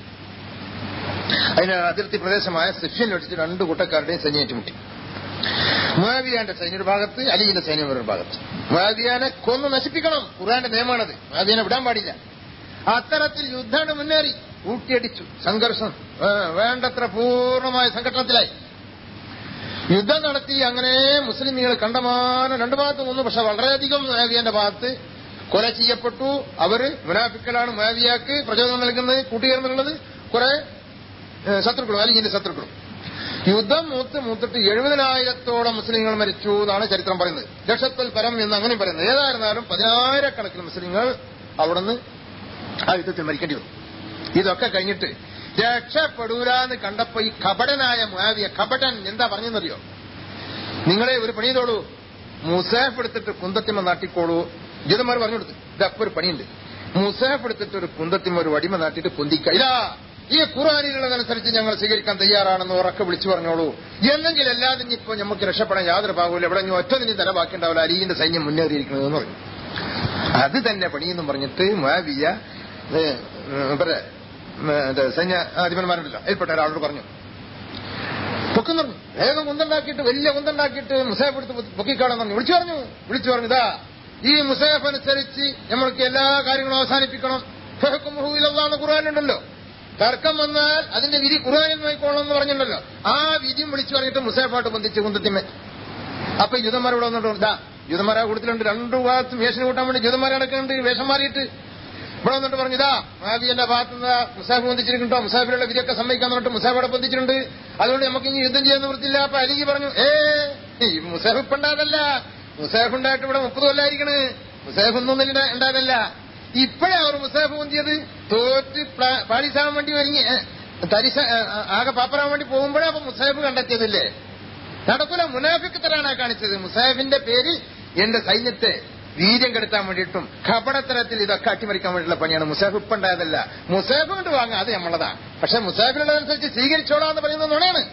അതിന് അതിർത്തി പ്രദേശമായ സിഫീനിൽ വെച്ചിട്ട് രണ്ട് കൂട്ടക്കാരുടെയും സൈന്യം ഏറ്റുമുട്ടി മുയാവിയാന്റെ സൈന്യ ഒരു ഭാഗത്ത് അലിയുടെ സൈന്യം ഒരു ഭാഗത്ത് മുയാവിയാനെ കൊന്നു നശിപ്പിക്കണം ഖുറാന്റെ നിയമമാണത് മുയാവിയാനെ വിടാൻ പാടില്ല അത്തരത്തിൽ യുദ്ധാണ് മുന്നേറി ഊട്ടിയടിച്ചു സംഘർഷം ആ, വേണ്ടത്ര പൂർണ്ണമായ സംഘട്ടനത്തിലായി യുദ്ധം നടത്തി അങ്ങനെ മുസ്ലിമീങ്ങൾ കണ്ടമാനം രണ്ടു ഭാഗത്ത് കൊന്നു പക്ഷെ വളരെയധികം മുയാവിയാന്റെ ഭാഗത്ത് കൊല ചെയ്യപ്പെട്ടു അവര് മുനാഫിക്കലാണ് മുയാവിയാക്ക് പ്രചോദനം നൽകുന്നത് കൂട്ടുചേർന്നുള്ളത് കുറെ ഏഹ്, ശത്രുക്കളും അലിജിന്റെ ശത്രുക്കളും യുദ്ധം മൂത്ത് മൂത്തിട്ട് എഴുപതിനായിരത്തോളം മുസ്ലിങ്ങൾ മരിച്ചു എന്നാണ് ചരിത്രം പറയുന്നത് ലക്ഷത്തിൽ പരം എന്ന് അങ്ങനെ പറയുന്നത് ഏതായിരുന്നാലും പതിനായിരക്കണക്കിന് മുസ്ലിങ്ങൾ അവിടുന്ന് ആ യുദ്ധത്തിൽ മരിക്കേണ്ടി വന്നു ഇതൊക്കെ കഴിഞ്ഞിട്ട് രക്ഷപ്പെടൂലെന്ന് കണ്ടപ്പോ ഈ കപടനായ മുയാവിയ കപടൻ എന്താ പറഞ്ഞെന്നറിയോ നിങ്ങളെ ഒരു പണി ചെയ്തോളൂ മുസാഫ് എടുത്തിട്ട് കുന്തത്തിമ നാട്ടിക്കോളൂ ജൂതന്മാർ പറഞ്ഞു കൊടുത്തു ഇതപ്പൊ ഒരു പണിയുണ്ട് മുസാഫ് എടുത്തിട്ട് ഒരു കുന്തത്തിമ ഒരു വടിമ നാട്ടിട്ട് പൊന്തിക്ക ഇതാ ഈ ഖുറാനിലുള്ളതനുസരിച്ച് ഞങ്ങൾ സ്വീകരിക്കാൻ തയ്യാറാണെന്ന് ഉറക്കെ വിളിച്ചു പറഞ്ഞോളൂ എന്നെങ്കിൽ അല്ലാതെ ഇനിയിപ്പോ നമുക്ക് രക്ഷപ്പെടാൻ യാതൊരു ഭാഗമില്ല ഇവിടെ ഇനി ഒറ്റ നിന്നും തല ബാക്കിയുണ്ടാവില്ല അലിന്റെ സൈന്യം മുന്നേറിയിരിക്കണമെന്ന് പറഞ്ഞു അത് തന്നെ പണിയെന്നും പറഞ്ഞിട്ട് മുയാവിയ ഏ, ഇവരെ ഏ, ഇത് സൈന്യ അധിപന്മാരുണ്ടല്ലോ അതിൽപ്പെട്ട ഒരാളോട് പറഞ്ഞു പൊക്കുന്നു പറഞ്ഞു വേഗം കുന്തുണ്ടാക്കിയിട്ട് വലിയ കുന്തുണ്ടാക്കിയിട്ട് മുസാഫ് എടുത്ത് പൊക്കിക്കാളാൻ പറഞ്ഞു വിളിച്ചു പറഞ്ഞു വിളിച്ചു പറഞ്ഞു ഇതാ ഈ മുസാഫ് അനുസരിച്ച് നമ്മൾക്ക് എല്ലാ കാര്യങ്ങളും അവസാനിപ്പിക്കണം ഫഹ്കുമുഹു ഇലല്ലാഹ് ഖുർആനുണ്ടല്ലോ തർക്കം വന്നാൽ അതിന്റെ വിധി ഖുർആനിൽ നോക്കിക്കോളണം എന്ന് പറഞ്ഞിട്ടുണ്ടല്ലോ ആ വിധിയും വിളിച്ചു പറഞ്ഞിട്ട് മുസാഫായിട്ട് ബന്ധിച്ച് കുന്തത്തിമ്മേ അപ്പൊ യുദ്ധന്മാരോട് വന്നിട്ട് ഇതാ ജൂതന്മാരാ കൂട്ടത്തിലുണ്ട് രണ്ടു ഭാഗത്തും വേഷം കൂട്ടാൻ വേണ്ടി ജൂതന്മാരെ നടക്കുന്നുണ്ട് വേഷം മാറിയിട്ട് ഇവിടെ വന്നിട്ട് പറഞ്ഞു ഇതാ മാവിയന്റെ ഭാഗത്ത് നിന്ന് മുസാഫ് പൊന്തിച്ചിട്ടുണ്ടോ മുസാഫിലുള്ള വിധിയൊക്കെ സമ്മതിക്കാൻ പറഞ്ഞിട്ട് മുസാഫ് അവിടെ പൊന്തിച്ചിട്ടുണ്ട് അതുകൊണ്ട് നമുക്ക് ഇനി യുദ്ധം ചെയ്യാൻ നിവൃത്തില്ല അപ്പൊ അലിജി പറഞ്ഞു ഏ ഈ മുസാഫ് ഇപ്പൊ ഉണ്ടാകല്ല മുസാഫ് ഉണ്ടായിട്ട് ഇവിടെ മുപ്പത് കൊല്ലായിരിക്കണ് മുസാഫ് ഒന്നും ഉണ്ടാകല്ല ഇപ്പോഴാ അവർ മുസാഫ് പൊന്തിയത് തോറ്റ് പ്ലാ- പാളിസാവാൻ വേണ്ടി ഒരുങ്ങി ഏ, തരിശ ഏ, ആകെ പാപ്പറാൻ വേണ്ടി പോകുമ്പോഴാ അപ്പൊ മുസാഫ് കണ്ടെത്തിയതില്ലേ നടക്കൂല മുനാഫിക്കത്തരാണ് കാണിച്ചത് മുസാഫിന്റെ പേരിൽ എന്റെ സൈന്യത്തെ വീര്യം കെടുത്താൻ വേണ്ടിയിട്ടും ഖബടത്തരത്തിൽ ഇതൊക്കെ അട്ടിമറിക്കാൻ വേണ്ടിയിട്ടുള്ള പണിയാണ് മുസാഫ് ഇപ്പൊ ഉണ്ടായതല്ല മുസാഫ് കൊണ്ട് വാങ്ങുക അത് നമ്മളതാ പക്ഷെ മുസാഫിനുള്ളതനുസരിച്ച് സ്വീകരിച്ചോളാം എന്ന് പറയുന്നത് നുണയാണ്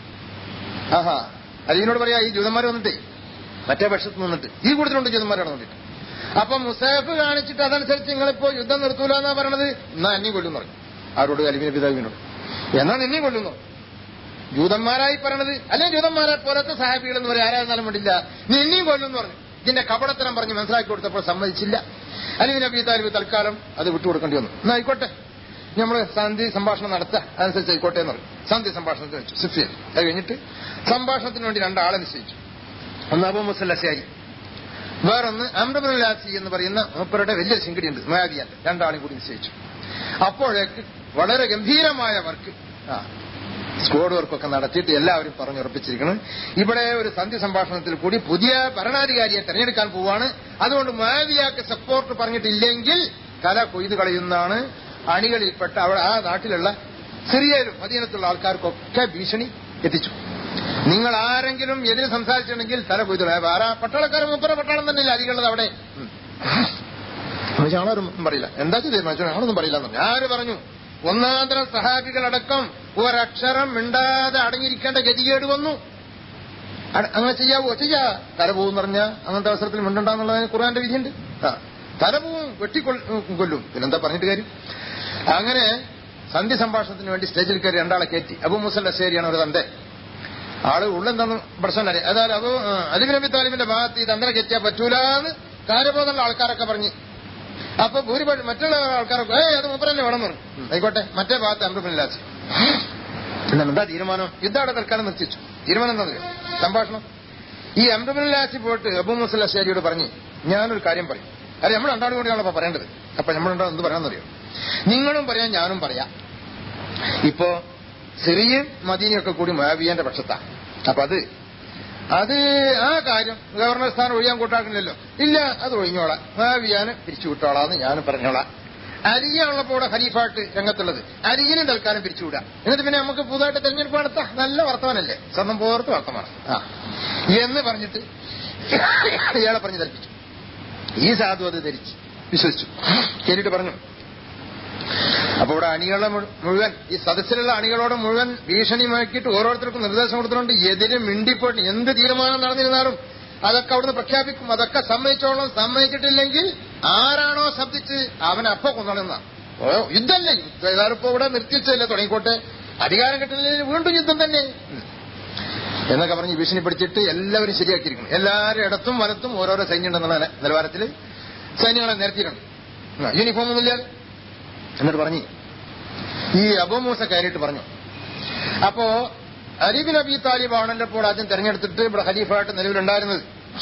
ആഹാ അലീനോട് പറയാ ഈ ജൂതന്മാർ വന്നിട്ടേ മറ്റേ പക്ഷത്ത് നിന്നിട്ട് ഈ കൂടുതലുണ്ട് ജൂതന്മാരാണ് വന്നിട്ട് അപ്പൊ മുസാഫ് കാണിച്ചിട്ട് അതനുസരിച്ച് നിങ്ങളിപ്പോ യുദ്ധം നിർത്തൂല എന്നാ പറയണത് എന്നാ എന്നെയും കൊല്ലുന്നു പറഞ്ഞു ആരോട് അലിബിനെ പിതാവിനോട് എന്നാ നിന്നെയും കൊല്ലുന്നു ജൂതന്മാരായി പറയണത് അല്ലെങ്കിൽ ജൂതന്മാരെ പോലത്തെ സാഹിബികൾ എന്ന് പറയാൻ ആരായിരുന്നാലും വേണ്ടില്ല നീ ഇനിയും കൊല്ലുമെന്ന് പറഞ്ഞു ഇതിന്റെ കപടത്തരം പറഞ്ഞ് മനസ്സിലാക്കി കൊടുത്തപ്പോൾ സമ്മതിച്ചില്ല അല്ലെങ്കിൽ നബി താലിബ് തൽക്കാലം അത് വിട്ടുകൊടുക്കേണ്ടി വന്നു എന്നാ ആയിക്കോട്ടെ നമ്മൾ സന്ധി സംഭാഷണം നടത്തുക അതനുസരിച്ച് ആയിക്കോട്ടെ എന്ന് പറഞ്ഞു സന്ധി സംഭാഷണത്തിന് വെച്ചു സിഫിയൻ അത് കഴിഞ്ഞിട്ട് സംഭാഷണത്തിന് വേണ്ടി രണ്ടാളെ നിശ്ചയിച്ചു ഒന്ന് അബു മുസല്ലസായി വേറൊന്ന് അമ്രബുലാസി എന്ന് പറയുന്ന മൂപ്പരുടെ വലിയ ശിങ്കടിയുണ്ട് മാവിയാൻ രണ്ടാളും കൂടി നിശ്ചയിച്ചു അപ്പോഴേക്ക് വളരെ ഗംഭീരമായ വർക്ക് ആ സ്ക്വാഡ് വർക്കൊക്കെ നടത്തിയിട്ട് എല്ലാവരും പറഞ്ഞുറപ്പിച്ചിരിക്കണം ഇവിടെ ഒരു സന്ധി സംഭാഷണത്തിൽ കൂടി പുതിയ ഭരണാധികാരിയെ തെരഞ്ഞെടുക്കാൻ പോവാണ് അതുകൊണ്ട് മാവിയാക്ക് സപ്പോർട്ട് പറഞ്ഞിട്ടില്ലെങ്കിൽ കല കൊയ്തു കളയുന്നതാണ് അണികളിൽപ്പെട്ട അവിടെ ആ നാട്ടിലുള്ള സിറിയയിലും മദീനത്തുള്ള ആൾക്കാർക്കൊക്കെ ഭീഷണി എത്തിച്ചു നിങ്ങൾ ആരെങ്കിലും എതിര് സംസാരിച്ചിട്ടുണ്ടെങ്കിൽ തല കൊയ്തു കളയാം. വേറെ പട്ടാളക്കാരൻ മുപ്പറ പട്ടാളം തന്നെയല്ല അധികമുള്ളത് അവിടെ ഉം. പക്ഷെ ഞങ്ങളൊന്നും പറയില്ല എന്താ തീരുമാനിച്ചു ഞങ്ങളൊന്നും പറയില്ല എന്ന് പറഞ്ഞു. ആര് പറഞ്ഞു ഒന്നാന്തരം സഹാബികളടക്കം ഒരക്ഷരം മിണ്ടാതെ അടങ്ങിയിരിക്കേണ്ട ഗതികേട് വന്നു അട- അങ്ങനെ ചെയ്യാവോ ചെയ്യാ തല പോവും പറഞ്ഞ അങ്ങനത്തെ അവസരത്തിൽ മിണ്ടണ്ടെന്നുള്ളതിന് ഖുർആന്റെ വിധിയുണ്ട് ആ തല പോവും വെട്ടിക്കൊല്ലും പിന്നെന്താ പറഞ്ഞിട്ട് കാര്യം അങ്ങനെ സന്ധി സംഭാഷണത്തിന് വേണ്ടി സ്റ്റേജിൽ കയറി രണ്ടാളെ കയറ്റി അബു മുസൽ അസേരിയാണ് ഒരു തന്റെ ആള് ഉള്ളെന്താന്ന് പ്രശ്നമല്ലേ അതായത് അബു അലിബ് നബി താലിബിന്റെ ഭാഗത്ത് ഈ തന്ത്രം കയറ്റിയാൽ പറ്റൂലെന്ന് കാര്യബോധമുള്ള ആൾക്കാരൊക്കെ പറഞ്ഞു അപ്പൊ ഭൂരിപക്ഷം മറ്റുള്ള ആൾക്കാരൊക്കെ ഏയ് അത് മൂപ്പരല്ലേ വേണം പറഞ്ഞു ഉം, ആയിക്കോട്ടെ മറ്റേ ഭാഗത്ത് അമൃതമില്ലാച്ച് എന്താണ് എന്താ തീരുമാനം യുദ്ധം അവിടെ തൽക്കാലം നിർത്തിച്ചു തീരുമാനം എന്താ അറിയോ? സംഭാഷണം ഈ അമൃതമില്ലാച്ചി പോയിട്ട് അബു മുസൽ അശാരിയോട് പറഞ്ഞു ഞാനൊരു കാര്യം പറയും അതെ നമ്മൾ രണ്ടാളും കൂടിയാണല്ലോ ഇപ്പൊ പറയേണ്ടത് അപ്പൊ നമ്മൾ രണ്ടാളും എന്ത് പറയാമെന്നറിയോ നിങ്ങളും പറയാം ഞാനും പറയാം ഇപ്പോ സിറിയയും മദീനയും ഒക്കെ കൂടി മുയാവിയാന്റെ പക്ഷത്താ അപ്പൊ അത് അത് ആ കാര്യം ഗവർണർ സ്ഥാനം ഒഴിയാൻ കൂട്ടാക്കില്ലല്ലോ ഇല്ല അത് ഒഴിഞ്ഞോളാം മുയാവിയാന് പിരിച്ചു വിട്ടോളാന്ന് ഞാനും പറഞ്ഞോളാം അരിയാണുള്ളപ്പോ ഇവിടെ ഖലീഫായിട്ട് രംഗത്തുള്ളത് അരിയിനും തൽക്കാലം പിരിച്ചുവിടാം എന്നിട്ട് പിന്നെ നമുക്ക് പുതുതായിട്ട് തെരഞ്ഞെടുപ്പ് നടത്താം നല്ല വർത്തമാനല്ലേ സ്വന്തം പോർത്ത് വർത്തമാനം ആ എന്ന് പറഞ്ഞിട്ട് ഇയാളെ പറഞ്ഞു ധരിപ്പിച്ചു ഈ സാധു അത് ധരിച്ചു വിശ്വസിച്ചു കേട്ടിട്ട് പറഞ്ഞു അപ്പൊ ഇവിടെ അണികളെ മുഴു- മുഴുവൻ ഈ സദസ്സിലുള്ള അണികളോട് മുഴുവൻ ഭീഷണി മുഴക്കിയിട്ട് ഓരോരുത്തർക്കും നിർദ്ദേശം കൊടുത്തിട്ടുണ്ട് എതിരെ മിണ്ടിപ്പോട്ട് എന്ത് തീരുമാനം നടന്നിരുന്നാലും അതൊക്കെ അവിടുന്ന് പ്രഖ്യാപിക്കും അതൊക്കെ സമ്മതിച്ചോളം സമ്മതിച്ചിട്ടില്ലെങ്കിൽ ആരാണോ ശബ്ദിച്ച് അവനെ അപ്പൊ കൊന്നോളുന്ന ഓ യുദ്ധമല്ലേ യുദ്ധം ഏതായാലും ഇപ്പൊ ഇവിടെ നിർത്തിച്ചല്ലേ തുടങ്ങിക്കോട്ടെ അധികാരം കിട്ടില്ലെങ്കിൽ വീണ്ടും യുദ്ധം തന്നെ ഉം. എന്നൊക്കെ പറഞ്ഞ് ഭീഷണിപ്പെടുത്തിയിട്ട് എല്ലാവരും ശരിയാക്കിയിരിക്കണം എല്ലാവരും ഇടത്തും വലത്തും ഓരോരോ സൈന്യം ഉണ്ടെന്നുള്ള നി- നിലവാരത്തിൽ സൈന്യങ്ങളെ നിരത്തിയിട്ടുണ്ട് ആ, യൂണിഫോം ഒന്നുമില്ല എന്നിട്ട് പറഞ്ഞു ഈ അബോമൂസ കയറിയിട്ട് പറഞ്ഞു അപ്പോ അലിബിൻ അബി താലിബ് ആണല്ലോ ഇപ്പോൾ ആദ്യം തെരഞ്ഞെടുത്തിട്ട് ഇവിടെ ഖലീഫായിട്ട് നിലവിലുണ്ടായിരുന്നത്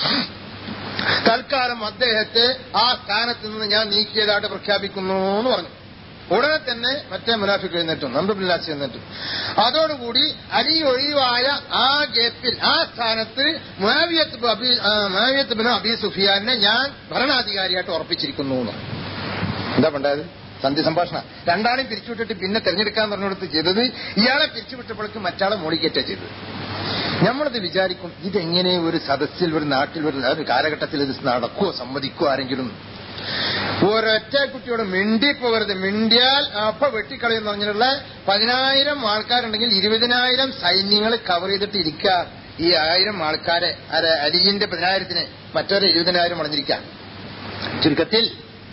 തൽക്കാലം അദ്ദേഹത്തെ ആ സ്ഥാനത്ത് നിന്ന് ഞാൻ നീക്കിയതായിട്ട് പ്രഖ്യാപിക്കുന്നു എന്ന് പറഞ്ഞു ഉടനെ തന്നെ മറ്റേ മുനാഫിക്ക് എഴുന്നേറ്റും നന്ദുബില്ലാസ് എഴുന്നേറ്റും അതോടുകൂടി അലി ഒഴിവായ ആ ഗേപ്പിൽ ആ സ്ഥാനത്ത് മുആവിയത്ത് ബ് അബി ആ, മുആവിയത്ത് ബിൻ അബി സുഫിയാനെ ഞാൻ ഭരണാധികാരിയായിട്ട് ഉറപ്പിച്ചിരിക്കുന്നു എന്ന് എന്താ പണ്ടായത് സന്ധി സംഭാഷണ രണ്ടാളെയും പിരിച്ചുവിട്ടിട്ട് പിന്നെ തെരഞ്ഞെടുക്കാൻ പറഞ്ഞെടുത്ത് ചെയ്തത് ഇയാളെ പിരിച്ചുവിട്ടപ്പോഴേക്ക് മറ്റാളെ മോളിക്കേറ്റാ ചെയ്തത് നമ്മളിത് വിചാരിക്കും ഇതെങ്ങനെ ഒരു സദസ്സിൽ ഒരു നാട്ടിൽ ഒരു ഒരു കാലഘട്ടത്തിൽ ഇത് നടക്കുവോ സമ്മതിക്കുവോ ആരെങ്കിലും ഒരൊറ്റ കുട്ടിയോട് മിണ്ടിപ്പോകരുത് മിണ്ടിയാൽ അപ്പൊ വെട്ടിക്കളയെന്ന് പറഞ്ഞിട്ടുള്ള പതിനായിരം ആൾക്കാരുണ്ടെങ്കിൽ ഇരുപതിനായിരം സൈന്യങ്ങൾ കവർ ചെയ്തിട്ട് ഇരിക്കുക ഈ ആയിരം ആൾക്കാരെ അര അലിജിന്റെ പതിനായിരത്തിന് മറ്റൊരു ഇരുപതിനായിരം അടഞ്ഞിരിക്കുക ചുരുക്കത്തിൽ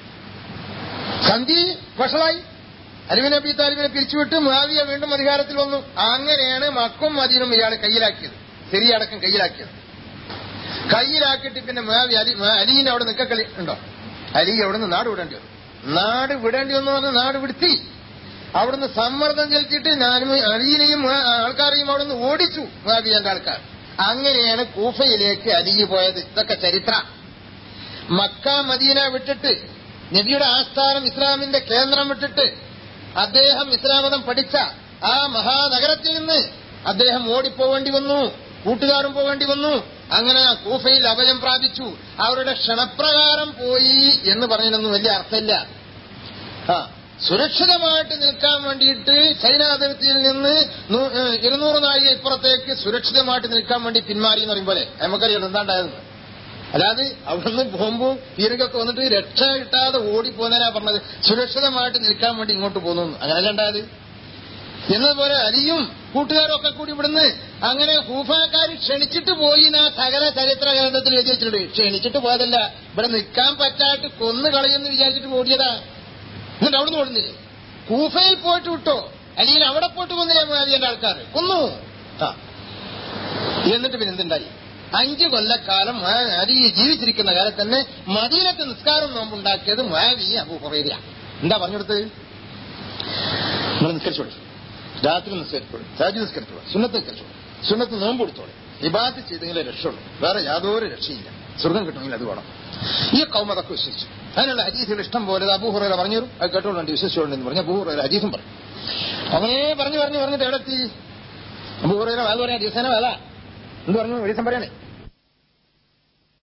സന്ധി വഷളായി അലിബിൻ നബി താലിബിനെ പിരിച്ചുവിട്ട് മുഹാവിയ വീണ്ടും അധികാരത്തിൽ വന്നു അങ്ങനെയാണ് മക്കും മദീനും ഇയാൾ കയ്യിലാക്കിയത് ശരിയടക്കം കയ്യിലാക്കിയത് കയ്യിലാക്കിയിട്ട് പിന്നെ മുഹാവി അലി അലീനെ അവിടെ നിൽക്കളി ഉണ്ടോ അലി അവിടുന്ന് നാട് വിടേണ്ടി വന്നു നാട് വിടേണ്ടി വന്നു പറഞ്ഞ് നാട് വിടുത്തി അവിടുന്ന് സമ്മർദ്ദം ചെലുത്തിയിട്ട് ഞാനും അലീനെയും മുഹാ- ആൾക്കാരെയും അവിടുന്ന് ഓടിച്ചു മുഹാവിയന്റെ ആൾക്കാർ അങ്ങനെയാണ് കൂഫയിലേക്ക് അലിഞ്ഞു പോയത് ഇതൊക്കെ ചരിത്ര മക്ക മദീന വിട്ടിട്ട് നബിയുടെ ആസ്ഥാനം ഇസ്ലാമിന്റെ കേന്ദ്രം വിട്ടിട്ട് അദ്ദേഹം ഇസ്ലാം മതം പഠിച്ച ആ മഹാനഗരത്തിൽ നിന്ന് അദ്ദേഹം ഓടിപ്പോവേണ്ടി വന്നു കൂട്ടുകാരും പോവേണ്ടി വന്നു അങ്ങനെ കൂഫയിൽ അഭയം പ്രാപിച്ചു അവരുടെ ക്ഷണപ്രകാരം പോയി എന്ന് പറഞ്ഞതിനൊന്നും വലിയ അർത്ഥമില്ല ആ സുരക്ഷിതമായിട്ട് നിൽക്കാൻ വേണ്ടിയിട്ട് ചൈന അതിർത്തിയിൽ നിന്ന് നൂ- ഏഹ് ഇരുന്നൂറ് നാഴിക ഇപ്പുറത്തേക്ക് സുരക്ഷിതമായിട്ട് നിൽക്കാൻ വേണ്ടി പിന്മാറി എന്ന് പറയും പോലെ നമുക്കറിയാം എന്താണ്ടായത് അതായത് അവിടുന്ന് ബോംബും പീരകൊക്കെ വന്നിട്ട് രക്ഷ കിട്ടാതെ ഓടിപ്പോന്നതിനാ പറഞ്ഞത് സുരക്ഷിതമായിട്ട് നിൽക്കാൻ വേണ്ടി ഇങ്ങോട്ട് പോന്നു അങ്ങനെയല്ല ഉണ്ടായത് എന്നതുപോലെ അലിയും കൂട്ടുകാരും ഒക്കെ കൂടി ഇവിടുന്ന് അങ്ങനെ ഹൂഫാക്കാർ ക്ഷണിച്ചിട്ട് പോയി എന്നാ സകല ചരിത്ര ഗ്രന്ഥത്തിൽ എഴുതി വെച്ചിട്ടുണ്ട് ക്ഷണിച്ചിട്ട് പോയതല്ല ഇവിടെ നിൽക്കാൻ പറ്റാട്ട് കൊന്നു കളയുമെന്ന് വിചാരിച്ചിട്ട് ഓടിയതാ എന്നിട്ട് അവിടുന്ന് ഓടുന്നില്ലേ കൂഫയിൽ പോയിട്ട് വിട്ടോ അല്ലെങ്കിൽ അവിടെ പോയിട്ട് കൊന്നില്ലേ മുഹാജിന്റെ ആൾക്കാർ കൊന്നു ആ എന്നിട്ട് പിന്നെ എന്തുണ്ടായി അഞ്ചു കൊല്ലക്കാലം അരി ജീവിച്ചിരിക്കുന്ന കാലത്ത് തന്നെ മദീനത്ത് നിസ്കാരം നോമ്പുണ്ടാക്കിയത് മുഹാവി അബു ഹുറൈറ എന്താ പറഞ്ഞെടുത്ത് നിങ്ങൾ നിസ്കരിച്ചോളൂ രാത്രി നിസ്കരിച്ചോളൂ രാജി നിസ്കരിച്ചോളൂ സുന്നത്ത് നിസ്കരിച്ചോളൂ സുന്നത്ത് നോമ്പ് കൊടുത്തോളൂ ഇബാത്ത് ചെയ്തെങ്കിലേ രക്ഷയുള്ളൂ വേറെ യാതൊരു രക്ഷയില്ല സ്വർഗം കിട്ടണമെങ്കിൽ അത് വേണം ഈ കൗമതൊക്കെ വിശ്വസിച്ചു അതിനുള്ള ഹദീസുകൾ ഇഷ്ടം പോലെ അബൂഹുറ പറഞ്ഞു തരും അത് കേട്ടോളുണ്ട് വിശ്വസിച്ചോളൂ പറഞ്ഞു അബൂഹുറ ഹദീസും പറഞ്ഞു അങ്ങനെ പറഞ്ഞു പറഞ്ഞു പറഞ്ഞിട്ട് എവിടെ എത്തി അബൂഹുറ വേല പറയാ ദിവസേന വേല എന്ത് പറഞ്ഞു ഒരു ദിവസം പറയണേ